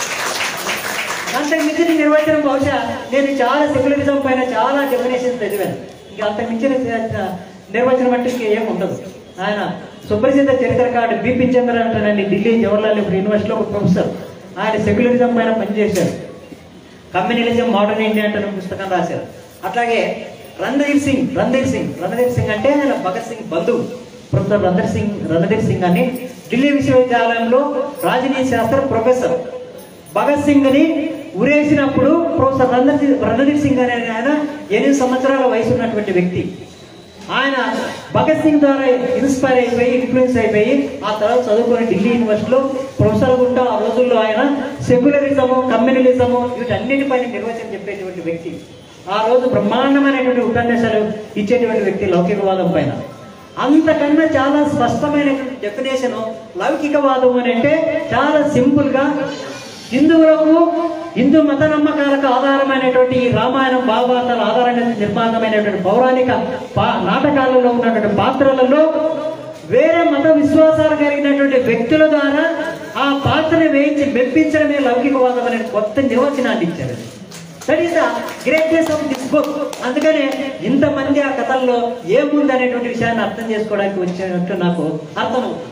[SPEAKER 7] అంతకు మించిన నిర్వచనం బహుశా నేను చాలా సెక్యులరిజం పైన చాలా డెఫినేషన్స్ చదివాను ఇంకా అంతకు మించిన చ- నిర్వచనం అంటే ఇంకా ఏం ఉండదు ఆయన సుప్రసిద్ధ చరిత్రకారుడు బిపిన్ చంద్ర అంటానండి ఢిల్లీ జవహర్లాల్ నెహ్రూ యూనివర్సిటీలో ఒక ప్రొఫెసర్ ఆయన సెక్యులరిజం పైన పనిచేశారు కమ్యూనిజం మోడర్న్ ఇండియా అంటే ఒక పుస్తకం రాశారు అట్లాగే రణధీర్ సింగ్ రణధీర్ సింగ్ రణధీర్ సింగ్ అంటే ఆయన భగత్ సింగ్ బంధువు ప్రొఫెసర్ రణధీర్ సింగ్ రణధీర్ సింగ్ అని ఢిల్లీ విశ్వవిద్యాలయంలో రాజనీతి శాస్త్ర ప్రొఫెసర్ భగత్ సింగ్ ని ఉరేసినప్పుడు ప్రొఫెసర్ రణధీర్ రణధీర్ సింగ్ అనే ఆయన ఎనిమిది సంవత్సరాల వయసు ఉన్నటువంటి వ్యక్తి ఆయన భగత్ సింగ్ ద్వారా ఇన్స్పైర్ అయిపోయి ఇన్ఫ్లుయెన్స్ అయిపోయి ఆ తర్వాత చదువుకుని ఢిల్లీ యూనివర్సిటీలో ప్రొఫెసర్ గుంటా ఆ రోజుల్లో ఆయన సెక్యులరిజము కమ్యూనలిజము వీటన్నిటిపైన నిర్వచనం చెప్పేటువంటి వ్యక్తి ఆ రోజు బ్రహ్మాండమైనటువంటి ఉపన్యాసాలు ఇచ్చేటువంటి వ్యక్తి లౌకికవాదం పైన అంతకన్నా చాలా స్పష్టమైనటువంటి డెఫినేషన్ లౌకికవాదం అని అంటే చాలా సింపుల్ గా హిందువులకు హిందూ మత నమ్మకాలకు ఆధారమైనటువంటి ఈ రామాయణం భాగవతాల ఆధారంగా నిర్మాణమైనటువంటి పౌరాణిక పా- నాటకాలలో ఉన్నటువంటి పాత్రలలో వేరే మత విశ్వాసాలు కలిగినటువంటి వ్యక్తుల ద్వారా ఆ పాత్రను వేయించి మెప్పించడమే లౌకికవాదం అనే కొత్త నిర్వచనాన్ని ఇచ్చారు that is the greatness of this book అందుకనే ఇంతమంది ఆ కథల్లో ఏముంది అనేటువంటి విషయాన్ని అర్థం చేసుకోవడానికి వచ్చినట్టు నాకు అర్థమవుతుంది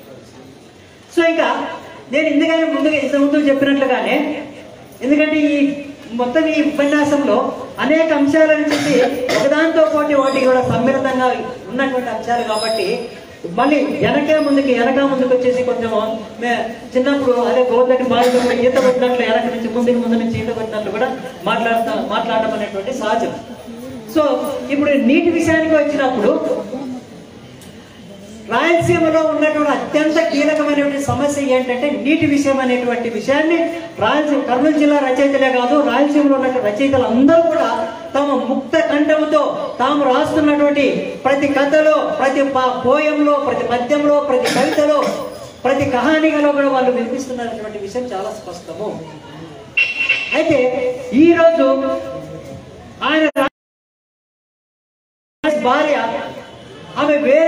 [SPEAKER 7] సో ఇంకా నేను ఎందుకని ముందుగా ఇంత ముందు చెప్పినట్లుగానే ఎందుకంటే ఈ మొత్తం ఈ ఉపన్యాసంలో అనేక అంశాలను చెప్పి ఒకదాంతో పోటీ ఒకటి కూడా సమ్మిళితంగా ఉన్నటువంటి అంశాలు కాబట్టి మళ్ళీ వెనక ముందుకి వెనక ముందుకు వచ్చేసి కొంచెం మే- చిన్నప్పుడు అదే గోదావరి బావిలో కూడా ఈత కొట్టినట్లు వెనక నుంచి ముందుకు ముందు నుంచి ఈత కొట్టినట్లు కూడా మాట్లాడతా మాట్లాడడం అనేటువంటి సహజం సో ఇప్పుడు నీటి విషయానికి వచ్చినప్పుడు రాయలసీమలో ఉన్నటువంటి అత్యంత కీలకమైనటువంటి సమస్య ఏంటంటే నీటి విషయం అనేటువంటి విషయాన్ని రాయలసీమ కర్నూలు జిల్లా రచయితలే కాదు రాయలసీమలో ఉన్నటువంటి రచయితలు అందరూ కూడా తమ ముక్త కంఠముతో తాము రాస్తున్నటువంటి ప్రతి కథలో ప్రతి ప- పోయంలో ప్రతి పద్యంలో ప్రతి కవితలో ప్రతి కహానికలో కూడా వాళ్ళు వినిపిస్తున్నటువంటి విషయం చాలా స్పష్టము అయితే ఈ రోజు ఆయన రా- భార్య ఆమె వేరే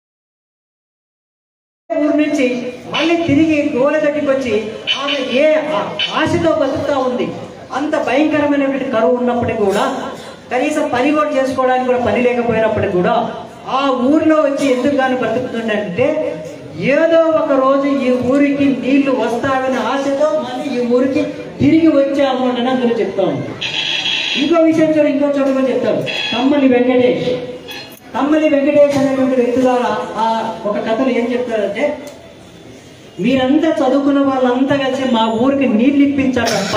[SPEAKER 7] ఊరు నుంచి మళ్ళీ తిరిగి గోలగడ్డికి వచ్చి ఆమె ఏ ఆ- ఆశతో బతుకుతా ఉంది అంత భయంకరమైనటువంటి కరువు ఉన్నప్పటికీ కూడా కనీసం పని కూడా చేసుకోవడానికి కూడా పని లేకపోయినప్పటికీ కూడా ఆ ఊరిలో వచ్చి ఎందుకు కానీ బతుకుతుందంటే ఏదో ఒక రోజు ఈ ఊరికి నీళ్లు వస్తావనే ఆశతో మళ్ళీ ఈ ఊరికి తిరిగి వచ్చాము అని అందులో చెప్తా ఉంది ఇంకో విషయం చూడ ఇంకో చోట కూడా చెప్తాడు తమ్మలి వెంకటేష్ తమ్మలి వెంకటేష్ అనేటువంటి వ్యక్తి ద్వారా ఆ ఒక కథలు ఏం చెప్తారంటే మీరంతా చదువుకున్న వాళ్ళంతా కలిసి మా ఊరికి నీళ్ళు ఇప్పించారప్ప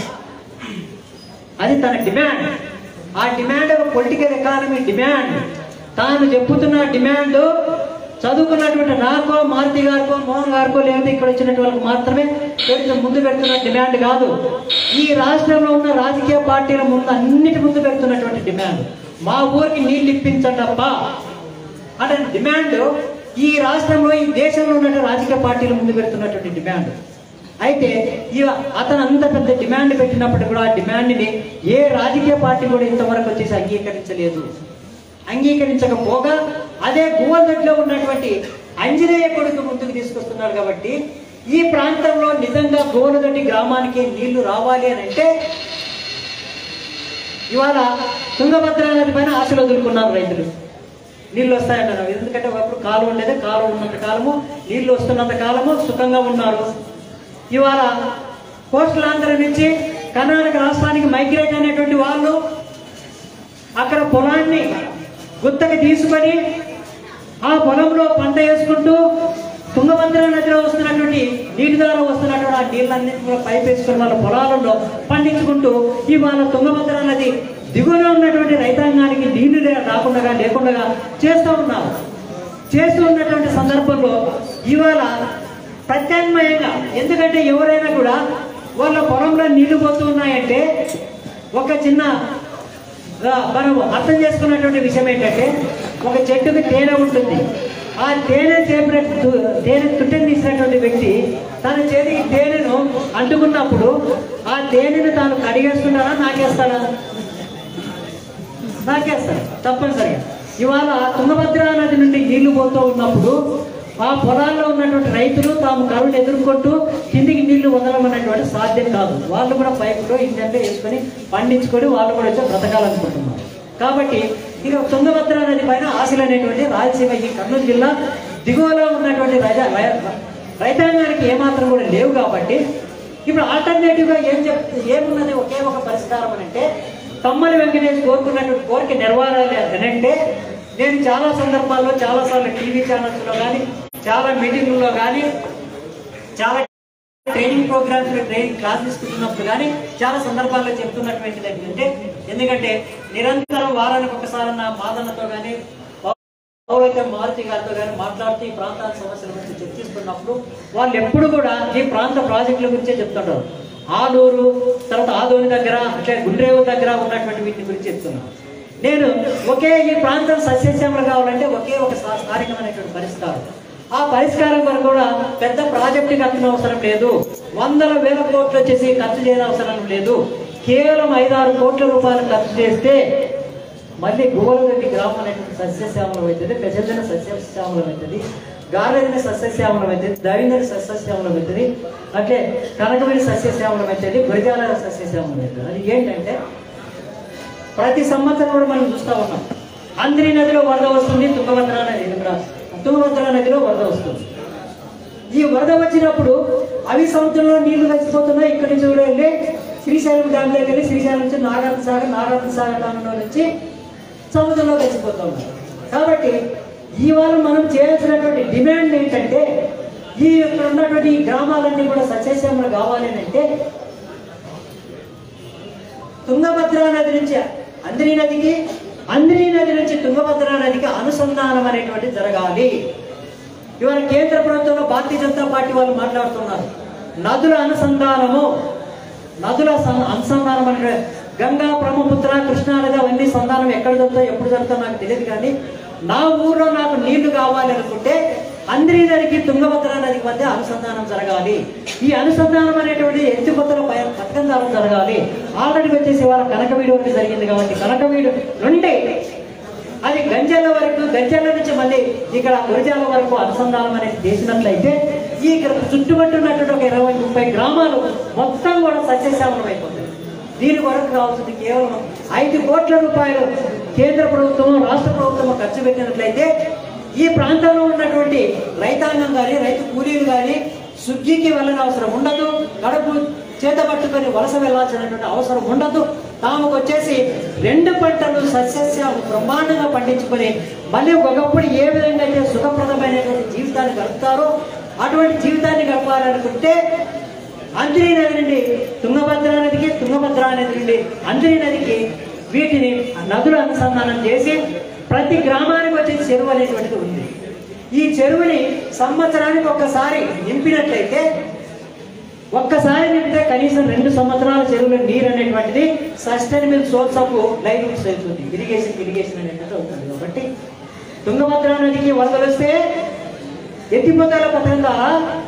[SPEAKER 7] అది తన డిమాండ్ ఆ డిమాండ్ ఒక పొలిటికల్ ఎకానమీ డిమాండ్ తాను చెప్పుతున్న డిమాండ్ చదువుకున్నటువంటి నాకో మారుతి గారికో మోహన్ గారికో లేదా ఇక్కడ వచ్చినటువంటి వాళ్ళకి మాత్రమే పెడుతున్న ముందు పెడుతున్న డిమాండ్ కాదు ఈ రాష్ట్రంలో ఉన్న రాజకీయ పార్టీల ముందు అన్నిటి ముందు పెడుతున్నటువంటి డిమాండ్ మా ఊరికి నీళ్ళు ఇప్పించండప్ప అంటే డిమాండ్ ఈ రాష్ట్రంలో ఈ దేశంలో ఉన్న రాజకీయ పార్టీల ముందు పెడుతున్నటువంటి డిమాండ్ అయితే ఇవ అతను అంత పెద్ద డిమాండ్ పెట్టినప్పటికీ కూడా ఆ డిమాండ్ని ఏ రాజకీయ పార్టీ కూడా ఇంతవరకు వచ్చేసి అంగీకరించలేదు అంగీకరించకపోగా అదే గువ్వదొడ్లో ఉన్నటువంటి అంజనేయ కొడుకు ముందుకు తీసుకొస్తున్నారు కాబట్టి ఈ ప్రాంతంలో నిజంగా గోలదొడ్డి గ్రామానికి నీళ్లు రావాలి అని అంటే ఇవాళ తుంగభద్ర నది పైన ఆశలు వదులుకున్నారు రైతులు నీళ్ళు వస్తాయంటున్నారు ఎందుకంటే ఒకప్పుడు కాలువ ఉండేది కాలువ ఉన్నంత కాలము నీళ్లు వస్తున్నంత కాలము సుఖంగా ఉన్నారు ఇవాళ కోస్టల్ ఆంధ్ర నుంచి కర్ణాటక రాష్ట్రానికి మైగ్రేట్ అనేటువంటి వాళ్ళు అక్కడ పొలాన్ని గుత్తకి తీసుకొని ఆ పొలంలో పంట వేసుకుంటూ తుంగభద్ర నదిలో వస్తున్నటువంటి నీటి ద్వారా వస్తున్నటువంటి ఆ నీళ్ళన్నింటి కూడా పైప్ వేసుకుని వాళ్ళ పొలాలలో పండించుకుంటూ ఇవాళ తుంగభద్ర నది దిగువన ఉన్నటువంటి రైతాంగానికి నీళ్లు లే- రాకుండా లేకుండా చేస్తూ ఉన్నారు చేస్తూ ఉన్నటువంటి సందర్భంలో ఇవాళ ప్రత్యామ్నాయంగా ఎందుకంటే ఎవరైనా కూడా వాళ్ళ పొలంలో నీళ్లు పోతూ ఉన్నాయంటే ఒక చిన్న ఆ, మనం అర్థం చేసుకున్నటువంటి విషయం ఏంటంటే ఒక చెట్టుకి తేనె ఉంటుంది ఆ తేనె చేపిన తేనె తుట్టని తీసినటువంటి వ్యక్తి తన చేతికి తేనెను అంటుకున్నప్పుడు ఆ తేనెను తాను కడిగేస్తున్నాడా నాకేస్తాడా నాకేస్తాడు తప్పనిసరిగా ఇవాళ తుంగభద్రా నది నుండి నీళ్లు పోతూ ఉన్నప్పుడు ఆ పొలాల్లో ఉన్నటువంటి రైతులు తాము కరువును ఎదుర్కొంటూ కిందికి నీళ్లు వదలమన్నటువంటి సాధ్యం కాదు వాళ్ళు కూడా పైపులో ఇంజన్లో వేసుకొని పండించుకొని వాళ్ళు కూడా వచ్చి బ్రతకాలనుకుంటున్నారు కాబట్టి ఇక తుంగభద్రా నది పైన ఆశలు అనేటువంటి రాయలసీమ ఈ కర్నూలు జిల్లా దిగువలో ఉన్నటువంటి రజ- రై- రైతాంగానికి ఏమాత్రం కూడా లేవు కాబట్టి ఇప్పుడు ఆల్టర్నేటివ్ గా ఏం చెప్ ఏమున్నది ఒకే ఒక పరిష్కారం అని అంటే తమ్మని వెంకటేష్ కోరుకున్నటువంటి కోరిక నెరవేరాలి అని అంటే నేను చాలా సందర్భాల్లో చాలా సార్లు టీవీ ఛానల్స్ లో కానీ చాలా మీటింగుల్లో కానీ చాలా ట్రైనింగ్ ప్రోగ్రామ్స్ లో ట్రైనింగ్ క్లాస్ తీసుకుంటున్నప్పుడు కానీ చాలా సందర్భాల్లో చెప్తున్నటువంటిది ఏంటంటే ఎందుకంటే నిరంతరం వారానికి ఒకసారి నా మాదన్నతో కానీ ఎవరైతే మారుతి గారితో కానీ మాట్లాడుతూ ఈ ప్రాంతాల సమస్యల గురించి చర్చిస్తున్నప్పుడు వాళ్ళు ఎప్పుడు కూడా ఈ ప్రాంత ప్రాజెక్టుల గురించే చెప్తుంటారు ఆలూరు తర్వాత ఆదోని దగ్గర అట్లే గుండ్రేవు దగ్గర ఉన్నటువంటి వీటి గురించి చెప్తున్నాను నేను ఒకే ఈ ప్రాంతం సస్యశ్యామలు కావాలంటే ఒకే ఒక స్థా- స్థానికమైనటువంటి పరిష్కారం ఆ పరిష్కారం కొరకు కూడా పెద్ద ప్రాజెక్టు కట్టిన అవసరం లేదు వందల వేల కోట్లు వచ్చేసి ఖర్చు చేయని అవసరం లేదు కేవలం ఐదారు కోట్ల రూపాయలు ఖర్చు చేస్తే మళ్ళీ గోవలరెడ్డి గ్రామం అనేటువంటి సస్యశ్యామలం అవుతుంది పెద్దదిన సస్యశ్యామలం అవుతుంది గారెదిన సస్యశ్యామలం అవుతుంది దవిందని సస్యశ్యామలం అవుతుంది అట్లే కనకమైన సస్యశ్యామలం అవుతుంది గురిజాల సస్యశ్యామలం అవుతుంది అది ఏంటంటే ప్రతి సంవత్సరం కూడా మనం చూస్తూ ఉన్నాం అంద్రి నదిలో వరద వస్తుంది తుంగభద్ర నది ఇక్కడ తుంగభద్ర నదిలో వరద వస్తుంది ఈ వరద వచ్చినప్పుడు అవి సముద్రంలో నీళ్లు కలిసిపోతున్నాయి ఇక్కడి నుంచి కూడా వెళ్ళి శ్రీశైలం డ్యామ్ దగ్గర వెళ్ళి శ్రీశైలం నుంచి నాగార్జున సాగర్ నాగార్జున సాగర్ డ్యామ్లో నుంచి సముద్రంలో కలిసిపోతున్నాయి కాబట్టి ఇవాళ మనం చేయాల్సినటువంటి డిమాండ్ ఏంటంటే ఈ ఇక్కడ ఉన్నటువంటి ఈ గ్రామాలన్నీ కూడా సస్యశ్యామలు కావాలి అని అంటే తుంగభద్రా నది నుంచి అంద్రి నదికి అంద్రి నది నుంచి తుంగభద్రా నదికి అనుసంధానం అనేటువంటి జరగాలి ఇవాళ కేంద్ర ప్రభుత్వంలో భారతీయ జనతా పార్టీ వాళ్ళు మాట్లాడుతున్నారు నదుల అనుసంధానము నదుల సం- అనుసంధానం అంటే గంగా బ్రహ్మపుత్ర కృష్ణా నది అవన్నీ సంధానం ఎక్కడ జరుగుతాయో ఎప్పుడు జరుగుతాయో నాకు తెలియదు కానీ నా ఊర్లో నాకు నీళ్లు కావాలి అనుకుంటే అంద్రీ నదికి తుంగభద్ర నదికి మధ్య అనుసంధానం జరగాలి ఈ అనుసంధానం అనేటువంటి ఎత్తిపోతల పై- పథకం ద్వారా జరగాలి ఆల్రెడీ వచ్చేసి వాళ్ళ కనకవీడు వరకు జరిగింది కాబట్టి కనకవీడు నుండి అది గంజల్ల వరకు గంజల్ల నుంచి మళ్ళీ ఇక్కడ గురజాల వరకు అనుసంధానం అనేది చేసినట్లయితే ఈ ఇక్కడ చుట్టుపట్టున్నటువంటి ఒక ఇరవై ముప్పై గ్రామాలు మొత్తం కూడా సస్యశ్యామలం అయిపోతాయి దీని వరకు కావాల్సింది కేవలం ఐదు కోట్ల రూపాయలు కేంద్ర ప్రభుత్వం రాష్ట్ర ప్రభుత్వం ఖర్చు పెట్టినట్లయితే ఈ ప్రాంతంలో ఉన్నటువంటి రైతాంగం కానీ రైతు కూలీలు కానీ సుగ్గికి వెళ్ళని అవసరం ఉండదు కడుపు చేత పట్టుకొని వలస వెళ్ళాల్సినటువంటి అవసరం ఉండదు తాముకు వచ్చేసి రెండు పంటలు సస్యస్య బ్రహ్మాండంగా పండించుకొని మళ్ళీ ఒకప్పుడు ఏ విధంగా అయితే సుఖప్రదమైనటువంటి జీవితాన్ని గడుపుతారో అటువంటి జీవితాన్ని గడపాలనుకుంటే అంజనీ నది నుండి తుంగభద్ర నదికి తుంగభద్ర నది నుండి అంజనీ నదికి వీటిని నదులు అనుసంధానం చేసి ప్రతి గ్రామానికి వచ్చే చెరువు అనేటువంటిది ఉంది ఈ చెరువుని సంవత్సరానికి ఒక్కసారి నింపినట్లయితే ఒక్కసారి నింపితే కనీసం రెండు సంవత్సరాల చెరువులో నీరు అనేటువంటిది సస్టైనబుల్ సోర్స్ ఆఫ్ లైవ్లీహుడ్స్ అవుతుంది ఇరిగేషన్ ఇరిగేషన్ అనేటువంటి అవుతుంది కాబట్టి తుంగభద్ర నదికి వరదలు వస్తే ఎత్తిపోతల పథకం ద్వారా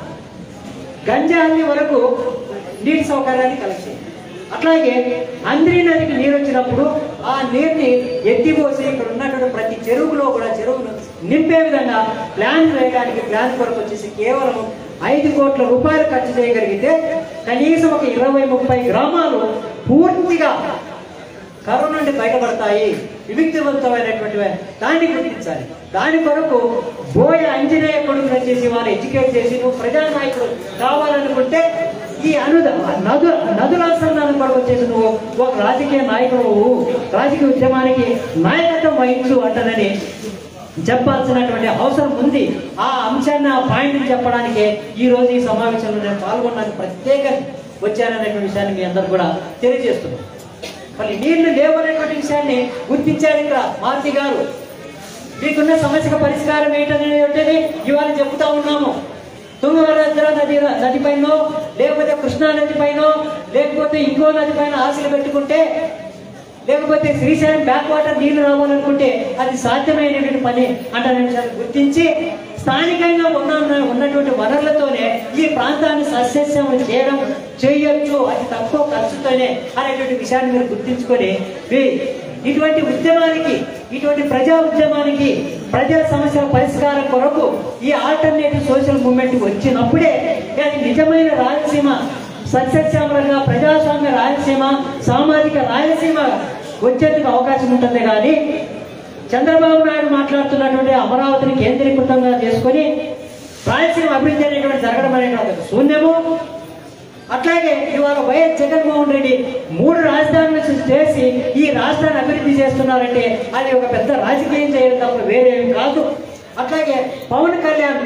[SPEAKER 7] గంజాన్ని వరకు నీటి సౌకర్యాన్ని కలెక్ట్ చేయాలి అట్లాగే అంద్రి నదికి నీరు వచ్చినప్పుడు ఆ నీరుని ఎత్తిపోసి ఇక్కడ ఉన్నటువంటి ప్రతి చెరువులో కూడా చెరువును నింపే విధంగా ప్లాన్ వేయడానికి ప్లాన్ కొరకు వచ్చేసి కేవలం ఐదు కోట్ల రూపాయలు ఖర్చు చేయగలిగితే కనీసం ఒక ఇరవై ముప్పై గ్రామాలు పూర్తిగా కరోనా నుండి బయటపడతాయి విముక్తివంతమైనటువంటి దాన్ని గుర్తించాలి దాని కొరకు బోయ అంజనేయ కొడుకులు వచ్చేసి వాళ్ళు ఎడ్యుకేట్ చేసి నువ్వు ప్రజానాయకుడు కావాలనుకుంటే ఈ అను నదు నదుల అనుసంధానం కొరకు వచ్చేసి నువ్వు ఒక రాజకీయ నాయకుడు నువ్వు రాజకీయ ఉద్యమానికి నాయకత్వం వహించు అంటనని చెప్పాల్సినటువంటి అవసరం ఉంది ఆ అంశాన్ని ఆ పాయింట్ చెప్పడానికి ఈ రోజు ఈ సమావేశంలో నేను పాల్గొనడానికి ప్రత్యేక వచ్చాననేటువంటి విషయాన్ని మీ అందరు కూడా తెలియజేస్తున్నాను మళ్ళీ నీళ్లు లేవనేటువంటి విషయాన్ని గుర్తించారు ఇక్కడ మారుతి గారు మీకున్న సమస్యకు పరిష్కారం ఏంటనేది ఇవాళ చెప్తా ఉన్నాము తుంగభద్ర నది నది పైన లేకపోతే కృష్ణా నది పైన లేకపోతే ఇంకో నది పైన ఆశలు పెట్టుకుంటే లేకపోతే శ్రీశైలం బ్యాక్ వాటర్ నీళ్లు రావాలనుకుంటే అది సాధ్యమైనటువంటి పని అంటే విషయాన్ని గుర్తించి స్థానికంగా ఉన్న ఉన్నటువంటి వనరులతోనే ఈ ప్రాంతాన్ని సస్యశ్యామం చేయడం చేయొచ్చు అది తక్కువ ఖర్చుతోనే అనేటువంటి విషయాన్ని మీరు గుర్తించుకొని మీ- ఇటువంటి ఉద్యమానికి ఇటువంటి ప్రజా ఉద్యమానికి ప్రజల సమస్యల పరిష్కారం కొరకు ఈ ఆల్టర్నేటివ్ సోషల్ మూవ్మెంట్ వచ్చినప్పుడే అది నిజమైన రాయలసీమ సస్యశ్యామలంగా ప్రజాస్వామ్య రాయలసీమ సామాజిక రాయలసీమ వచ్చేందుకు అవకాశం ఉంటుంది కానీ చంద్రబాబు నాయుడు మాట్లాడుతున్నటువంటి అమరావతిని కేంద్రీకృతంగా చేసుకొని రాయలసీమ అభివృద్ధి అనేటువంటి జరగడం అనేటువంటి శూన్యము అట్లాగే ఇవాళ వైఎస్ జగన్మోహన్ రెడ్డి మూడు రాజధానులు చేసి ఈ రాష్ట్రాన్ని అభివృద్ధి చేస్తున్నారంటే అది ఒక పెద్ద రాజకీయం చేయడం తప్ప వేరేమి కాదు అట్లాగే పవన్ కళ్యాణ్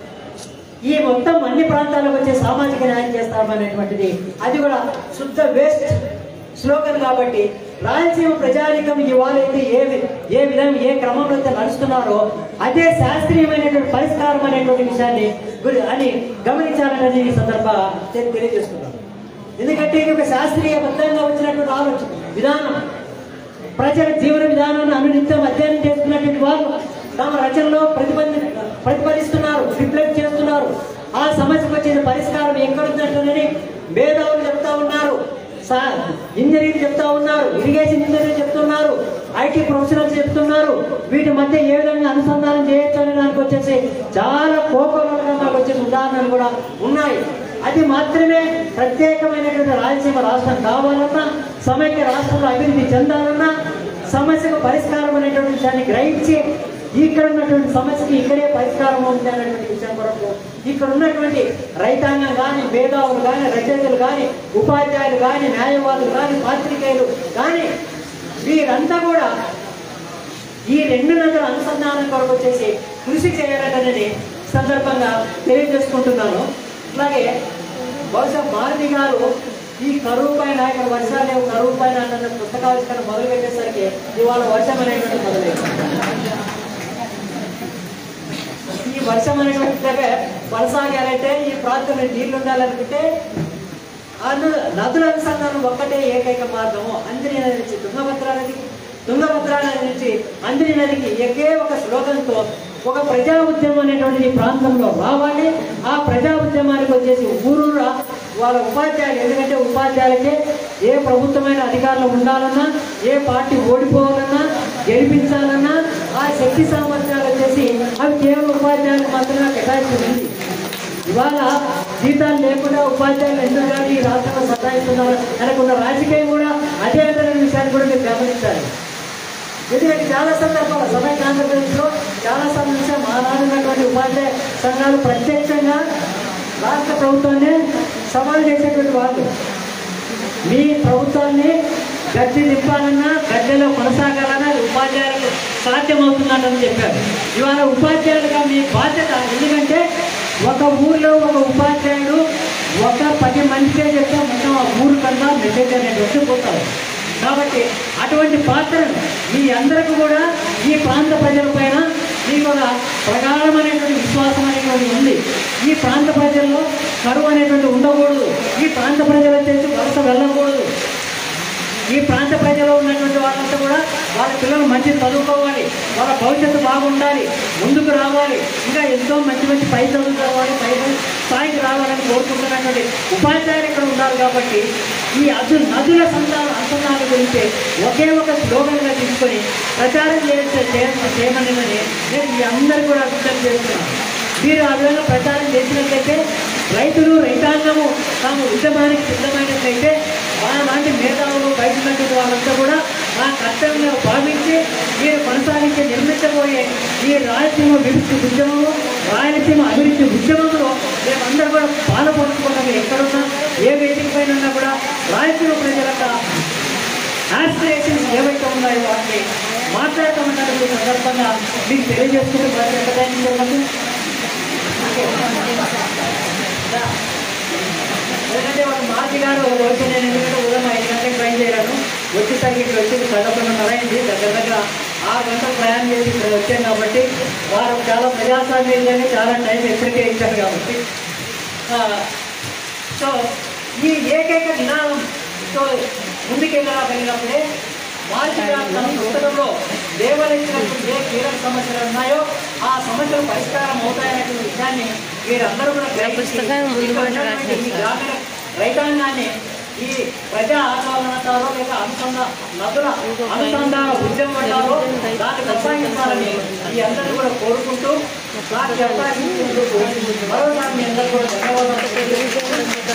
[SPEAKER 7] ఈ మొత్తం అన్ని ప్రాంతాలకు వచ్చే సామాజిక న్యాయం చేస్తామనేటువంటిది అది కూడా శుద్ధ వేస్ట్ స్లోగన్ కాబట్టి రాయలసీమ ప్రజానికం ఇవాళ అయితే ఏ వి- ఏ విధంగా ఏ క్రమంలో అయితే నడుస్తున్నారో అదే శాస్త్రీయమైనటువంటి పరిష్కారం అనేటువంటి విషయాన్ని గురి- అని గమనించాలని ఈ సందర్భంగా నేను తెలియజేస్తున్నాను ఎందుకంటే ఇది ఒక శాస్త్రీయబద్ధంగా వచ్చినటువంటి ఆలోచన విధానం ప్రజల జీవన విధానాన్ని అనునిత్యం అధ్యయనం చేస్తున్నటువంటి వాళ్ళు తమ రచనలో ప్రతిబంధ ప్రతిఫలిస్తున్నారు రిఫ్లెక్ట్ చేస్తున్నారు ఆ సమస్యకు వచ్చిన పరిష్కారం ఎక్కడుందంటుందని మేధావులు చెప్తా ఉన్నారు సా- ఇంజనీర్లు చెప్తా ఉన్నారు ఇరిగేషన్ ఇంజనీర్లు చెప్తున్నారు ఐటీ ప్రొఫెషనల్స్ చెప్తున్నారు వీటి మధ్య ఏ విధంగా అనుసంధానం చేయొచ్చు అనే దానికి వచ్చేసి చాలా కోకోలుగా నాకు వచ్చేసి ఉదాహరణలు కూడా ఉన్నాయి అది మాత్రమే ప్రత్యేకమైనటువంటి రాయలసీమ రాష్ట్రం కావాలన్నా సమైక్య రాష్ట్రంలో అభివృద్ధి చెందాలన్నా సమస్యకు పరిష్కారం అనేటువంటి విషయాన్ని గ్రహించి ఇక్కడ ఉన్నటువంటి సమస్యకి ఇక్కడే పరిష్కారం ఉంది అనేటువంటి విషయం కొరకు ఇక్కడ ఉన్నటువంటి రైతాంగం కానీ మేధావులు కానీ రచయితలు కానీ ఉపాధ్యాయులు కానీ న్యాయవాదులు కానీ పాత్రికేయులు కానీ వీరంతా కూడా ఈ రెండు నదుల అనుసంధానం కొరకు వచ్చేసి కృషి చేయాలనేది సందర్భంగా తెలియజేసుకుంటున్నాను అలాగే బహుశా భారతి గారు ఈ కరువు పైన ఇక్కడ వర్షాలు లేవు కరువు పైన అన్న పుస్తకావిష్కరణ మొదలు పెట్టేసరికి ఇవాళ వర్షం అనేటువంటి మొదలైంది ఈ వర్షం అనేటువంటి కొనసాగాలంటే ఈ ప్రాంతంలో నీళ్లు ఉండాలనుకుంటే అను నదుల అనుసంధానం ఒక్కటే ఏకైక మార్గము అంజనీ నది నుంచి తుంగభద్ర నదికి తుంగభద్ర నది నుంచి అంజనీ నదికి ఒకే ఒక శ్లోకంతో ఒక ప్రజా ఉద్యమం అనేటువంటిది ఈ ప్రాంతంలో రావాలి ఆ ప్రజా ఉద్యమానికి వచ్చేసి ఊరూరా వాళ్ళ ఉపాధ్యాయులు ఎందుకంటే ఉపాధ్యాయులకే ఏ ప్రభుత్వమైన అధికారులు ఉండాలన్నా ఏ పార్టీ ఓడిపోవాలన్నా గెలిపించాలన్నా ఆ శక్తి సామర్థ్యాలు వచ్చేసి అవి కేవలం ఉపాధ్యాయులకు మాత్రమే కేటాయించింది ఇవాళ జీతాలు లేకుండా ఉపాధ్యాయులు ఎందుకు కానీ ఈ రాష్ట్రంలో సతాయిస్తున్నారు అనుకున్న రాజకీయం కూడా అదే అనే విషయాన్ని కూడా మీరు గమనించాలి ఎందుకంటే చాలా సందర్భాలు సమైక్య ఆంధ్రప్రదేశ్లో చాలా సందర్భంగా మా నాడున్నటువంటి ఉపాధ్యాయ సంఘాలు ప్రత్యక్షంగా రాష్ట్ర ప్రభుత్వాన్ని సవాల్ చేసేటువంటి వాళ్ళు మీ ప్రభుత్వాన్ని గట్టి నింపాలన్నా గద్దెలో కొనసాగాలన్నా అది ఉపాధ్యాయులకు సాధ్యమవుతుందని చెప్పారు ఇవాళ ఉపాధ్యాయులుగా మీ బాధ్యత ఎందుకంటే ఒక ఊర్లో ఒక ఉపాధ్యాయుడు ఒక పది మందికే చెప్తే మొత్తం ఆ ఊరు కన్నా మెసేజ్ అనేది వచ్చిపోతారు కాబట్టి అటువంటి పాత్రను మీ అందరికీ కూడా ఈ ప్రాంత ప్రజలపైన మీకు ఒక ప్రగాఢమైనటువంటి విశ్వాసం అనేటువంటి ఉంది ఈ ప్రాంత ప్రజల్లో కరువు అనేటువంటి ఉండకూడదు ఈ ప్రాంత ప్రజలు వచ్చేసి వలస వెళ్ళకూడదు ఈ ప్రాంత ప్రజల్లో ఉన్నటువంటి వాళ్ళంతా కూడా వాళ్ళ పిల్లలు మంచి చదువుకోవాలి వాళ్ళ భవిష్యత్తు బాగుండాలి ముందుకు రావాలి ఇంకా ఎంతో మంచి మంచి పై చదువు చదవాలి పై స్థాయికి రావాలని కోరుకుంటున్నటువంటి ఉపాధ్యాయులు ఇక్కడ ఉండాలి కాబట్టి ఈ అదు నదుల సంతాన అనుసంధానం గురించి ఒకే ఒక స్లోగన్గా తీసుకొని ప్రచారం చేసే చేయ- చేయమనినని నేను మీ అందరికీ కూడా విజ్ఞప్తి చేస్తున్నాను మీరు ఆ విధంగా ప్రచారం చేసినట్లయితే రైతులు రైతాంగము తాము ఉద్యమానికి సిద్ధమైనట్లయితే మా లాంటి మేధావులు బయట ఉన్నటువంటి వాళ్ళంతా కూడా మా కర్తవ్యంగా భావించి మీరు కొనసాగించి నిర్మించబోయే ఈ రాయలసీమ విముక్తి ఉద్యమము రాయలసీమ అభివృద్ధి ఉద్యమంలో మేమందరూ కూడా పాల్పంచుకున్నాం ఎక్కడున్నా ఏ వేదిక పైన ఉన్నా కూడా రాయలసీమ ప్రజలకు ఆస్పిరేషన్స్ ఏవైతే ఉన్నాయో వాటిని మాట్లాడతామన్నటువంటి సందర్భంగా మీకు తెలియజేసుకుంటూ మరి ఎంత టైం చెప్పండి ఎందుకంటే ఒక మార్చి గారు వచ్చి నేను ఎందుకంటే ఉదయం ఐదు గంటలకు ట్రైన్ చేయను వచ్చేసరికి ఇక్కడ వచ్చి పదకొండున్నర అయింది దగ్గర దగ్గర ఆరు గంటలు ప్రయాణం చేసి ఇక్కడ వచ్చాను కాబట్టి వారు చాలా ప్రజాస్వామ్యంగానే చాలా టైం ఎప్పటికే ఇచ్చారు కాబట్టి ఆ, సో ఈ ఏకైక నినాదంతో ముందుకెళ్ళగలిగినప్పుడే మార్చి గారు తన పుస్తకంలో లేవలెత్తినటువంటి ఏ కీలక సమస్యలు ఉన్నాయో ఆ సమస్యలు పరిష్కారం అవుతాయనేటువంటి విషయాన్ని మీరందరూ కూడా గ్రహించి
[SPEAKER 3] పుస్తకాన్ని ముందు
[SPEAKER 7] ఇక్కడ
[SPEAKER 3] మాట
[SPEAKER 7] ఉన్నటువంటి ఈ
[SPEAKER 3] రాసేస్తారు.
[SPEAKER 7] గ్రామీణ రైతాంగాన్ని ఈ ప్రజా ఆందోళన అంటారో లేక అనుసంధాన నదుల అనుసంధాన ఉద్యమం అంటారో దాన్ని కొనసాగించాలని ఈ అందరూ కూడా కోరుకుంటూ నాకు ఈ అవకాశం ఇచ్చినందుకు మరోసారి మీ అందరూ కూడా ధన్యవాదాలు తెలియజేస్తూ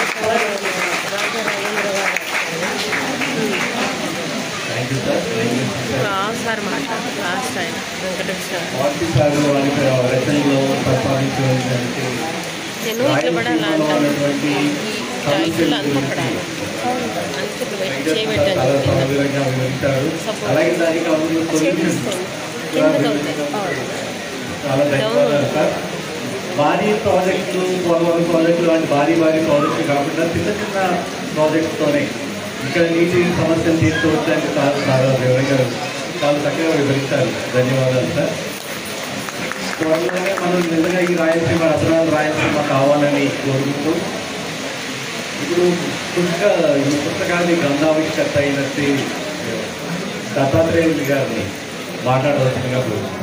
[SPEAKER 1] thank you sir thank you
[SPEAKER 3] sir మాట్లాడు లాస్ట్ ఆయన వెంకటేశ్వర
[SPEAKER 1] పార్టీ సార్ వారి రచనలో ప్రస్తావించడానికి
[SPEAKER 3] నేను ఇట్లా పడాలా
[SPEAKER 1] రాయలసీమలో
[SPEAKER 3] అంటాను
[SPEAKER 1] ఉన్నటువంటి
[SPEAKER 3] రైతులు అంతా
[SPEAKER 1] సమస్యల
[SPEAKER 3] పడాలి
[SPEAKER 1] గురించి
[SPEAKER 3] అంతే
[SPEAKER 1] వెంకటేశ్వర
[SPEAKER 3] చేయబెట్టాను
[SPEAKER 1] చాలా సమగ్రంగా వివరించారు అలాగే దానికి అవును సొల్యూషన్ కూడా వివరించారు. చాలా ధన్యవాదాలు సార్ భారీ ప్రాజెక్టులు పోలవరం ప్రాజెక్టులు లాంటి భారీ భారీ ప్రాజెక్టులు కాకుండా చిన్న చిన్న ప్రాజెక్ట్స్తోనే ఇక్కడ నీటి సమస్యను తీర్చవచ్చని చాలా చాలా వివరంగా చాలా చక్కగా వివరించారు ధన్యవాదాలు సార్ త్వరలోనే మనం నిజంగా ఈ రాయలసీమ రచనాలు రాయలసీమ కావాలని కోరుకుంటూ ఇప్పుడు పుస్తక ఈ పుస్తకాన్ని గ్రంథావిష్కర్త అయినట్టు దత్తాత్రేయులు గారిని మాట్లాడవలసిందిగా కోరుకుంటున్నాను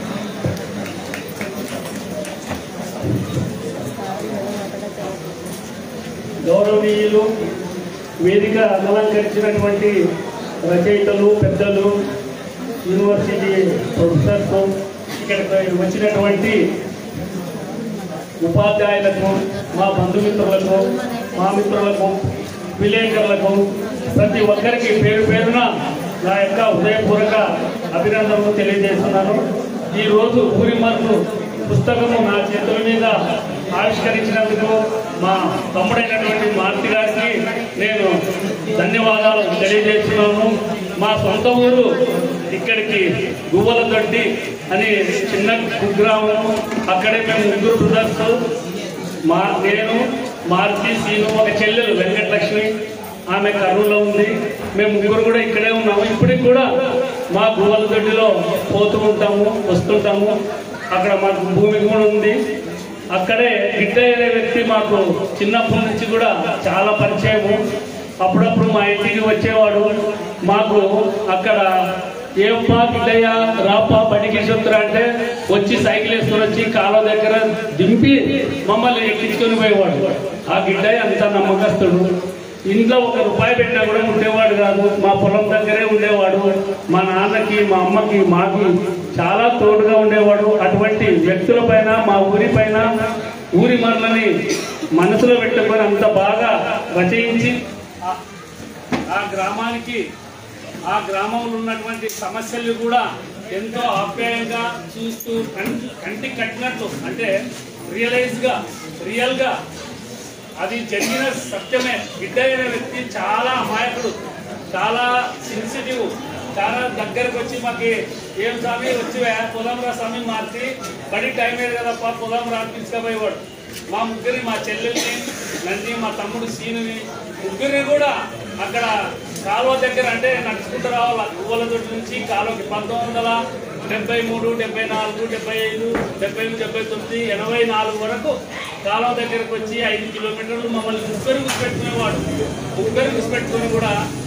[SPEAKER 8] గౌరవనీయులు వేదిక అలంకరించినటువంటి రచయితలు పెద్దలు యూనివర్సిటీ ప్రొఫెసర్స్ ఇక్కడికి వచ్చినటువంటి ఉపాధ్యాయులకు మా బంధుమిత్రులకు మా మిత్రులకు విలేకరులకు ప్రతి ఒక్కరికి పేరు పేరున నా యొక్క హృదయపూర్వక అభినందనలు తెలియజేస్తున్నాను ఈరోజు ఊరిమర్ను పుస్తకము నా చేతుల మీద ఆవిష్కరించినందుకు మా తమ్ముడైనటువంటి మారుతి గారికి నేను ధన్యవాదాలు తెలియజేస్తున్నాను మా సొంత ఊరు ఇక్కడికి గువ్వల దొడ్డి అని చిన్న కుగ్రామం అక్కడే మేము ముగ్గురు బ్రదర్స్ మా నేను మారుతి సీను ఒక చెల్లెలు వెంకటలక్ష్మి ఆమె కర్నూలులో ఉంది మేము ముగ్గురు కూడా ఇక్కడే ఉన్నాము ఇప్పటికి కూడా మా గువ్వల దొడ్డిలో పోతూ ఉంటాము వస్తుంటాము అక్కడ మాకు భూమి కూడా ఉంది అక్కడే గిడ్డయ్య అనే వ్యక్తి మాకు చిన్నప్పటి నుంచి కూడా చాలా పరిచయము అప్పుడప్పుడు మా ఇంటికి వచ్చేవాడు మాకు అక్కడ ఏమ్మా గిడ్డయ్య రాపా బడికి చెప్తారా అంటే వచ్చి సైకిల్ వేసుకొని వచ్చి కాలువ దగ్గర దింపి మమ్మల్ని ఎక్కించుకొని పోయేవాడు ఆ గిడ్డయ్య అంత నమ్మకస్తుడు ఇంట్లో ఒక రూపాయి పెట్టినా కూడా ఉండేవాడు కాదు మా పొలం దగ్గరే ఉండేవాడు మా నాన్నకి మా అమ్మకి మాకి చాలా తోడుగా ఉండేవాడు అటువంటి వ్యక్తుల పైన మా ఊరి పైన ఊరి మరలని మనసులో పెట్టుకొని అంత బాగా రచయించి ఆ- ఆ గ్రామానికి ఆ గ్రామంలో ఉన్నటువంటి సమస్యలు కూడా ఎంతో ఆప్యాయంగా చూస్తూ కం- కంటికి కట్టినట్లు అంటే రియలైజ్ గా రియల్ గా అది జరిగిన సత్యమే బిడ్డ అనే వ్యక్తి చాలా అమాయకుడు చాలా సెన్సిటివ్ చాలా దగ్గరకు వచ్చి మాకి ఏం స్వామి వచ్చి పొలం రా స్వామి మార్చి బడి టైం అయ్యేది కదప్ప పొలం రా తీసుకుపోయేవాడు మా ముగ్గురి మా చెల్లెల్ని నన్ను మా తమ్ముడు సీనుని ముగ్గురిని కూడా అక్కడ కాలువ దగ్గర అంటే నడుచుకుంటూ రావాలి పువ్వుల దొడ్డి నుంచి కాలువకి పంతొమ్మిది వందల డెబ్బై మూడు డెబ్బై నాలుగు డెబ్బై ఐదు డెబ్బై ఎనిమిది డెబ్బై తొమ్మిది ఎనభై నాలుగు వరకు కాలువ దగ్గరకు వచ్చి ఐదు కిలోమీటర్లు మమ్మల్ని ముగ్గురు గుర్తుపెట్టుకునేవాడు ముగ్గురు గుర్తుపెట్టుకుని కూడా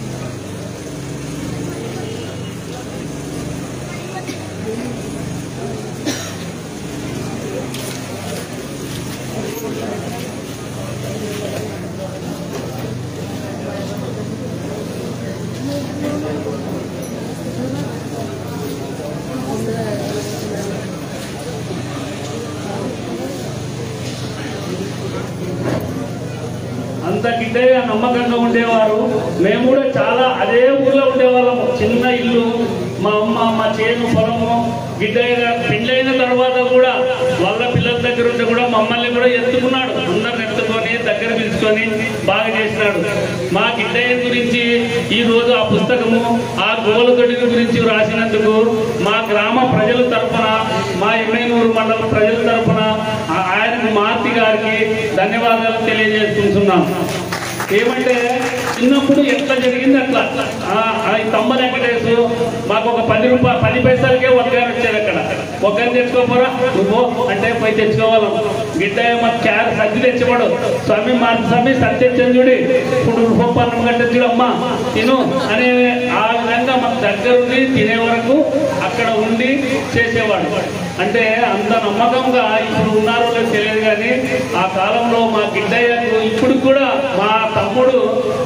[SPEAKER 8] అంత గిడ్డగా నమ్మకంగా ఉండేవారు మేము కూడా చాలా అదే ఊర్లో ఉండేవాళ్ళము చిన్న ఇల్లు మా అమ్మ మా చేను పొలము గిడ్డయ్య పెళ్ళైన తర్వాత కూడా వాళ్ళ పిల్లల దగ్గర ఉంటే కూడా మమ్మల్ని కూడా ఎత్తుకున్నాడు అందరిని ఎత్తుకొని దగ్గర పిలుచుకొని బాగా చేసినాడు మా గిడ్డయ్య గురించి ఈ రోజు ఆ పుస్తకము ఆ గోల తొడిని గురించి రాసినందుకు మా గ్రామ ప్రజల తరపున మా ఎమ్మెనూరు మండల ప్రజల తరపున ఆ- ఆయనకు మారుతి గారికి ధన్యవాదాలు తెలియజేసుకుంటున్నాం ఏమంటే చిన్నప్పుడు ఎట్లా జరిగింది అట్లా ఆ, ఆ ఈ తమ్మ వెంకటేశు మాకు ఒక పది రూపాయలు పది పైసలకే ఒక్కగారు వచ్చేది అక్కడ ఒక్కరిని తెచ్చుకోపోరా నువ్వు అంటే పోయి తెచ్చుకోవాలం గిడ్డ మాకు క్యార్ సర్ది తెచ్చేవాడు స్వామి మా స్వామి సర్ది తెచ్చాను చూడి ఇప్పుడు రూపం అన్నం కంటే చూడమ్మా తిను అనే ఆ విధంగా మాకు దగ్గరుండి తినే వరకు అక్కడ ఉండి చేసేవాడు అంటే అంత నమ్మకంగా ఇప్పుడు ఉన్నారో లేదో తెలియదు కానీ ఆ కాలంలో మా గిడ్డయ్యకు ఇప్పుడు కూడా మా తమ్ముడు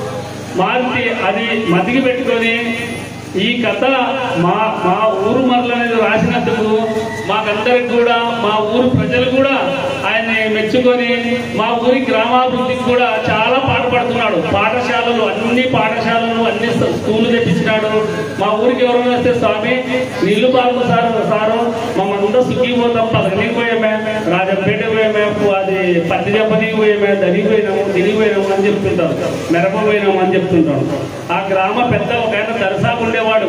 [SPEAKER 8] మారుతి అది మతికి పెట్టుకొని ఈ కథ మా మా ఊరు మరలు అనేది రాసినందుకు మాకందరికి కూడా మా ఊరు ప్రజలు కూడా ఆయన్ని మెచ్చుకొని మా ఊరి గ్రామాభివృద్ధికి కూడా చాలా పాటుపడుతున్నాడు పాఠశాలలు అన్ని పాఠశాలలు అన్ని స్కూ- స్కూళ్ళు తెప్పించినాడు మా ఊరికి ఎవరైనా వస్తే స్వామి నీళ్లు బాగు సార్ సారు మమ్మల్ని ఉందా సుఖిపోతాం పదనికి పోయామే రాజంపేట పోయామే అది పత్తి దెబ్బనికి పోయామే దనికి పోయినాము తిరిగి పోయినాము అని చెప్తుంటాం మెరప పోయినాము అని చెప్తుంటాం ఆ గ్రామ పెద్ద ఒక ఆయన దర్శా ఉండేవాడు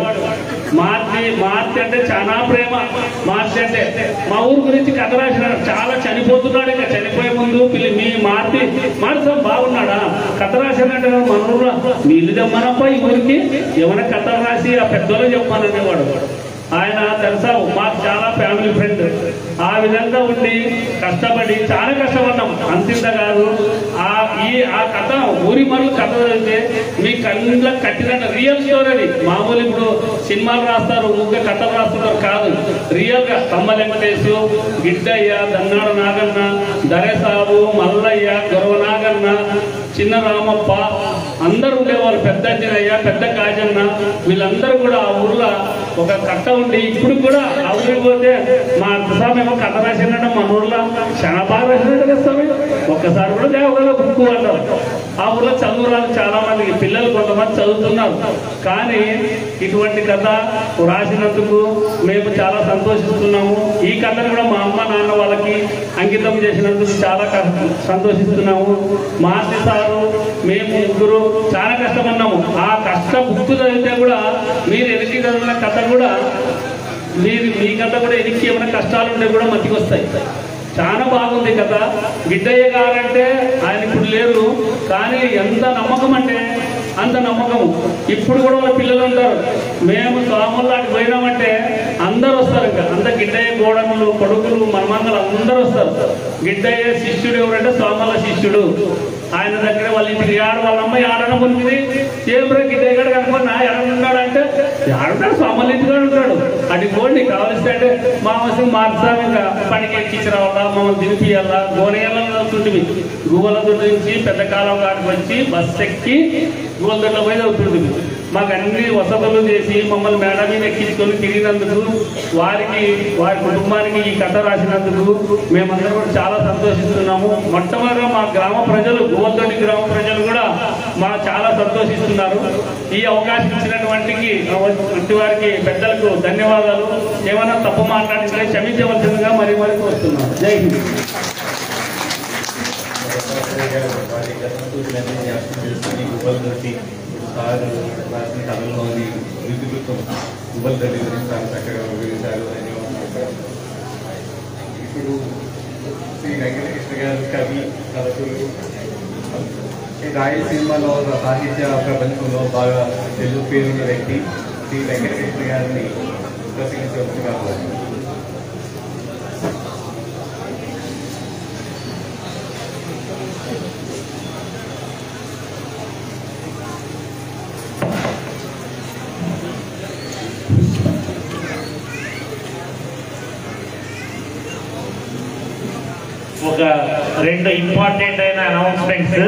[SPEAKER 8] మార్చి మార్చి అంటే చాలా ప్రేమ మార్చి అంటే మా ఊరు గురించి కథ రాసినాడు చాలా చనిపోతున్నాడు ఇంకా చనిపోయే ముందు పిల్లి మీ మార్చి మార్చి బాగున్నాడా కథ రాసినట్టు మన ఊర్లో నీళ్ళు తెమ్మనప్ప ఈ ఊరికి ఏమైనా కథ రాసి ఆ పెద్దోళ్ళు చెప్పాననేవాడు ఆయన తెలుసా మాకు చాలా ఫ్యామిలీ ఫ్రెండ్ ఆ విధంగా ఉండి కష్టపడి చాలా కష్టపడ్డాం అంతింత కాదు ఆ ఈ ఆ కథ ఊరి మరలు కథ చదివితే మీ కళ్ళ కట్టినట్టు రియల్ స్టోరీ అది మామూలు ఇప్పుడు సినిమాలు రాస్తారు ఊరికే కథలు రాస్తున్నారు కాదు రియల్ గా తమ్మ వెంకటేశు గిడ్డయ్య దన్నాడు నాగన్న దరేసాబు మల్లయ్య గొరవ నాగన్న చిన్న రామప్ప అందరూ ఉండేవారు పెద్ద అంజనయ్య పెద్ద కాజన్న వీళ్ళందరూ కూడా ఆ ఊర్లో ఒక కట్ట ఉండి ఇప్పుడు కూడా ఆ ఊరికి పోతే మా అత్తసామేమో కథ రాసినట్టు మన ఊర్లో చాలా బాగా రాసినట్టు కదా స్వామి ఒక్కసారి కూడా దేవగల బుక్కు అంటారు ఆ ఊర్లో చదువు రాదు చాలా మందికి పిల్లలు కొంతమంది చదువుతున్నారు కానీ ఇటువంటి కథ రాసినందుకు మేము చాలా సంతోషిస్తున్నాము ఈ కథను కూడా మా అమ్మ నాన్న వాళ్ళకి అంకితం చేసినందుకు చాలా క- సంతోషిస్తున్నాము మార్చి సారు మేము ముగ్గురు చాలా కష్టపడినాము ఆ కష్ట బుక్కు చదివితే కూడా మీరు ఎనికి చదివిన కథ కూడా మీరు మీ కథ కూడా ఎనికి ఏమైనా కష్టాలు ఉంటే కూడా మతికి వస్తాయి చాలా బాగుంది కథ గిడ్డయ్య గారంటే ఆయన ఇప్పుడు లేరు కానీ ఎంత నమ్మకం అంటే అంత నమ్మకం ఇప్పుడు కూడా వాళ్ళ పిల్లలు ఉంటారు మేము స్వాముల్లాంటి పోయినామంటే అందరూ వస్తారు ఇంకా అంత గిడ్డయ్య గోడములు కొడుకులు మనమందలు అందరూ వస్తారు గిడ్డయ్య శిష్యుడు ఎవరంటే స్వాముల శిష్యుడు ఆయన దగ్గర వాళ్ళ ఇంటికి ఆడ వాళ్ళ అమ్మాయి ఆడన పొందింది ఏం రా గిడ్డయ్య గడ కనుకున్నా ఎడనున్నాడు అంటే ఆడున్నాడు స్వాముల ఇంటికి ఉంటాడు అది పోండి కావలిస్తే అంటే మా అవసరం మార్చాం ఇంకా పనికి ఎక్కించి రావాలా మమ్మల్ని దింపియాలా గోనెయ్యాలని ఉంటుంది గువ్వల దొడ్డు నుంచి పెద్ద కాలం కాడికి వచ్చి బస్ ఎక్కి గువ్వల దొడ్లో పోయి అవుతుంది మాకు అన్ని వసతులు చేసి మమ్మల్ని మేడ మీద ఎక్కించుకొని తిరిగినందుకు వారికి వారి కుటుంబానికి ఈ కథ రాసినందుకు మేమందరం కూడా చాలా సంతోషిస్తున్నాము మొట్టమొదటిగా మా గ్రామ ప్రజలు గువ్వలతోటి గ్రామ ప్రజలు కూడా మా చాలా సంతోషిస్తున్నారు ఈ అవకాశం ఇచ్చినటువంటి వంటి వారికి పెద్దలకు ధన్యవాదాలు ఏమైనా తప్పు మాట్లాడితే క్షమించవలసిందిగా మరి మరి వస్తున్నాను జై హింద్
[SPEAKER 1] సార్ రాసిన కథల్లోని రుచికృతం గుబ్బల తల్లి గురించి చాలా చక్కగా వివరించారు ధన్యవాదాలు ఇప్పుడు శ్రీ వెంకటకృష్ణ గారు కవి కథకులు ఈ రాయలసీమలో సాహిత్య ప్రపంచంలో బాగా తెలుగు పేరున్న వ్యక్తి శ్రీ వెంకటకృష్ణ గారిని ప్రసంగించవలసిగా కోరుతున్నాను.
[SPEAKER 4] ఒక రెండు ఇంపార్టెంట్ అయిన అనౌన్స్మెంట్స్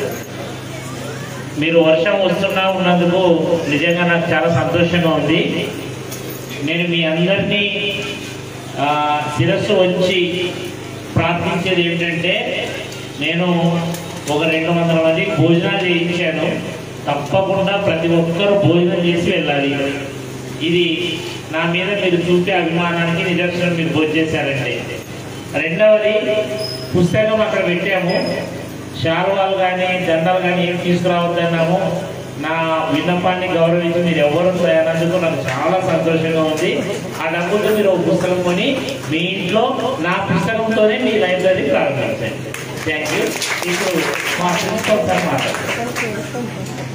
[SPEAKER 4] మీరు వర్షం వస్తున్నా ఉన్నందుకు నిజంగా నాకు చాలా సంతోషంగా ఉంది నేను మీ అందరినీ ఆ, శిరస్సు వచ్చి ప్రార్థించేది ఏంటంటే నేను ఒక రెండు వందల మంది భోజనాలు చేయించాను తప్పకుండా ప్రతి ఒక్కరూ భోజనం చేసి వెళ్ళాలి ఇది నా మీద మీరు చూపే అభిమానానికి నిదర్శనం మీరు భోజనం చేశారండి రెండవది పుస్తకం అక్కడ పెట్టాము శాలువాలు కానీ దండలు కానీ ఏం తీసుకురావద్దన్నాము నా విన్నపాన్ని గౌరవించి మీరు ఎవరు తయారందుకు నాకు చాలా సంతోషంగా ఉంది ఆ డబ్బులతో మీరు ఒక పుస్తకం కొని మీ ఇంట్లో నా పుస్తకంతోనే మీ లైబ్రరీ ప్రారంభించండి థ్యాంక్ యూ ఇప్పుడు మా ప్రిన్సిపల్ సార్ మాట్లాడతారు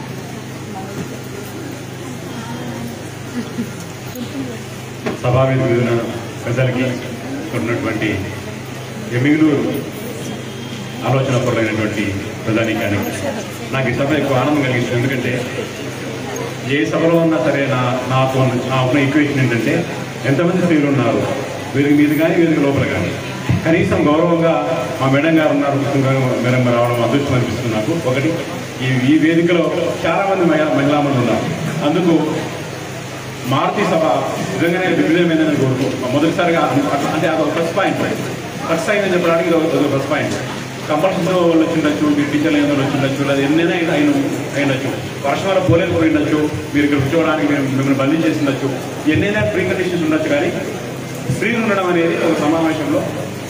[SPEAKER 9] సభావేదిక మీద ఉన్న పెద్దలకి ఉన్నటువంటి ఎమ్మిగులు ఆలోచన పరులైనటువంటి ప్రధానికానికి నాకు ఈ సభ ఎక్కువ ఆనందం కలిగించింది ఎందుకంటే ఏ సభలో ఉన్నా సరే నా నాకు నా ఉన్న ఈక్వేషన్ ఏంటంటే ఎంతమంది స్త్రీలు ఉన్నారు వీరికి మీద కానీ వీరికి లోపల కానీ కనీసం గౌరవంగా మా మేడం గారు ఉన్నారు ముఖ్యంగా మేడం గారు రావడం అదృష్టం అనిపిస్తుంది నాకు ఒకటి ఈ ఈ వేదికలో చాలామంది మహిళా మహిళామణులు ఉన్నారు అందుకు మారుతి సభ నిజంగానే దిగ్విజయమైందని కోరుకో మొదటిసారిగా అట్లా- అంటే అది ఒక ప్లస్ పాయింట్ ప్లస్ అయిందని చెప్పడానికి ఇది ఒక ప్లస్ పాయింట్ కంపల్సరీ వాళ్ళు వచ్చిండొచ్చు మీరు టీచర్లు ఏదో వచ్చిండొచ్చు లేదా ఎన్నైనా అయిన అయిన అయిండొచ్చు వర్షం వల్ల పోలేరు పోయి ఉండొచ్చు మీరు ఇక్కడ కూర్చోవడానికి మేము మిమ్మల్ని బందీ చేసి ఉండొచ్చు ఎన్నైనా ప్రీ కండిషన్స్ ఉండొచ్చు కానీ స్త్రీలు ఉండడం అనేది ఒక సమావేశంలో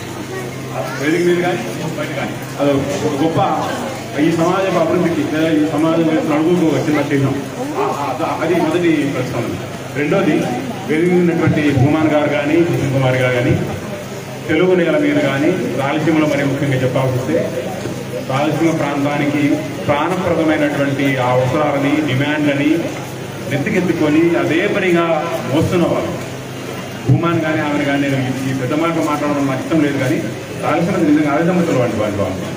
[SPEAKER 9] వేదిక మీద కానీ బయట కానీ అది ఒక గొప్ప ఈ సమాజం అభివృద్ధికి లేదా ఈ సమాజం వైపు అడుగుకు ఒక చిన్న చిహ్నం ఆ- ఆ- అది మొదటి ప్రస్తావన రెండోది వేదిక మీద ఉన్నటువంటి భూమాన్ గారు కానీ భూషణ్ కుమార్ గారు కానీ తెలుగు నేల మీద కానీ రాయలసీమలో మరి ముఖ్యంగా చెప్పాల్సి వస్తే రాయలసీమ ప్రాంతానికి ప్రాణప్రదమైనటువంటి ఆ అవసరాలని డిమాండ్లని నెత్తికెత్తుకొని అదే పనిగా మోస్తున్న వాళ్ళు భూమాన్ కానీ ఆమెను కానీ నేను ఈ- ఈ పెద్ద మాట మాట్లాడడం నాకు ఇష్టం లేదు కానీ రాయలసీమ నిజంగా ఆవేదమ్మతులు వంటి వాళ్ళు వాళ్ళు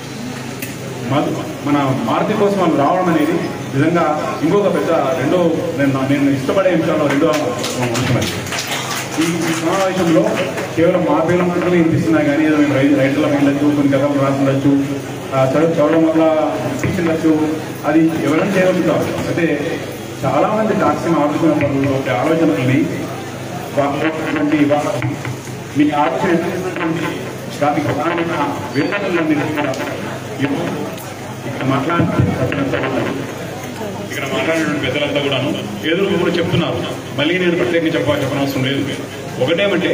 [SPEAKER 9] మధు- మన మారుతి కోసం వాళ్ళు రావడం అనేది నిజంగా ఇంకొక పెద్ద రెండో నేను నేను ఇష్టపడే అంశాల్లో రెండో అంశం అది. ఈ ఈ సమావేశంలో కేవలం మా పేర్లు మాత్రమే వినిపిస్తున్నాయి కానీ ఏదో మేము రైతు రైతులకు ఉండొచ్చు కొన్ని కథలు రాసుండొచ్చు ఆ, చదువు చదవడం వల్ల చూసిండొచ్చు అది ఎవరైనా చేయగలుగుతారు అయితే చాలా మంది రాష్ట్రం ఆలోచన పనులు ఒక ఆలోచనల్ని వాళ్ళటువంటి వాళ్ళ మీ ఆలోచన ఎదుర్కొన్నటువంటి దానికి ప్రధానమైన వేదనలన్నీ కూడా ఇప్పుడు ఇక్కడ మాట్లాడిన ఇక్కడ మాట్లాడినటువంటి పెద్దలంతా కూడాను ఎదురు కూడా చెప్తున్నారు మళ్ళీ నేను ప్రత్యేకంగా చెప్ప చెప్పనవసరం లేదు ఒకటేమంటే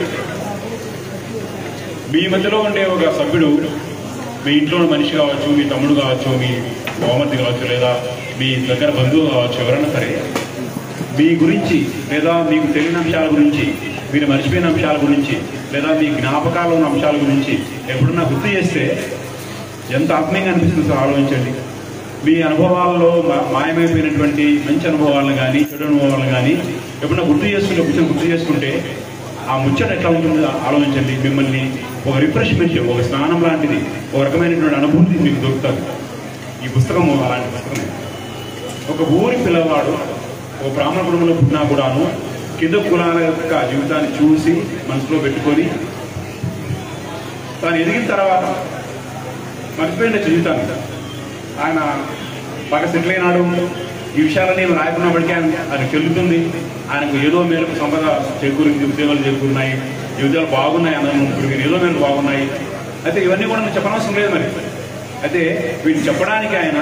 [SPEAKER 9] మీ మధ్యలో ఉండే ఒక సభ్యుడు మీ ఇంట్లో ఉన్న మనిషి కావచ్చు మీ తమ్ముడు కావచ్చు మీ బహుమతి కావచ్చు లేదా మీ దగ్గర బంధువు కావచ్చు ఎవరైనా సరే మీ గురించి లేదా మీకు తెలియని అంశాల గురించి మీరు మర్చిపోయిన అంశాల గురించి లేదా మీ జ్ఞాపకాలు ఉన్న అంశాల గురించి ఎప్పుడన్నా గుర్తు చేస్తే ఎంత ఆత్మీయంగా అనిపిస్తుంది సార్ ఆలోచించండి మీ అనుభవాల్లో మా- మాయమైపోయినటువంటి మంచి అనుభవాలను కానీ చెడు అనుభవాలను కానీ ఎప్పుడైనా గుర్తు చేసుకుంటే కూర్చొని గుర్తు చేసుకుంటే ఆ ముచ్చట ఎట్లా ఉంటుందో ఆలోచించండి మిమ్మల్ని ఒక రిఫ్రెష్మెంట్ ఒక స్నానం లాంటిది ఒక రకమైనటువంటి అనుభూతి మీకు దొరుకుతుంది ఈ పుస్తకము అలాంటి పుస్తకమే ఒక ఊరి పిల్లవాడు ఒక బ్రాహ్మణ కుటుంబంలో పుట్టినా కూడాను కింద కులాల యొక్క జీవితాన్ని చూసి మనసులో పెట్టుకొని తాను ఎదిగిన తర్వాత మర్చిపోయిన జీవితాన్ని ఆయన బాగా సెటిల్ అయినాడు ఈ విషయాలన్నీ రాయకున్నప్పటికీ ఆయన ఆయనకు చెల్లుతుంది ఆయనకు ఏదో మేరకు సంపద చేకూరింది ఉద్యోగాలు చేకూరినాయి జీవితాలు బాగున్నాయి అన్నప్పుడు ఏదో మేరకు బాగున్నాయి అయితే ఇవన్నీ కూడా నేను చెప్పనవసరం లేదు మరి అయితే వీటిని చెప్పడానికి ఆయన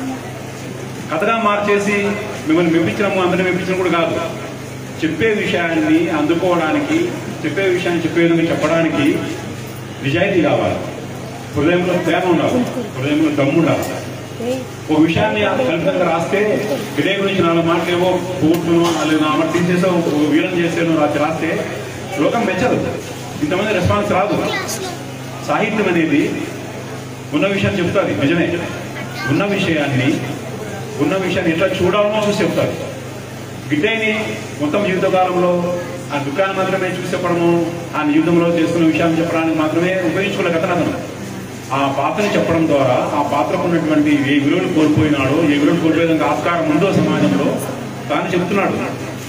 [SPEAKER 9] కథగా మార్చేసి మిమ్మల్ని మెప్పించడము అందరినీ మెప్పించడం కూడా కాదు చెప్పే విషయాన్ని అందుకోవడానికి చెప్పే విషయాన్ని చెప్పే విధంగా చెప్పడానికి నిజాయితీ కావాలి హృదయంలో ప్రేమ ఉండాలి హృదయంలో దమ్ము ఉండాలి ఒక విషయాన్ని కల్పితంగా రాస్తే ఇదే గురించి నాలుగు మాటలు ఏవో కోర్టును లేదా అమర్ తీసేసో వీరం చేసేనో రాసి రాస్తే లోకం మెచ్చదు ఇంతమంది రెస్పాన్స్ రాదు సాహిత్యం అనేది ఉన్న విషయం చెప్తారు నిజమే ఉన్న విషయాన్ని ఉన్న విషయాన్ని ఎట్లా చూడాలనో చూసి చెప్తారు గిడ్డైని మొత్తం జీవితకాలంలో ఆ దుఃఖాన్ని మాత్రమే చూసి చెప్పడము ఆ జీవితంలో చేసుకున్న విషయాన్ని చెప్పడానికి మాత్రమే ఉపయోగించుకునే కథను అతను ఆ పాత్రని చెప్పడం ద్వారా ఆ పాత్రకు ఉన్నటువంటి ఏ విలువలు కోల్పోయినాడో ఏ విలువలు కోల్పోయేదానికి ఆస్కారం ఉందో సమాజంలో తాను చెప్తున్నాడు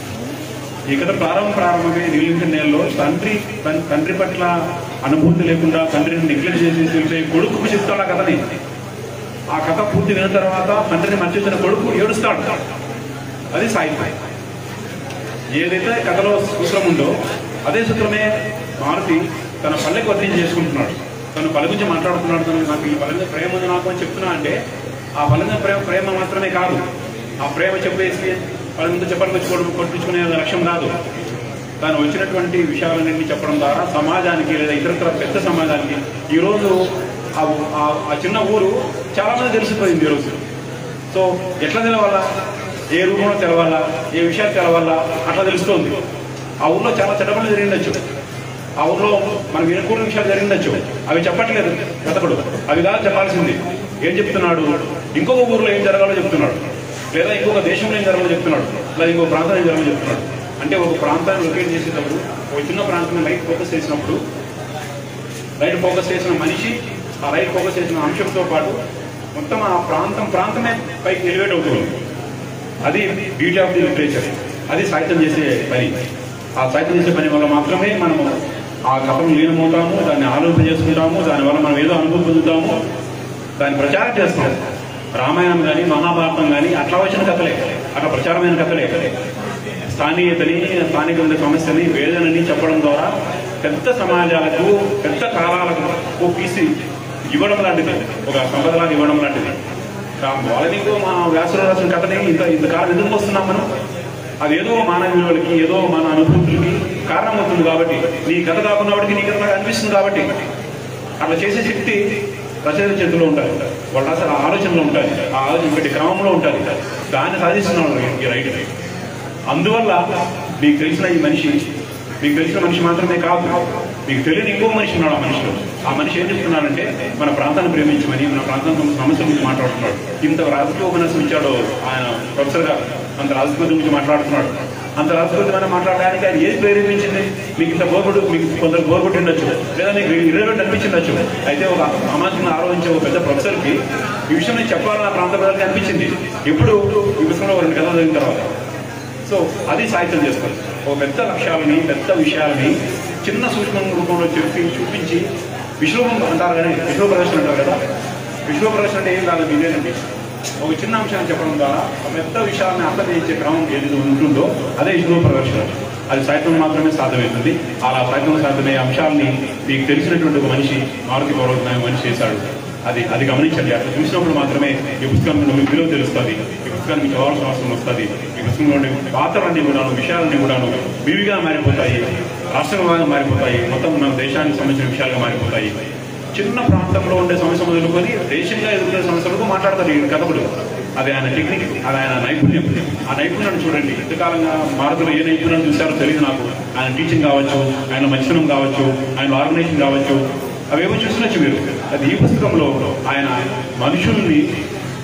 [SPEAKER 9] ఈ కథ ప్రారంభం ప్రారంభమే నీలించిన నెలలో తండ్రి తన్- తండ్రి పట్ల అనుభూతి లేకుండా తండ్రిని నెగ్లెక్ట్ చేసి తెలిసే కొడుకుకు చెప్తాడు ఆ కథని ఆ కథ పూర్తి విన్న తర్వాత తండ్రిని మర్చిపోయిన కొడుకు ఏడుస్తాడు అది సాహిత్యం ఏదైతే కథలో సూత్రం ఉందో అదే సూత్రమే మారుతి తన పల్లెకి వర్తించి చేసుకుంటున్నాడు తను పల్లె గురించి మాట్లాడుతున్నాడు తను నాకు ఈ పల్లె మీద ప్రేమ ఉంది నాకు అని చెప్తున్నా అంటే ఆ పల్లె మీద ప్రేమ ప్రేమ మాత్రమే కాదు ఆ ప్రేమ చెప్పేసి పల్లె మీద చెప్పాలనుకోవడం కొట్టించుకునే లక్ష్యం కాదు తాను వచ్చినటువంటి విషయాలన్నింటినీ చెప్పడం ద్వారా సమాజానికి లేదా ఇతరత్ర పెద్ద సమాజానికి ఈరోజు ఆ ఆ- ఆ చిన్న ఊరు చాలా మంది తెలిసిపోయింది ఈరోజు సో ఎట్లా తెలవాలా ఏ రూపంలో తెలవాలా ఏ విషయాలు తెలవాలా అట్లా తెలుస్తోంది ఆ ఊర్లో చాలా చెడ్డపనులు జరిగిండొచ్చు ఆ ఊర్లో మనం వినకూడని విషయాలు జరిగిండొచ్చు అవి చెప్పట్లేదు కథకుడు అవి కాదు చెప్పాల్సింది ఏం చెప్తున్నాడు ఇంకొక ఊర్లో ఏం జరగాలో చెప్తున్నాడు లేదా ఇంకొక దేశంలో ఏం జరగాలో చెప్తున్నాడు లేదా ఇంకొక ప్రాంతంలో ఏం జరగాలో చెప్తున్నాడు అంటే ఒక ప్రాంతాన్ని లొకేట్ చేసేటప్పుడు ఒక చిన్న ప్రాంతాన్ని లైట్ ఫోకస్ చేసినప్పుడు రైట్ ఫోకస్ చేసిన మనిషి ఆ రైట్ ఫోకస్ చేసిన అంశంతో పాటు మొత్తం ఆ ప్రాంతం ప్రాంతమే పైకి ఎలివేట్ అవుతుంది అది బ్యూటీ ఆఫ్ ది లిటరేచర్ అది సాహిత్యం చేసే పని ఆ సాహిత్యం చేసే పని వల్ల మాత్రమే మనము ఆ కథను లీనమవుతాము దాన్ని ఆలోచన చేసుకుంటాము దానివల్ల మనం ఏదో అనుభూతి పొందుతాము దాన్ని ప్రచారం చేస్తాం రామాయణం కానీ మహాభారతం కానీ అట్లా వచ్చిన కథలే అట్లా ప్రచారమైన కథలే స్థానియతని స్థానిక ఉండే సమస్యని వేదనని చెప్పడం ద్వారా పెద్ద సమాజాలకు పెద్ద కాలాలకు ఓ పీసి ఇవ్వడం లాంటిది ఒక సంపదలాగా ఇవ్వడం లాంటిది వాళ్ళనికో మా వ్యాసులు రాసిన కథని ఇంత ఇంతకాలం ఎందుకు వస్తున్నాం మనం అదేదో మానవ విలువలకి ఏదో మన అనుభూతులకి కారణమవుతుంది కాబట్టి నీ కథ కాకుండా వాడికి నీ కథ నాకు అనిపిస్తుంది కాబట్టి అట్లా చేసే శక్తి రచయిత చేతిలో ఉంటుంది వాళ్ళ అసలు ఆలోచనలో ఉంటుంది ఆ ఆలోచన పెట్టి క్రమంలో ఉంటుంది దాన్ని సాధిస్తున్నాడు ఈ రైట్ అందువల్ల మీకు తెలిసిన ఈ మనిషి మీకు తెలిసిన మనిషి మాత్రమే కాదు మీకు తెలియని ఇంకో మనిషి ఉన్నాడు ఆ మనిషిలో ఆ మనిషి ఏం చెప్తున్నాడంటే మన ప్రాంతాన్ని ప్రేమించమని మన ప్రాంతంలో ఉన్న సమస్యల గురించి మాట్లాడుతున్నాడు ఇంత రాజకీయ ఉపన్యాసం ఇచ్చాడు ఆయన ప్రొఫెసర్ గారు అంత రాజకీయ గురించి మాట్లాడుతున్నాడు అంత రాజకీయమైన మాట్లాడడానికి ఆయన ఏది ప్రేరేపించింది మీకు ఇంత బోర్గొట్టు మీకు కొందరు బోర్గొట్టి ఉండొచ్చు లేదా మీకు ఇరవై అనిపించిండొచ్చు అయితే ఒక సామాజికంగా ఆలోచించే ఒక పెద్ద ప్రొఫెసర్కి ఈ విషయం నేను చెప్పాలని ఆ ప్రాంత ప్రజలకి అనిపించింది ఎప్పుడు ఈ విషయంలో రెండు కథలు జరిగిన తర్వాత సో అది సాహిత్యం చేస్తారు ఒక పెద్ద లక్ష్యాలని పెద్ద విషయాలని చిన్న సూక్ష్మ రూపంలో చెప్పి చూపించి విశ్వరూపం అంటారు కానీ విశ్వ ప్రదర్శన అంటారు కదా విశ్వ ప్రదర్శన అంటే ఏం కాదు ఇదేనండి ఒక చిన్న అంశాన్ని చెప్పడం ద్వారా ఒక పెద్ద విషయాన్ని అర్థం చేసే క్రమం ఏది ఉంటుందో అదే విశ్వ ప్రదర్శన అది సాహిత్యం మాత్రమే సాధ్యమవుతుంది అలా సాహిత్యం సాధ్యమయ్యే అంశాలని మీకు తెలిసినటువంటి ఒక మనిషి మారుతి పర్వతమైన మనిషి చేశాడు అది అది గమనించండి అట్లా చూసినప్పుడు మాత్రమే ఈ పుస్తకం మీకు విలువ తెలుస్తుంది ఈ పుస్తకాన్ని మీకు చదవాల్సిన అవసరం వస్తుంది ఈ పుస్తకంలోని పాత్రలన్నీ కూడాను విషయాలన్నీ కూడాను వివిగా మారిపోతాయి రాష్ట్రంగా మారిపోతాయి మొత్తం మన దేశానికి సంబంధించిన విషయాలుగా మారిపోతాయి చిన్న ప్రాంతంలో ఉండే సమస్య మొదలుకొని దేశంగా ఎదుర్కొనే సమస్యలకు మాట్లాడతారు ఈ కథకుడు అది ఆయన టెక్నిక్ అది ఆయన నైపుణ్యం ఆ నైపుణ్యాన్ని చూడండి ఎంతకాలంగా భారత్లో ఏ నైపుణ్యం చూశారో తెలియదు నాకు ఆయన టీచింగ్ కావచ్చు ఆయన మంచితనం కావచ్చు ఆయన ఆర్గనైజేషన్ కావచ్చు అవేమో చూసినచ్చు మీరు అది ఈ పుస్తకంలో ఆయన మనుషుల్ని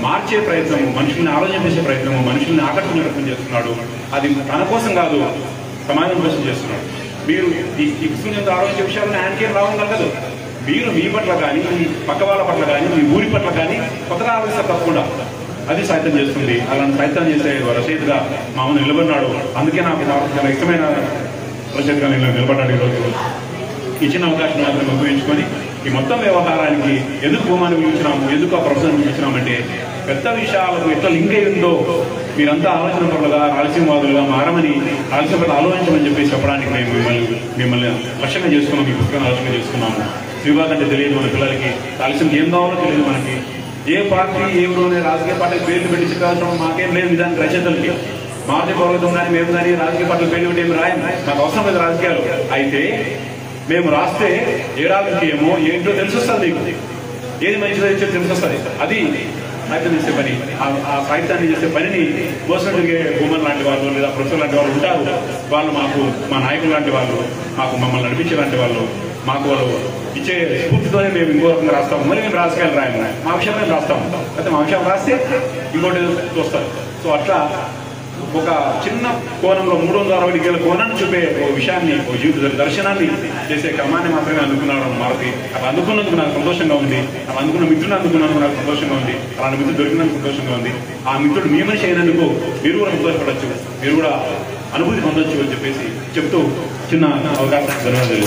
[SPEAKER 9] మార్చే ప్రయత్నం మనుషుల్ని ఆలోచన చేసే ప్రయత్నం మనుషుల్ని ఆకట్టుకునే ప్రయత్నం చేస్తున్నాడు అది తన కోసం కాదు సమాజం కోసం చేస్తున్నాడు మీరు ఈ ఈ పుస్తకం యొక్క ఆలోచించే విషయాలను ఆయనకేం రావడం కలగదు మీరు మీ పట్ల కానీ మీ పక్క వాళ్ళ పట్ల కానీ మీ ఊరి పట్ల కానీ కొత్తగా ఆలోచిస్తారు తప్పకుండా అది సాహిత్యం చేస్తుంది అలాంటి సాహిత్యం చేసే రచయితగా మామూలు నిలబడినాడు అందుకే నాకు నాకు చాలా ఇష్టమైన రచయితగా నేను నిలబడ్డాడు ఈరోజు ఇచ్చిన అవకాశం మాత్రం ఉపయోగించుకొని ఈ మొత్తం వ్యవహారానికి ఎందుకు భూమాన్ని పిలిచినాము ఎందుకు ఆ ప్రొఫెసర్ పిలిచినామంటే పెద్ద విషయాలకు ఎట్లా లింక్ అయి ఉందో మీరంతా ఆలోచన పరులుగా రాయలసీమవాదులుగా మారమని రాయలసీమ పట్ల ఆలోచించమని చెప్పేసి చెప్పడానికి మేము మిమ్మల్ని మిమ్మల్ని లక్ష్యంగా చేసుకున్నాం ఈ పుస్తకాన్ని లక్ష్యంగా చేసుకున్నాము శ్రీవాగ్ అంటే తెలియదు మన పిల్లలకి రాయలసీమకి ఏం కావాలో తెలియదు మనకి ఏ పార్టీ ఏ ఊరోనే రాజకీయ పార్టీ పేర్లు పెట్టి చెప్పాల్సిన మాకేం లేదు నిజానికి రచయితలకి మారుతి పర్వతం కానీ మేము కానీ రాజకీయ పార్టీలు పేర్లు పెట్టి ఏమి రాయం మాకు అవసరం లేదు రాజకీయాలు అయితే మేము రాస్తే ఏ రాజకీయమో ఏంటో తెలిసొస్తుంది మీకు ఏది మంచిదో ఇచ్చేది తెలిసొస్తుంది అది సాహిత్యం చేసే పని ఆ- ఆ సాహిత్యాన్ని చేసే పనిని మోసం జరిగే భూమన్ లాంటి వాళ్ళు లేదా ప్రొఫెసర్ లాంటి వాళ్ళు ఉంటారు వాళ్ళు మాకు మా నాయకులు లాంటి వాళ్ళు మాకు మమ్మల్ని నడిపించే లాంటి వాళ్ళు మాకు వాళ్ళు ఇచ్చే స్ఫూర్తితోనే మేము ఇంకో రకంగా రాస్తాము మరి మేము రాజకీయాలు రాయము మా విషయం మేము రాస్తాము అయితే మా విషయం రాస్తే ఇంకోటి ఏదో చూస్తారు సో అట్లా ఒక చిన్న కోణంలో మూడు వందల అరవై డిగ్రీల కోణాన్ని చూపే ఒక విషయాన్ని ఒక జీవిత దర్శనాన్ని చేసే క్రమాన్ని మాత్రమే అందుకున్నాడు మారుతి అలా అందుకున్నందుకు నాకు సంతోషంగా ఉంది అలా అందుకున్న మిత్రుని అందుకున్నందుకు నాకు సంతోషంగా ఉంది అలాంటి మిత్రుడు దొరికినందుకు సంతోషంగా ఉంది ఆ మిత్రుడు మీ మనిషి అయినందుకు మీరు కూడా సంతోషపడచ్చు మీరు కూడా అనుభూతి పొందొచ్చు అని చెప్పేసి చెప్తూ చిన్న అవకాశం ధన్యవాదాలు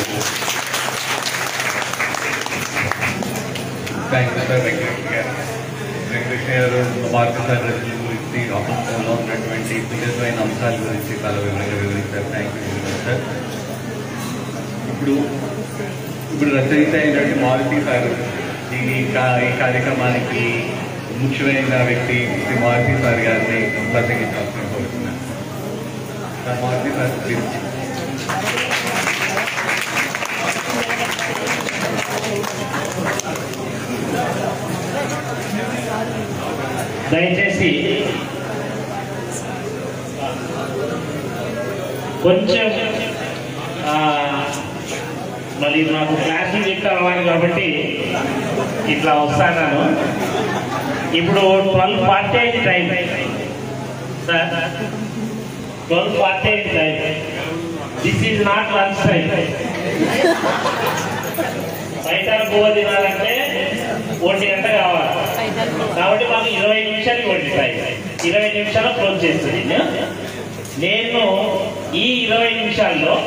[SPEAKER 1] థ్యాంక్ యూ సార్ వెంకటకృష్ణ గారు వెంకటకృష్ణ గారు మార్కెట్ సార్ రచనల గురించి అపంలో ఉన్నటువంటి విశేషమైన అంశాల గురించి చాలా వివరంగా వివరించారు థ్యాంక్ యూ సార్ ఇప్పుడు ఇప్పుడు రచయిత అయినటువంటి మారుతి సార్ ఈ కా- ఈ కార్యక్రమానికి ముఖ్యమైన వ్యక్తి శ్రీ మారుతి సార్ గారిని ప్రసంగించాల్సిన కోరుతున్నాను సార్ మారుతి సార్ ప్లీజ్
[SPEAKER 4] దయచేసి కొంచెం ఆ, మరి నాకు క్లాసులు చెప్తే అలవాటు కాబట్టి ఇట్లా వస్తాను ఇప్పుడు twelve forty eight time sir twelve forty eight time this is not lunch time బయట పువ్వు తినాలంటే ఒంటి గంట కావాలి కాబట్టి మాకు ఇరవై నిమిషాలు ఒంటి టైం ఇరవై నిమిషాలు క్లోజ్ చేస్తుంది నేను ఈ ఇరవై నిమిషాల్లో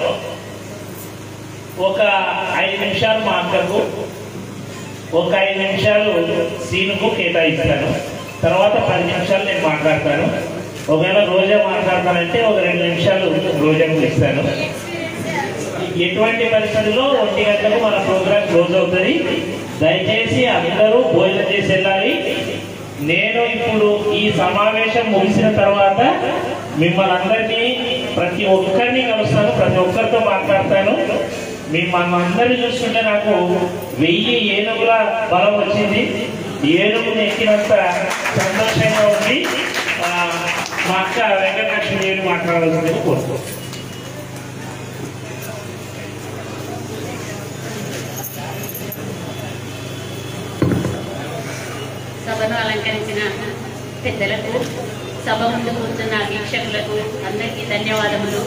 [SPEAKER 4] ఒక ఐదు నిమిషాలు మా అక్కకు ఒక ఐదు నిమిషాలు సీనుకు కేటాయిస్తాను తర్వాత పది నిమిషాలు నేను మాట్లాడతాను ఒకవేళ రోజా మాట్లాడతానంటే ఒక రెండు నిమిషాలు రోజాకు ఇస్తాను ఎటువంటి పరిస్థితుల్లో ఒంటి గంటలకు మన ప్రోగ్రామ్ క్లోజ్ అవుతుంది దయచేసి అందరూ భోజనం చేసి వెళ్ళాలి నేను ఇప్పుడు ఈ సమావేశం ముగిసిన తర్వాత మిమ్మల్ని అందరినీ ప్రతి ఒక్కరిని కలుస్తాను ప్రతి ఒక్కరితో మాట్లాడతాను మిమ్మల్ని అందరినీ చూస్తుంటే నాకు వెయ్యి ఏనుగుల బలం వచ్చింది ఏనుగుని ఎక్కినంత సంతోషంగా ఉంది ఆ, మా అక్క వెంకటలక్ష్మి దేవి మాట్లాడాల్సిందని కోరుతున్నాను
[SPEAKER 10] సభను అలంకరించిన పెద్దలకు సభ ముందు కూర్చున్న వీక్షకులకు అందరికీ ధన్యవాదములు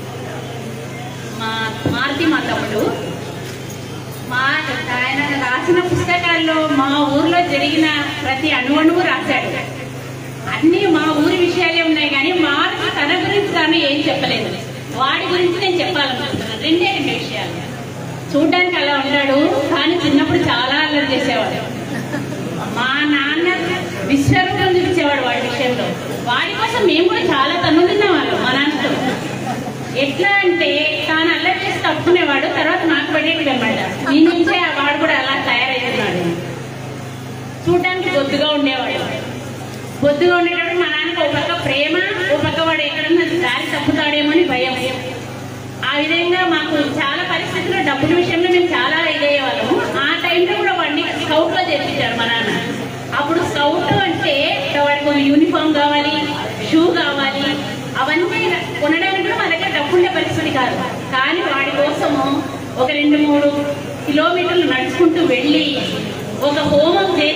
[SPEAKER 10] మా మారుతి మా తమ్ముడు మా ఆయన రాసిన పుస్తకాల్లో మా ఊర్లో జరిగిన ప్రతి అణువణువు రాశాడు అన్నీ మా ఊరి విషయాలే ఉన్నాయి కానీ మారుతి తన గురించి తాను ఏం చెప్పలేదు వాడి గురించి నేను చెప్పాలనుకుంటున్నాను రెండే రెండు విషయాలు చూడ్డానికి అలా ఉంటాడు కానీ చిన్నప్పుడు చాలా అల్లరి చేసేవాడు మా నాన్న విశ్వరూపం చూపించేవాడు వాడి విషయంలో వాడి కోసం మేము కూడా చాలా తన్నులున్నాం వాళ్ళు మా నాన్నతో ఎట్లా అంటే తాను అల్లరి చేసి తప్పుకునేవాడు తర్వాత నాకు పడేది అనమాట నీ నుంచే ఆ వాడు కూడా అలా తయారవుతున్నాడు చూడడానికి బొద్దుగా ఉండేవాడు బొద్దుగా ఉండేటప్పుడు మా నాన్నకి ఒక పక్క ప్రేమ ఒక పక్క వాడు ఎక్కడన్నా దారి తప్పుతాడేమో అని భయం ఆ విధంగా మాకు చాలా పరిస్థితుల్లో డబ్బుల విషయంలో మేము చాలా ఇదయ్యేవాళ్ళము ఆ టైంలో కూడా వాడిని స్కౌట్ లో చేర్పించారు మా నాన్న అప్పుడు స్కౌట్ అంటే వాడికి ఒక యూనిఫామ్ కావాలి షూ కావాలి అవన్నీ కొనడానికి కూడా మా దగ్గర డబ్బు ఉండే పరిస్థితి కాదు కానీ వాడి కోసము ఒక రెండు మూడు కిలోమీటర్లు నడుచుకుంటూ వెళ్ళి ఒక హోమం చేసి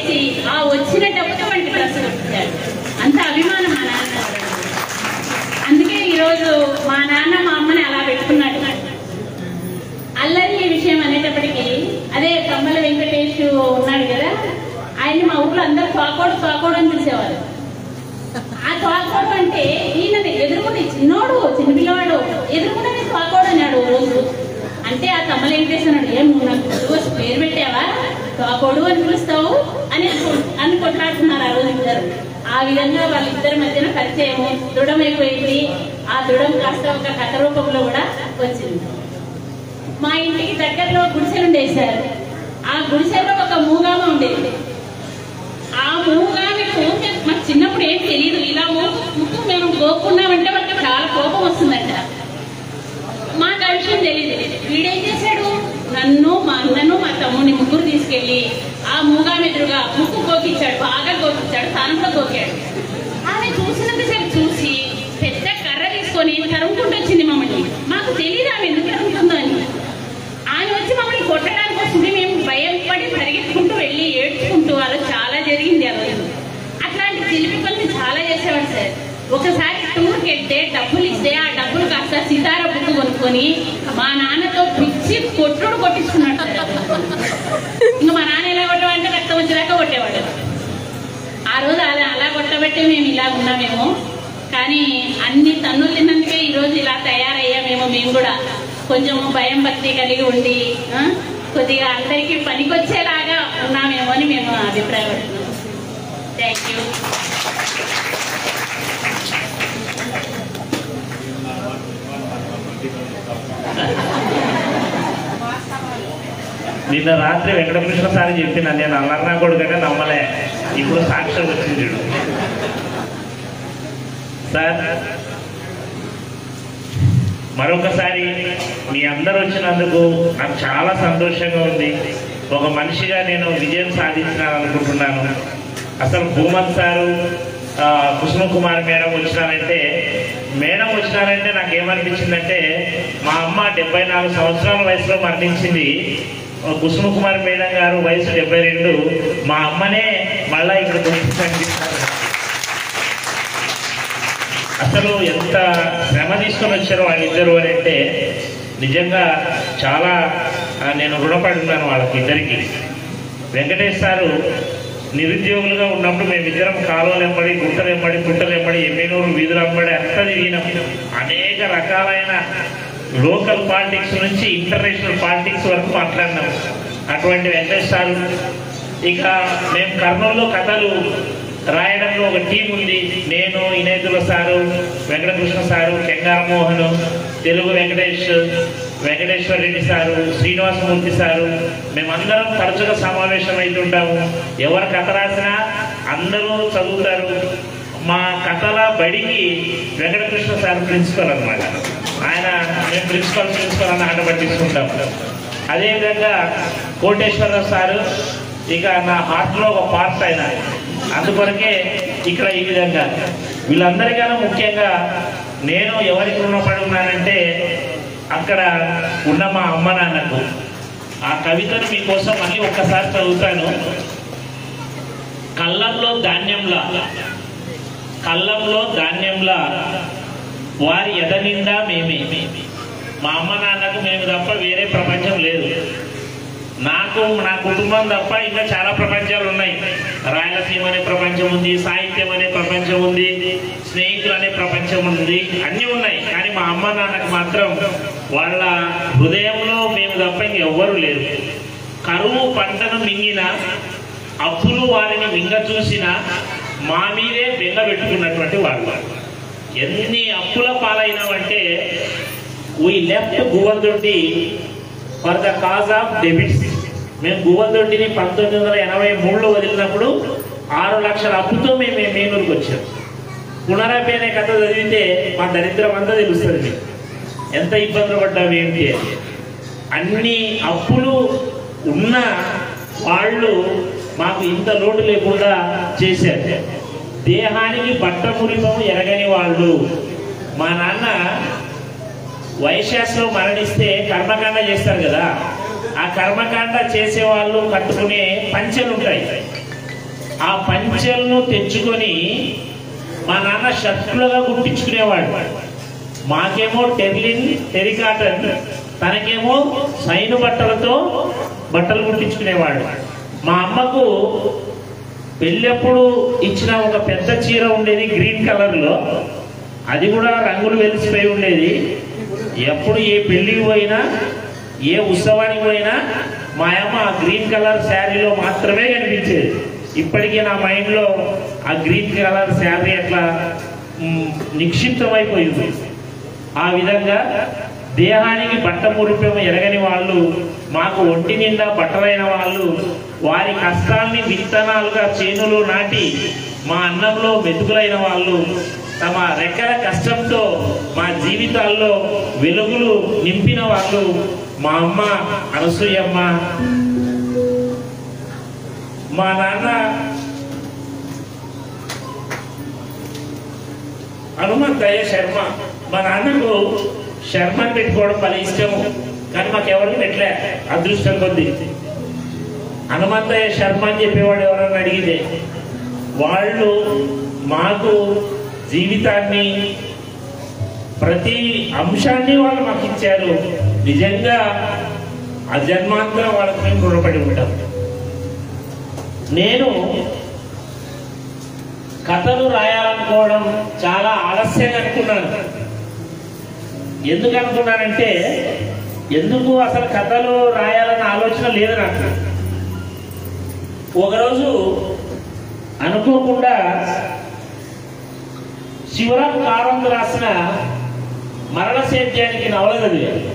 [SPEAKER 10] చేసి ఆ వచ్చిన డబ్బుతో వంటి డ్రెస్ కొట్టించాడు అంత అభిమానం మా నాన్న అందుకే ఈరోజు మా నాన్న మా అమ్మని అలా పెట్టుకున్నాడు అల్లరి విషయం అనేటప్పటికీ అదే కమ్మల వెంకటేష్ ఉన్నాడు కదా ఆయన్ని మా ఊర్లో అందరూ తోకోడు తోకోడు అని పిలిచేవారు ఆ తోకోడు అంటే ఈయన ఎదురుకుంటే చిన్నోడు చిన్నపిల్లవాడు ఎదురుకుంటే తోకోడు అన్నాడు ఓ రోజు అంటే ఆ కమ్మల వెంకటేష్ అన్నాడు ఏం నువ్వు నాకు గుర్తుకు వచ్చి పేరు పెట్టావా తోకోడు అని పిలుస్తావు అని కొ- అని కొట్లాడుతున్నారు ఆ రోజు ఇద్దరు ఆ విధంగా వాళ్ళిద్దరి మధ్యన పరిచయం దృఢమైపోయింది ఆ దృఢం కాస్త ఒక కథ రూపంలో కూడా వచ్చింది మా ఇంటికి దగ్గరలో గుడిసెలు ఉండేశారు ఆ గుడిసెలో ఒక మూగామ ఉండేది ఆ మూగామికు మేము- మాకు చిన్నప్పుడు ఏం తెలియదు ఇలా మూగు ముక్కు మేము గోక్కున్నామంటే వాళ్ళకి చాలా కోపం వస్తుందంట మాకు ఆ విషయం తెలియదు వీడేం చేశాడు నన్ను మా అన్నను మా తమ్ముడిని ముగ్గురు తీసుకెళ్లి ఆ మూగామి ఎదురుగా ముక్కు గోకిచ్చాడు బాగా గోకిచ్చాడు స్థానంలో గోకాడు ఆమె చూసినంతసేపు చూసి పెద్ద కర్ర తీసుకొని తరుముకుంటూ వచ్చింది మమ్మల్ని మాకు తెలియదు ఆమె ఎందుకు తరుముతుందో అని ఆయన వచ్చి మమ్మల్ని కొట్టడానికి వస్తుంది మేము భయం పడి పరిగెత్తుకుంటూ వెళ్ళి ఏడ్చుకుంటూ అలా చాలా జరిగింది ఆ రోజు అట్లాంటి చిలిపి పనులు చాలా చేసేవాడు సార్ ఒకసారి టూర్కి వెళ్తే డబ్బులు ఇస్తే ఆ డబ్బులు కాస్త సితార బుక్ కొనుక్కొని మా నాన్నతో పిచ్చి కొట్టుడు కొట్టించుకున్నాడు సార్. ఇంకా మా నాన్న ఎలా కొట్టమంటే రక్తం వచ్చేదాకా కొట్టేవాడు ఆ రోజు అలా అలా కొట్టబట్టే మేము ఇలా ఉన్నామేమో కానీ అన్ని తన్నులు తిన్నందుకే ఈ రోజు ఇలా తయారయ్యామేమో మేము కూడా కొంచెం భయం భక్తి కలిగి ఉండి ఆ, కొద్దిగా అందరికీ పనికొచ్చేలాగా ఉన్నామేమో అని మేము అభిప్రాయపడుతున్నాం థ్యాంక్ యూ
[SPEAKER 4] నిన్న రాత్రి వెంకటకృష్ణ సారి చెప్పిన నేను అల్లర్నా కొడుకంటే నమ్మలే ఇప్పుడు సాక్ష్యం వచ్చింది చూడు సార్ మరొకసారి మీ అందరు వచ్చినందుకు నాకు చాలా సంతోషంగా ఉంది ఒక మనిషిగా నేను విజయం సాధించినాను అనుకుంటున్నాను అసలు భూమన్ సారు ఆ, కుసుమ కుమార్ మేడం వచ్చినారంటే మేడం వచ్చినారంటే నాకు ఏమనిపించిందంటే మా అమ్మ డెబ్బై నాలుగు సంవత్సరాల వయసులో మరణించింది ఆ, కుసుమ కుమార్ మేడం గారు వయసు డెబ్బై రెండు మా అమ్మనే మళ్ళా ఇక్కడ గుర్తించారు అసలు ఎంత శ్రమ తీసుకొని వచ్చారో వాళ్ళిద్దరు అని అంటే నిజంగా చాలా ఆ, నేను రుణపడి ఉన్నాను వాళ్ళకి ఇద్దరికి వెంకటేష్ సారు నిరుద్యోగులుగా ఉన్నప్పుడు మేమిద్దరం కాలువలు ఎంబడి గుంటలు ఎంబడి గుంటలు ఎంబడి ఎమ్మెనూరు వీధులు ఎంబడి అంతా తిరిగినాం అనేక రకాలైన లోకల్ పాలిటిక్స్ నుంచి ఇంటర్నేషనల్ పాలిటిక్స్ వరకు మాట్లాడినాం అటువంటి వెంకటేష్ సారు ఇక మేము కర్నూలులో కథలు రాయడంలో ఒక టీం ఉంది నేను Inayatulla sir Venkatakrishna sir Kengara Mohan Telugu Venkatesh Venkateswara Reddy sir Srinivasamurthy sir మేమందరం తరచుగా సమావేశం అవుతుంటాము ఎవరు కథ రాసినా అందరూ చదువుతారు మా కథల బడికి వెంకటకృష్ణ సార్ ప్రిన్సిపల్ అన్నమాట ఆయన మేము ప్రిన్సిపల్ ప్రిన్సిపల్ అని ఆట పట్టించుకుంటాం అదేవిధంగా కోటేశ్వరరావు సారు ఇక నా హార్ట్లో ఒక పార్ట్ ఆయన అందుకొరకే ఇక్కడ ఈ విధంగా వీళ్ళందరికన్నా ముఖ్యంగా నేను ఎవరికి రుణపడి ఉన్నానంటే అక్కడ ఉన్న మా అమ్మ నాన్నకు ఆ కవితను మీకోసం మళ్ళీ ఒక్కసారి చదువుతాను కళ్ళంలో ధాన్యంలా కళ్ళంలో ధాన్యంలా వారి ఎద నిండా మేమే మా అమ్మ నాన్నకు మేము తప్ప వేరే ప్రపంచం లేదు నాకు నా కుటుంబం తప్ప ఇంకా చాలా ప్రపంచాలు ఉన్నాయి రాయలసీమ అనే ప్రపంచం ఉంది సాహిత్యం అనే ప్రపంచం ఉంది స్నేహితులు అనే ప్రపంచం ఉంది అన్నీ ఉన్నాయి కానీ మా అమ్మ నాన్నకు మాత్రం వాళ్ళ హృదయంలో మేము తప్ప ఇంకెవ్వరూ లేరు కరువు పంటను మింగిన అప్పులు వారిని మింగ చూసిన మా మీదే బెంగ పెట్టుకున్నటువంటి వాళ్ళు ఎన్ని అప్పుల పాలైనామంటే we left Guvvadoddi for the cause of debits మేము గువ్వదొడ్డిని పంతొమ్మిది వందల ఎనభై మూడులో వదిలినప్పుడు ఆరు లక్షల అప్పుతో మేము ఈ మేనూరుకు వచ్చాం పునరాపి అనే కథ చదివితే మా దరిద్రం అంతా తెలుస్తుంది మీకు ఎంత ఇబ్బందులు పడ్డాం ఏంటి అని. అన్ని అప్పులు ఉన్న వాళ్ళు మాకు ఇంత లోటు లేకుండా చేశారు దేహానికి బట్ట మురిపము ఎరగని వాళ్ళు మా నాన్న వైశాస్లో మరణిస్తే కర్మకాండ చేస్తారు కదా ఆ కర్మకాండ చేసే వాళ్ళు కట్టుకునే పంచెలు ఉంటాయి ఆ పంచెలను తెచ్చుకొని మా నాన్న షర్టులుగా కుట్టించుకునేవాడు మాకేమో టెర్లిన్ టెరికాటన్ తనకేమో సైను బట్టలతో బట్టలు కుట్టించుకునేవాడు మా అమ్మకు పెళ్ళప్పుడు ఇచ్చిన ఒక పెద్ద చీర ఉండేది గ్రీన్ కలర్లో అది కూడా రంగులు వెలిసిపోయి ఉండేది ఎప్పుడు ఏ పెళ్ళికి పోయినా ఏ ఉత్సవానికి పోయినా మా అమ్మ ఆ గ్రీన్ కలర్ శారీలో మాత్రమే కనిపించేది ఇప్పటికీ నా మైండ్లో ఆ గ్రీన్ కలర్ శారీ అట్లా మ్, నిక్షిప్తమైపోయింది ఆ విధంగా దేహానికి బట్ట మురిపెమ ఎరగని వాళ్ళు మాకు ఒంటి నిండా బట్టలైన వాళ్ళు వారి కష్టాల్ని విత్తనాలుగా చేనులు నాటి మా అన్నంలో మెతుకులైన వాళ్ళు తమ రెక్కల కష్టంతో మా జీవితాల్లో వెలుగులు నింపిన వాళ్ళు మా అమ్మ అనసూయమ్మ మా నాన్న హనుమంతయ్య శర్మ మా నాన్నకు శర్మని పెట్టుకోవడం భలే ఇష్టము కానీ మాకు ఎవరికి పెట్టలే అదృష్టం కొద్ది హనుమంతయ్య శర్మ అని చెప్పేవాడు ఎవరన్నా అడిగితే వాళ్ళు మాకు జీవితాన్ని ప్రతి అంశాన్ని వాళ్ళు మాకు ఇచ్చారు నిజంగా ఆ జన్మాంతరం వాళ్ళకి మేము రుణపడి ఉంటాం నేను కథలు రాయాలనుకోవడం చాలా ఆలస్యంగా అనుకున్నాను ఎందుకు అనుకున్నానంటే ఎందుకు అసలు కథలు రాయాలన్న ఆలోచన లేదు నాకు ఒకరోజు అనుకోకుండా శివరాం కారంత్ రాసిన మరణ సేద్యానికి నవల చదివాను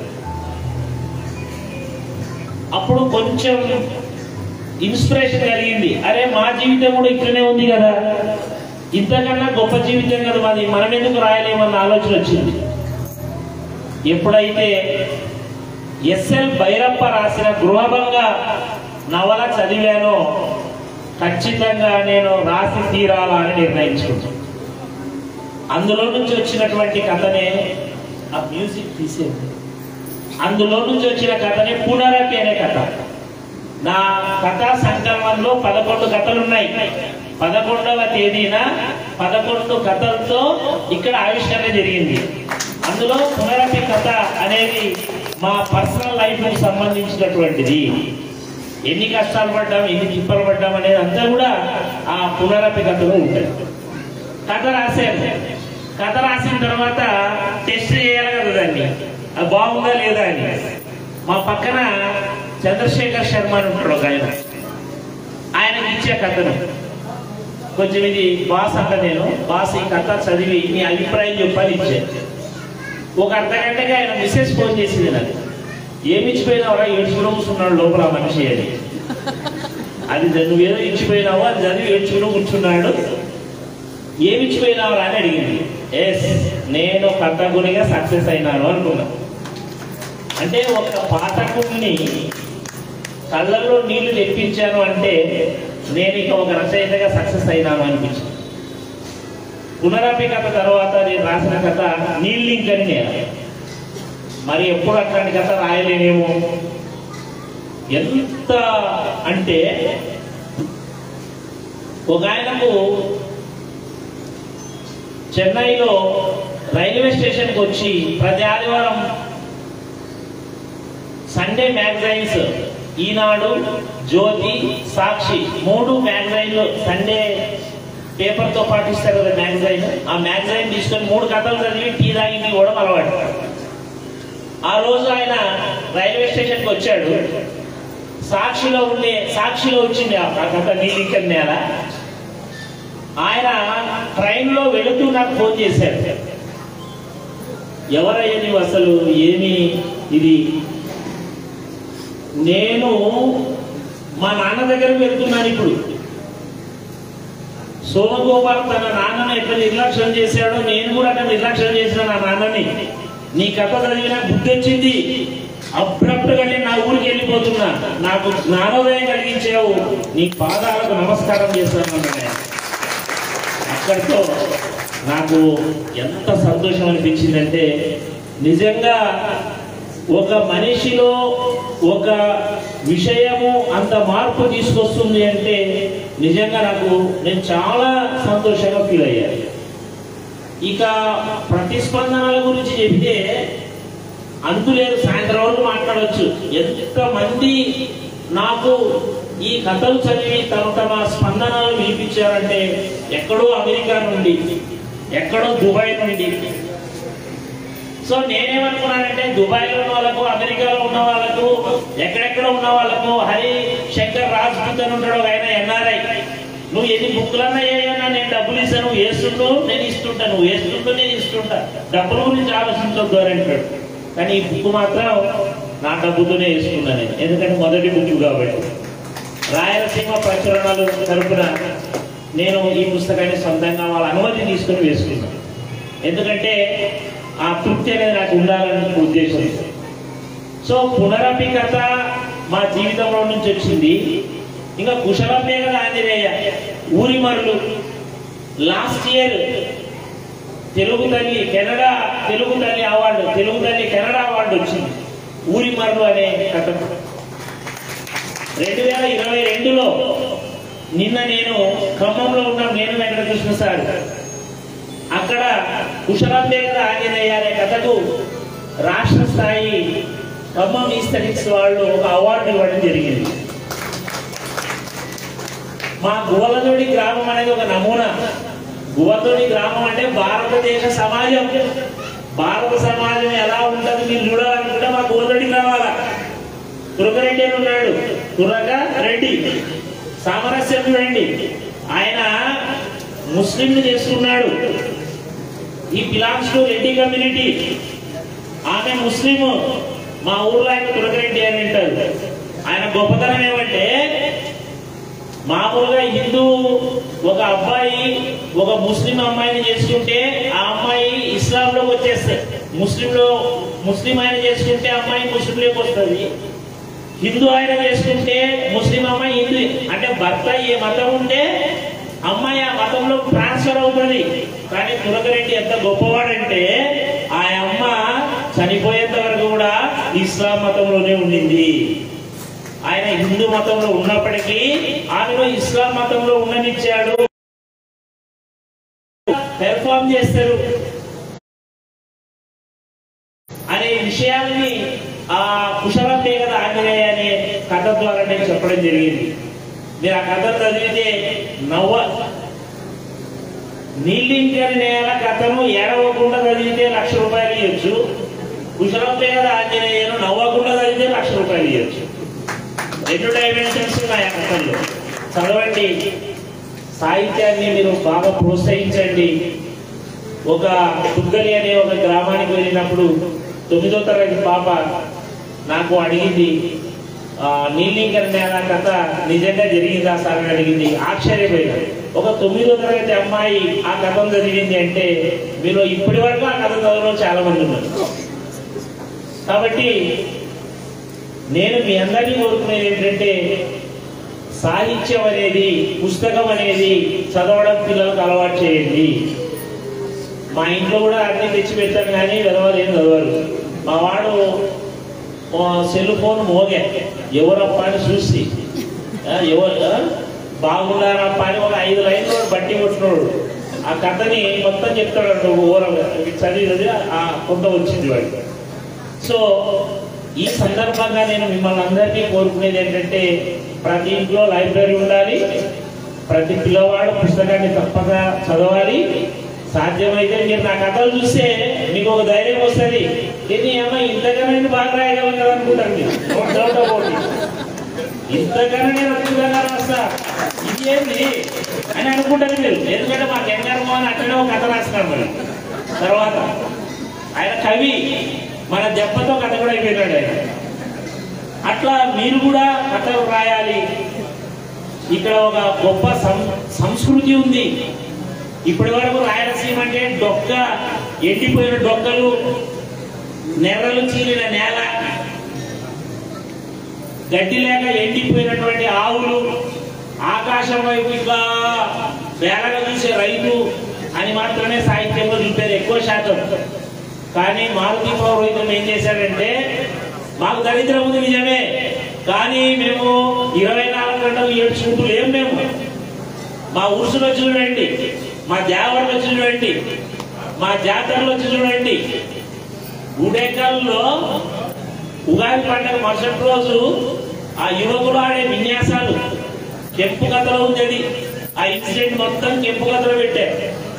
[SPEAKER 4] అప్పుడు కొంచెం ఇన్స్పిరేషన్ కలిగింది అరే మా జీవితం కూడా ఇట్లనే ఉంది కదా ఇంతకన్నా గొప్ప జీవితం కదా మాది మనం ఎందుకు రాయలేమన్న ఆలోచన వచ్చింది ఎప్పుడైతే ఎస్ఎల్ భైరప్ప రాసిన గృహభంగ నవల చదివానో ఖచ్చితంగా నేను రాసి తీరాలా అని నిర్ణయించుకున్నాను అందులో నుంచి వచ్చినటువంటి కథనే ఆ మ్యూజిక్ తీసేది అందులో నుంచి వచ్చిన కథనే పునరపి అనే కథ నా కథా సంకలనంలో పదకొండు కథలు ఉన్నాయి పదకొండవ తేదీన పదకొండు కథలతో ఇక్కడ ఆవిష్కరణ జరిగింది అందులో పునరపి కథ అనేది మా పర్సనల్ లైఫ్ కి సంబంధించినటువంటిది ఎన్ని కష్టాలు పడ్డాం ఎన్ని తిప్పలు పడ్డాం అనేది అంతా కూడా ఆ పునరపి కథలో ఉంటుంది కథ రాశారు కథ రాసిన తర్వాత టెస్ట్ చేయాలి కదా దాన్ని అది బాగుందా లేదా అని మా పక్కన చంద్రశేఖర్ శర్మ అని ఉంటాడు ఒక ఆయన ఆయనకి ఇచ్చే కథను కొంచెం ఇది బాస్ అంట నేను బాస్ ఈ కథ చదివి మీ అభిప్రాయం చెప్పాలి ఇచ్చే ఒక అర్ధ గంటగా ఆయన మెసేజ్ ఫోన్ చేసింది నాకు ఏమి ఇచ్చిపోయినావరా ఏడ్చుకుని కూర్చున్నాడు లోపల ఆ మనిషి అని అది నువ్వేదో ఇచ్చిపోయినావో అది చదివి ఏడ్చుకుని కూర్చున్నాడు ఏమి ఇచ్చిపోయినావరా అని అడిగింది ఎస్ నేను కథకునిగా సక్సెస్ అయినాను అనుకున్నా అంటే ఒక పాఠకుడిని కళ్ళల్లో నీళ్లు తెప్పించాను అంటే నేను ఇక ఒక రచయితగా సక్సెస్ అయినాను అనిపించింది పునరాపి కథ తర్వాత నేను రాసిన కథ నీళ్ళింక్ అని నేను మరి ఎప్పుడు అట్లాంటి కథ రాయలేనేమో ఎంత అంటే ఒక ఆయనకు చెన్నైలో రైల్వే స్టేషన్కి వచ్చి ప్రతి ఆదివారం సండే మ్యాగజైన్స్ ఈనాడు జ్యోతి సాక్షి మూడు మ్యాగజైన్లు సండే పేపర్తో పాటు ఇస్తారు కదా మ్యాగజైన్ ఆ మ్యాగజైన్ తీసుకొని మూడు కథలు చదివి టీ తాగి కూడా అలవాటు ఆ రోజు ఆయన రైల్వే స్టేషన్కి వచ్చాడు సాక్షిలో ఉండే సాక్షిలో వచ్చింది ఆ కథ నీలింకన్ నేల ఆయన ట్రైన్లో వెళుతూ నాకు ఫోన్ చేశాడు ఎవరయ్యా నీవు అసలు ఏమి ఇది నేను మా నాన్న దగ్గరకు వెళ్తున్నాను ఇప్పుడు సోమగోపాల్ తన నాన్నను ఎట్లా నిర్లక్ష్యం చేశాడో నేను కూడా అట్లా నిర్లక్ష్యం చేసిన నా నాన్నని నీ కథ చదివినా బుద్ధి వచ్చింది అబ్రప్ట్ గా నేను నా ఊరికి వెళ్ళిపోతున్నా నాకు జ్ఞానోదయం కలిగించావు నీ పాదాలకు నమస్కారం చేస్తాను అన్నాడు అక్కడితో నాకు ఎంత సంతోషం అనిపించిందంటే నిజంగా ఒక మనిషిలో ఒక విషయము అంత మార్పు తీసుకొస్తుంది అంటే నిజంగా నాకు నేను చాలా సంతోషంగా ఫీల్ అయ్యాను ఇక ప్రతిస్పందనల గురించి చెబితే అంతులేదు సాయంత్రం వరకు మాట్లాడవచ్చు ఎంతమంది నాకు ఈ కథలు చదివి తమ తమ స్పందనలు వినిపించారంటే ఎక్కడో అమెరికా నుండి ఎక్కడో దుబాయ్ నుండి సో నేనేమనుకున్నానంటే దుబాయ్లో ఉన్న వాళ్ళకు అమెరికాలో ఉన్న వాళ్ళకు ఎక్కడెక్కడ ఉన్న వాళ్ళకు హరి శంకర్ రాజ్పూత్ అని ఉంటాడు ఒక ఆయన ఎన్ఆర్ఐ నువ్వు ఎన్ని బుక్కులన్నా ఏయన్నా నేను డబ్బులు ఇస్తాను నువ్వు వేస్తుంటూ నేను ఇస్తుంటా నువ్వు వేస్తుంటూ నేను ఇస్తుంటా డబ్బుల గురించి ఆలోచించొద్దు అని అంటాడు కానీ ఈ బుక్ మాత్రం నా డబ్బుతోనే వేసుకున్నాను నేను ఎందుకంటే మొదటి బుక్ కాబట్టి రాయలసీమ ప్రచురణలు తరపున నేను ఈ పుస్తకాన్ని సొంతంగా వాళ్ళ అనుమతి తీసుకుని వేసుకున్నాను ఎందుకంటే ఆ తృప్తి అనేది నాకు ఉండాలనే ఉద్దేశం సో పునరపికత మా జీవితంలో నుంచి వచ్చింది ఇంకా కుశలమే కదా ఆంజనేయ ఊరి మరులు లాస్ట్ ఇయర్ తెలుగు తల్లి కెనడా తెలుగు తల్లి అవార్డు తెలుగు తల్లి కెనడా అవార్డు వచ్చింది ఊరి మరులు అనే కథ రెండు వేల ఇరవై రెండులో నిన్న నేను ఖమ్మంలో ఉన్న నేను వెంకటకృష్ణ సార్ అక్కడ కుశలంబేగ ఆంజనేయ అనే కథకు రాష్ట్ర స్థాయి ఖమ్మం ఈస్థెటిక్స్ వాళ్ళు ఒక అవార్డు ఇవ్వడం జరిగింది మా గువలదోడి గ్రామం అనేది ఒక నమూనా గువలదోడి గ్రామం అంటే భారతదేశ సమాజం భారత సమాజం ఎలా ఉంటుంది మీరు చూడాలనుకుంటే మా గువలదోడికి రావాలా తురకరెడ్డి అని ఉన్నాడు తురక రెడ్డి సామరస్యం చూడండి ఆయన ముస్లింలు చేసుకున్నాడు ఈ బిలాంగ్స్ టు రెడ్డి కమ్యూనిటీ ఆమె ముస్లిం మా ఊర్లో ఆయన తురకరెడ్డి అని అంటారు ఆయన గొప్పతనం ఏమంటే మామూలుగా హిందూ ఒక అబ్బాయి ఒక ముస్లిం అమ్మాయిని చేసుకుంటే ఆ అమ్మాయి ఇస్లాంలోకి వచ్చేస్తుంది ముస్లింలో ముస్లిం ఆయన చేసుకుంటే అమ్మాయి ముస్లింలోకి వస్తుంది హిందూ ఆయన చేసుకుంటే ముస్లిం అమ్మాయి హిందూ అంటే భర్త ఏ మతం ఉంటే అమ్మాయి ఆ మతంలో ట్రాన్స్ఫర్ అవుతుంది కానీ తులకరెడ్డి ఎంత గొప్పవాడంటే ఆ అమ్మ చనిపోయేంత వరకు కూడా ఇస్లాం మతంలోనే ఉండింది ఆయన హిందూ మతంలో ఉన్నప్పటికీ ఆమెను ఇస్లాం మతంలో ఉండనిచ్చాడు పెర్ఫామ్ చేస్తారు అనే విషయాల్ని ఆ కుశలం కదా ఆంజనేయ అనే కథ ద్వారా నేను చెప్పడం జరిగింది మీరు ఆ కథ చదివితే నవ్వ నీలింకని నేల కథను ఏడవకుండా చదివితే లక్ష రూపాయలు ఇవ్వచ్చు కుశలం పేద ఆంజనేయను నవ్వకుండా చదివితే లక్ష రూపాయలు ఇవ్వచ్చు రెండు డైమెన్షన్స్ ఉన్నాయి ఆ కథల్లో చదవండి సాహిత్యాన్ని మీరు బాగా ప్రోత్సహించండి ఒక తుగ్గలి అనే ఒక గ్రామానికి వెళ్ళినప్పుడు తొమ్మిదో తరగతి పాప నాకు అడిగింది ఆ, నీలింకర్ నేల కథ నిజంగా జరిగిందా సార్ అని అడిగింది ఆశ్చర్యపోయింది ఒక తొమ్మిదో తరగతి అమ్మాయి ఆ కథను చదివింది అంటే మీరు ఇప్పటి వరకు ఆ కథ చదవడం చాలా మంది ఉన్నారు కాబట్టి నేను మీ అందరినీ కోరుకునేది ఏంటంటే సాహిత్యం అనేది పుస్తకం అనేది చదవడం పిల్లలకు అలవాటు చేయండి మా ఇంట్లో కూడా అన్ని తెచ్చి పెట్టాను కానీ వెదవారు ఏం చదవరు మా వాడు ఆ, సెల్ ఫోన్ మోగే ఎవరప్ప అని చూసి ఆ, ఎవరు ఆ, బాగున్నారప్ప అని ఒక ఐదు లైన్లు వాడు బట్టి కొట్టినోడు ఆ కథని మొత్తం చెప్తాడు నువ్వు ఓరంగా చదివినది ఆ కొంత వచ్చింది వాడికి సో ఈ సందర్భంగా నేను మిమ్మల్ని అందరినీ కోరుకునేది ఏంటంటే ప్రతి ఇంట్లో లైబ్రరీ ఉండాలి ప్రతి పిల్లవాడు పుస్తకాన్ని తప్పక చదవాలి సాధ్యమైతే మీరు నా కథలు చూస్తే మీకు ఒక ధైర్యం వస్తుంది ఇది అమ్మ ఇంతకన్నా బాగా రాయగలం కదా అనుకుంటారు మీరు No doubt about it. ఇంతకన్నా నేను అద్భుతంగా రాస్తా ఇది ఏంది అని అనుకుంటారు మీరు ఎందుకంటే మా గంగారు మోహన్ అట్లనే ఒక కథ రాస్తున్నాడు మరి తర్వాత ఆయన కవి మన దెబ్బతో కథ కూడా అయిపోయినాడు ఆయన అట్లా మీరు కూడా కథలు రాయాలి ఇక్కడ ఒక గొప్ప సం- సంస్కృతి ఉంది ఇప్పటి వరకు రాయలసీమ అంటే డొక్క ఎండిపోయిన డొక్కలు నెర్రలు చీలిన నేల గడ్డి లేక ఎండిపోయినటువంటి ఆవులు ఆకాశం వైపు ఇంకా వేలగా చూసే రైతు అని మాత్రమే సాహిత్యంలో చూపేది ఎక్కువ శాతం కానీ మారుతి పౌరోహితం ఏం చేశాడంటే మాకు దరిద్రం ఉంది నిజమే కానీ మేము ఇరవై నాలుగు గంటలు ఏడ్చుకుంటూ లేం మేము మా ఉరుసులు వచ్చి చూడండి మా దేవరలు వచ్చి చూడండి మా జాతరలు వచ్చి చూడండి గుడేకల్లో ఉగాది పండుగ మరుసటి రోజు ఆ యువకులు ఆడే విన్యాసాలు కెంపు కథలో ఉంది అది ఆ ఇన్సిడెంట్ మొత్తం కెంపు కథలో పెట్టారు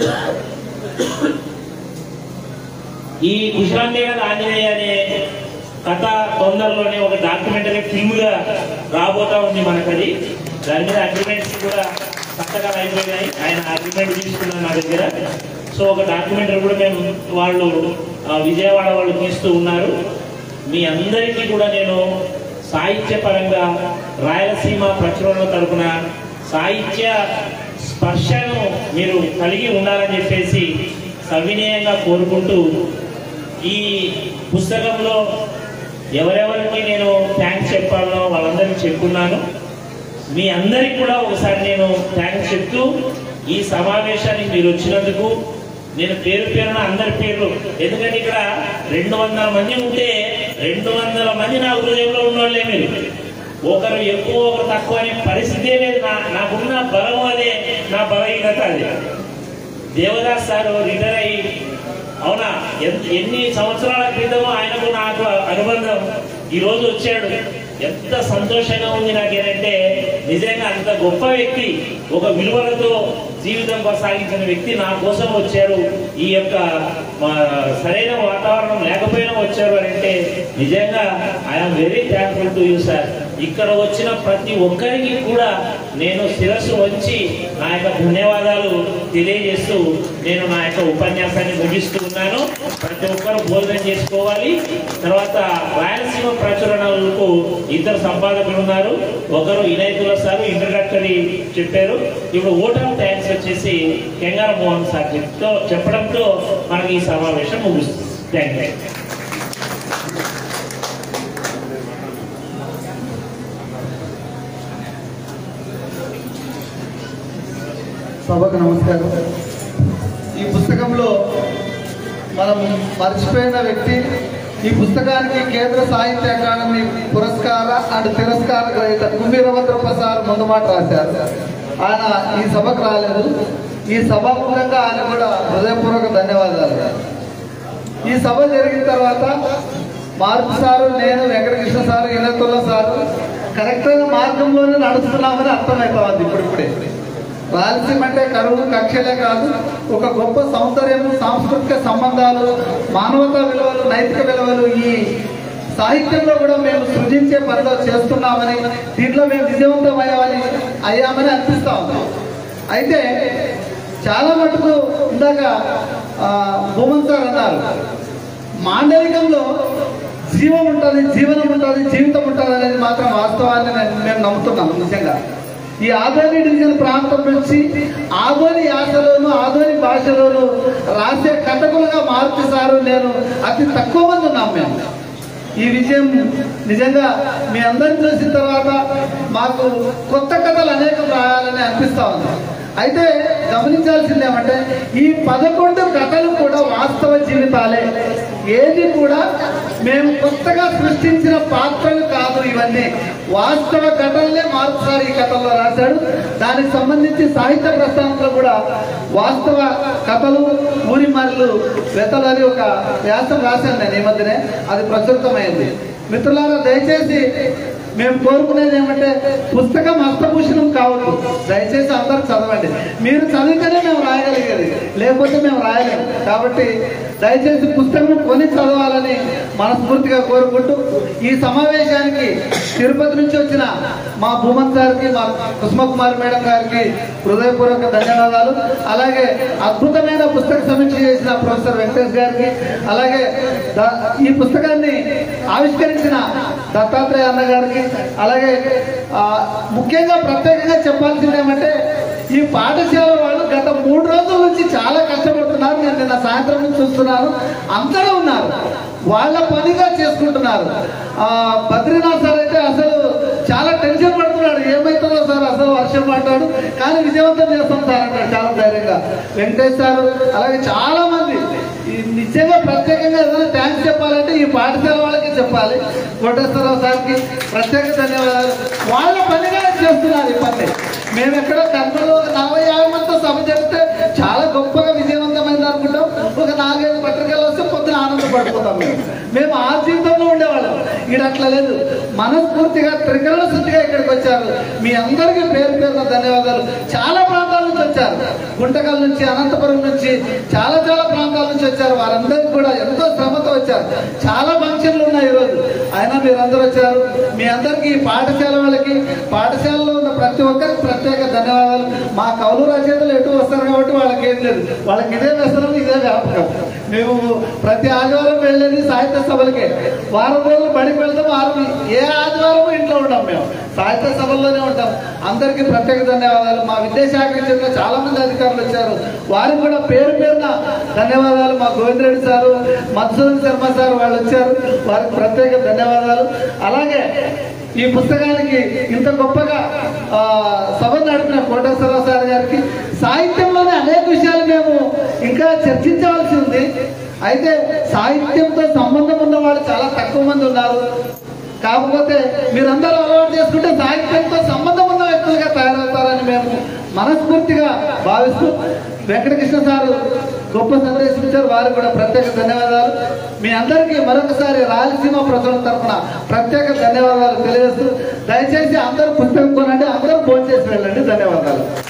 [SPEAKER 4] ఈ కుశలాంబే గారు ఆంజనేయ అనే కథ తొందరలోనే ఒక డాక్యుమెంటరీ ఫిల్మ్ గా రాబోతా ఉంది మనకు అది దాని మీద అగ్రిమెంట్స్ కూడా సంతకాలు అయిపోయినాయి ఆయన అగ్రిమెంట్ తీసుకున్నారు నా దగ్గర సో ఒక డాక్యుమెంటరీ కూడా మేము వాళ్ళు ఆ, విజయవాడ వాళ్ళు తీస్తూ ఉన్నారు మీ అందరికీ కూడా నేను సాహిత్య పరంగా రాయలసీమ ప్రచురణల తరపున సాహిత్య స్పర్శను మీరు కలిగి ఉండాలని చెప్పేసి సవినయంగా కోరుకుంటూ ఈ పుస్తకంలో ఎవరెవరికి నేను థ్యాంక్స్ చెప్పాలనో వాళ్ళందరికీ చెప్పుకున్నాను మీ అందరికి కూడా ఒకసారి నేను థ్యాంక్స్ చెప్తూ ఈ సమావేశానికి మీరు వచ్చినందుకు నేను పేరు పేరున అందరి పేర్లు ఎందుకంటే ఇక్కడ రెండు వందల మంది ఉంటే రెండు వందల మంది నా హృదయంలో ఉన్నోళ్ళే మీరు ఒకరు ఎక్కువ ఒకరు తక్కువ అనే పరిస్థితే లేదు నా నాకున్న బలం అదే నా బలహీనత అదే దేవదాస్ సార్ రిటైర్ అయ్యి అవునా ఎన్- ఎన్ని సంవత్సరాల క్రితమో ఆయనకు నాకు అనుబంధం ఈ రోజు వచ్చాడు ఎంత సంతోషంగా ఉంది నాకేనంటే నిజంగా అంత గొప్ప వ్యక్తి ఒక విలువలతో జీవితం కొనసాగించిన వ్యక్తి నా కోసం వచ్చారు ఈ యొక్క మా సరైన వాతావరణం లేకపోయినా వచ్చారు అని అంటే నిజంగా I'm very thankful to you sir ఇక్కడ వచ్చిన ప్రతి ఒక్కరికి కూడా నేను శిరస్సు వంచి నా యొక్క ధన్యవాదాలు తెలియజేస్తూ నేను నా యొక్క ఉపన్యాసాన్ని ముగిస్తూ ఉన్నాను ప్రతి ఒక్కరు భోజనం చేసుకోవాలి తర్వాత రాయలసీమ ప్రచురణలకు ఇద్దరు సంపాదకులు ఉన్నారు ఒకరు ఇనైతుల సార్ ఇంట్రడక్టరీ చెప్పారు ఇప్పుడు ఓట్ ఆఫ్ థ్యాంక్స్ వచ్చేసి కెంగార మోహన్ సార్ చెప్తూ చెప్పడంతో మనకి ఈ సమావేశం ముగుస్తుంది థ్యాంక్ యూ
[SPEAKER 11] సభకు నమస్కారం ఈ పుస్తకంలో మనం మర్చిపోయిన వ్యక్తి ఈ పుస్తకానికి కేంద్ర సాహిత్య అకాడమీ పురస్కార అండ్ తిరస్కార గ్రహీత కుమ్మీరభద్రప్ప సార్ ముందు మాట రాశారు ఆయన ఈ సభకు రాలేదు ఈ సభాముఖంగా ఆయన కూడా హృదయపూర్వక ధన్యవాదాలు ఈ సభ జరిగిన తర్వాత మార్పు సారు నేను Venkatakrishna sir Inayatulla sir correct అయిన మార్గంలోనే నడుస్తున్నామని అర్థమవుతుంది ఇప్పుడిప్పుడే రాయలసీమ అంటే కరువు కక్షలే కాదు ఒక గొప్ప సౌందర్యము సాంస్కృతిక సంబంధాలు మానవతా విలువలు నైతిక విలువలు ఈ సాహిత్యంలో కూడా మేము సృజించే పనిలో చేస్తున్నామని దీంట్లో మేము విజయవంతం అయ్యామని అయ్యామని అనిపిస్తా ఉంది అయితే చాలా మటుకు ఇందాక ఆ, భూమన్ సార్ అన్నారు మాండలికంలో జీవం ఉంటుంది జీవనం ఉంటుంది జీవితం ఉంటుంది అనేది మాత్రం వాస్తవాన్ని నేను- మేము నమ్ముతున్నాం నిజంగా ఈ ఆదోని డివిజన్ ప్రాంతం నుంచి ఆదోని యాసలోను ఆదోని భాషలోను రాసే కథకులుగా మార్పు సారు నేను అతి తక్కువ మంది ఉన్నాం మేము ఈ విజయం నిజంగా మీ అందరిని చూసిన తర్వాత మాకు కొత్త కథలు అనేకం రాయాలని అనిపిస్తా ఉంది అయితే గమనించాల్సింది ఏమంటే ఈ పదకొండు కథలు కూడా వాస్తవ జీవితాలే ఏది కూడా మేము కొత్తగా సృష్టించిన పాత్రలు కాదు ఇవన్నీ వాస్తవ కథలనే మార్పు సార్ ఈ కథల్లో రాశాడు దానికి సంబంధించి సాహిత్య ప్రస్థానంలో కూడా వాస్తవ కథలు ఊరి మరలు వెతలు అని ఒక వ్యాసం రాశాను నేను ఈ మధ్యనే అది ప్రచురితమైంది మిత్రులారా దయచేసి మేము కోరుకునేది ఏమంటే పుస్తకం హస్తభూషణం కావద్దు దయచేసి అందరూ చదవండి మీరు చదివితేనే మేము రాయగలిగేది లేకపోతే మేము రాయలేము కాబట్టి దయచేసి పుస్తకం కొని చదవాలని మనస్ఫూర్తిగా కోరుకుంటూ ఈ సమావేశానికి తిరుపతి నుంచి వచ్చిన మా భూమన్ గారికి మా కుసుమకుమార్ మేడం గారికి హృదయపూర్వక ధన్యవాదాలు అలాగే అద్భుతమైన పుస్తక సమీక్ష చేసిన ప్రొఫెసర్ వెంకటేష్ గారికి అలాగే ద- ఈ పుస్తకాన్ని ఆవిష్కరించిన దత్తాత్రేయ అన్న గారికి అలాగే ఆ, ముఖ్యంగా ప్రత్యేకంగా చెప్పాల్సింది ఏమంటే ఈ పాఠశాల వాళ్ళు గత మూడు రోజుల నుంచి చాలా కష్టపడుతున్నారు నేను నిన్న సాయంత్రం నుంచి చూస్తున్నాను అందరూ ఉన్నారు వాళ్ళ పనిగా చేసుకుంటున్నారు ఆ, బద్రీనాథ్ సార్ అయితే అసలు చాలా టెన్షన్ పడుతున్నాడు ఏమవుతుందో సార్ అసలు వర్షం పడ్డాడు కానీ విజయవంతం చేస్తాం సార్ అంటాడు చాలా ధైర్యంగా వెంకటేష్ సార్ అలాగే చాలా మంది ఈ నిజంగా ప్రత్యేకంగా ఏదైనా థ్యాంక్స్ చెప్పాలంటే ఈ పాఠశాల వాళ్ళకి చెప్పాలి కోటేశ్వరరావు సార్కి ప్రత్యేక ధన్యవాదాలు వాళ్ళ పనిగా చేస్తున్నారు ఈ పని మేము ఎక్కడో కర్నూలు ఒక నలభై యాభై మందితో సభ చెప్తే చాలా గొప్పగా విజయవంతమైంది అనుకుంటాం ఒక నాలుగైదు పత్రికలు వస్తే పొద్దున ఆనందపడిపోతాం మేము మేము ఆ జీవితంలో ఉండేవాళ్ళం ఇక్కడ అట్లా లేదు మనస్ఫూర్తిగా త్రికరణ శుద్ధిగా ఇక్కడికి వచ్చారు మీ అందరికీ పేరు పేరున ధన్యవాదాలు చాలా ప్రాంతాల నుంచి వచ్చారు గుంటకల్ నుంచి అనంతపురం నుంచి చాలా చాలా ప్రాంతాల నుంచి వచ్చారు వారందరికీ కూడా ఎంతో శ్రమతో వచ్చారు చాలా ఫంక్షన్లు ఉన్నాయి ఈరోజు అయినా మీరందరూ వచ్చారు మీ అందరికీ ఈ పాఠశాల వాళ్ళకి పాఠశాలలో ఉన్న ప్రతి ఒక్కరికి ప్రత్యేక ధన్యవాదాలు మా కౌలు రచయితలు ఎటు వస్తారు కాబట్టి వాళ్ళకి ఏం లేదు వాళ్ళకి ఇదే వ్యసనం ఇదే వ్యాపకం మేము ప్రతి ఆదివారం వెళ్ళేది సాహిత్య సభలకే వారం రోజులు బడికి వెళ్తాం వారం ఏ ఆదివారం ఇంట్లో ఉంటాం మేము సాహిత్య సభల్లోనే ఉంటాం అందరికీ ప్రత్యేక ధన్యవాదాలు మా విద్యాశాఖ చెందిన చాలా మంది అధికారులు వచ్చారు వారికి కూడా పేరు పేరున ధన్యవాదాలు మా గోవిందరెడ్డి సారు మధుసూదన్ శర్మ సార్ వాళ్ళు వచ్చారు వారికి ప్రత్యేక ధన్యవాదాలు అలాగే ఈ పుస్తకానికి ఇంత గొప్పగా ఆ, సభ నడిపిన కోటేశ్వరరావు సార్ గారికి సాహిత్యంలోనే అనేక విషయాలు మేము ఇంకా చర్చించవలసి ఉంది అయితే సాహిత్యంతో సంబంధం ఉన్న వాళ్ళు చాలా తక్కువ మంది ఉన్నారు కాకపోతే మీరందరూ అలవాటు చేసుకుంటే సాహిత్యంతో సంబంధం ఉన్న వ్యక్తులుగా తయారవుతారని మేము మనస్ఫూర్తిగా భావిస్తూ వెంకటకృష్ణ సారు గొప్ప సందేశం ఇచ్చారు వారికి కూడా ప్రత్యేక ధన్యవాదాలు మీ అందరికీ మరొకసారి రాయలసీమ ప్రజల తరఫున ప్రత్యేక ధన్యవాదాలు తెలియజేస్తూ దయచేసి అందరూ పుస్తకం కొనండి అందరూ ఫోన్ చేసి వెళ్ళండి ధన్యవాదాలు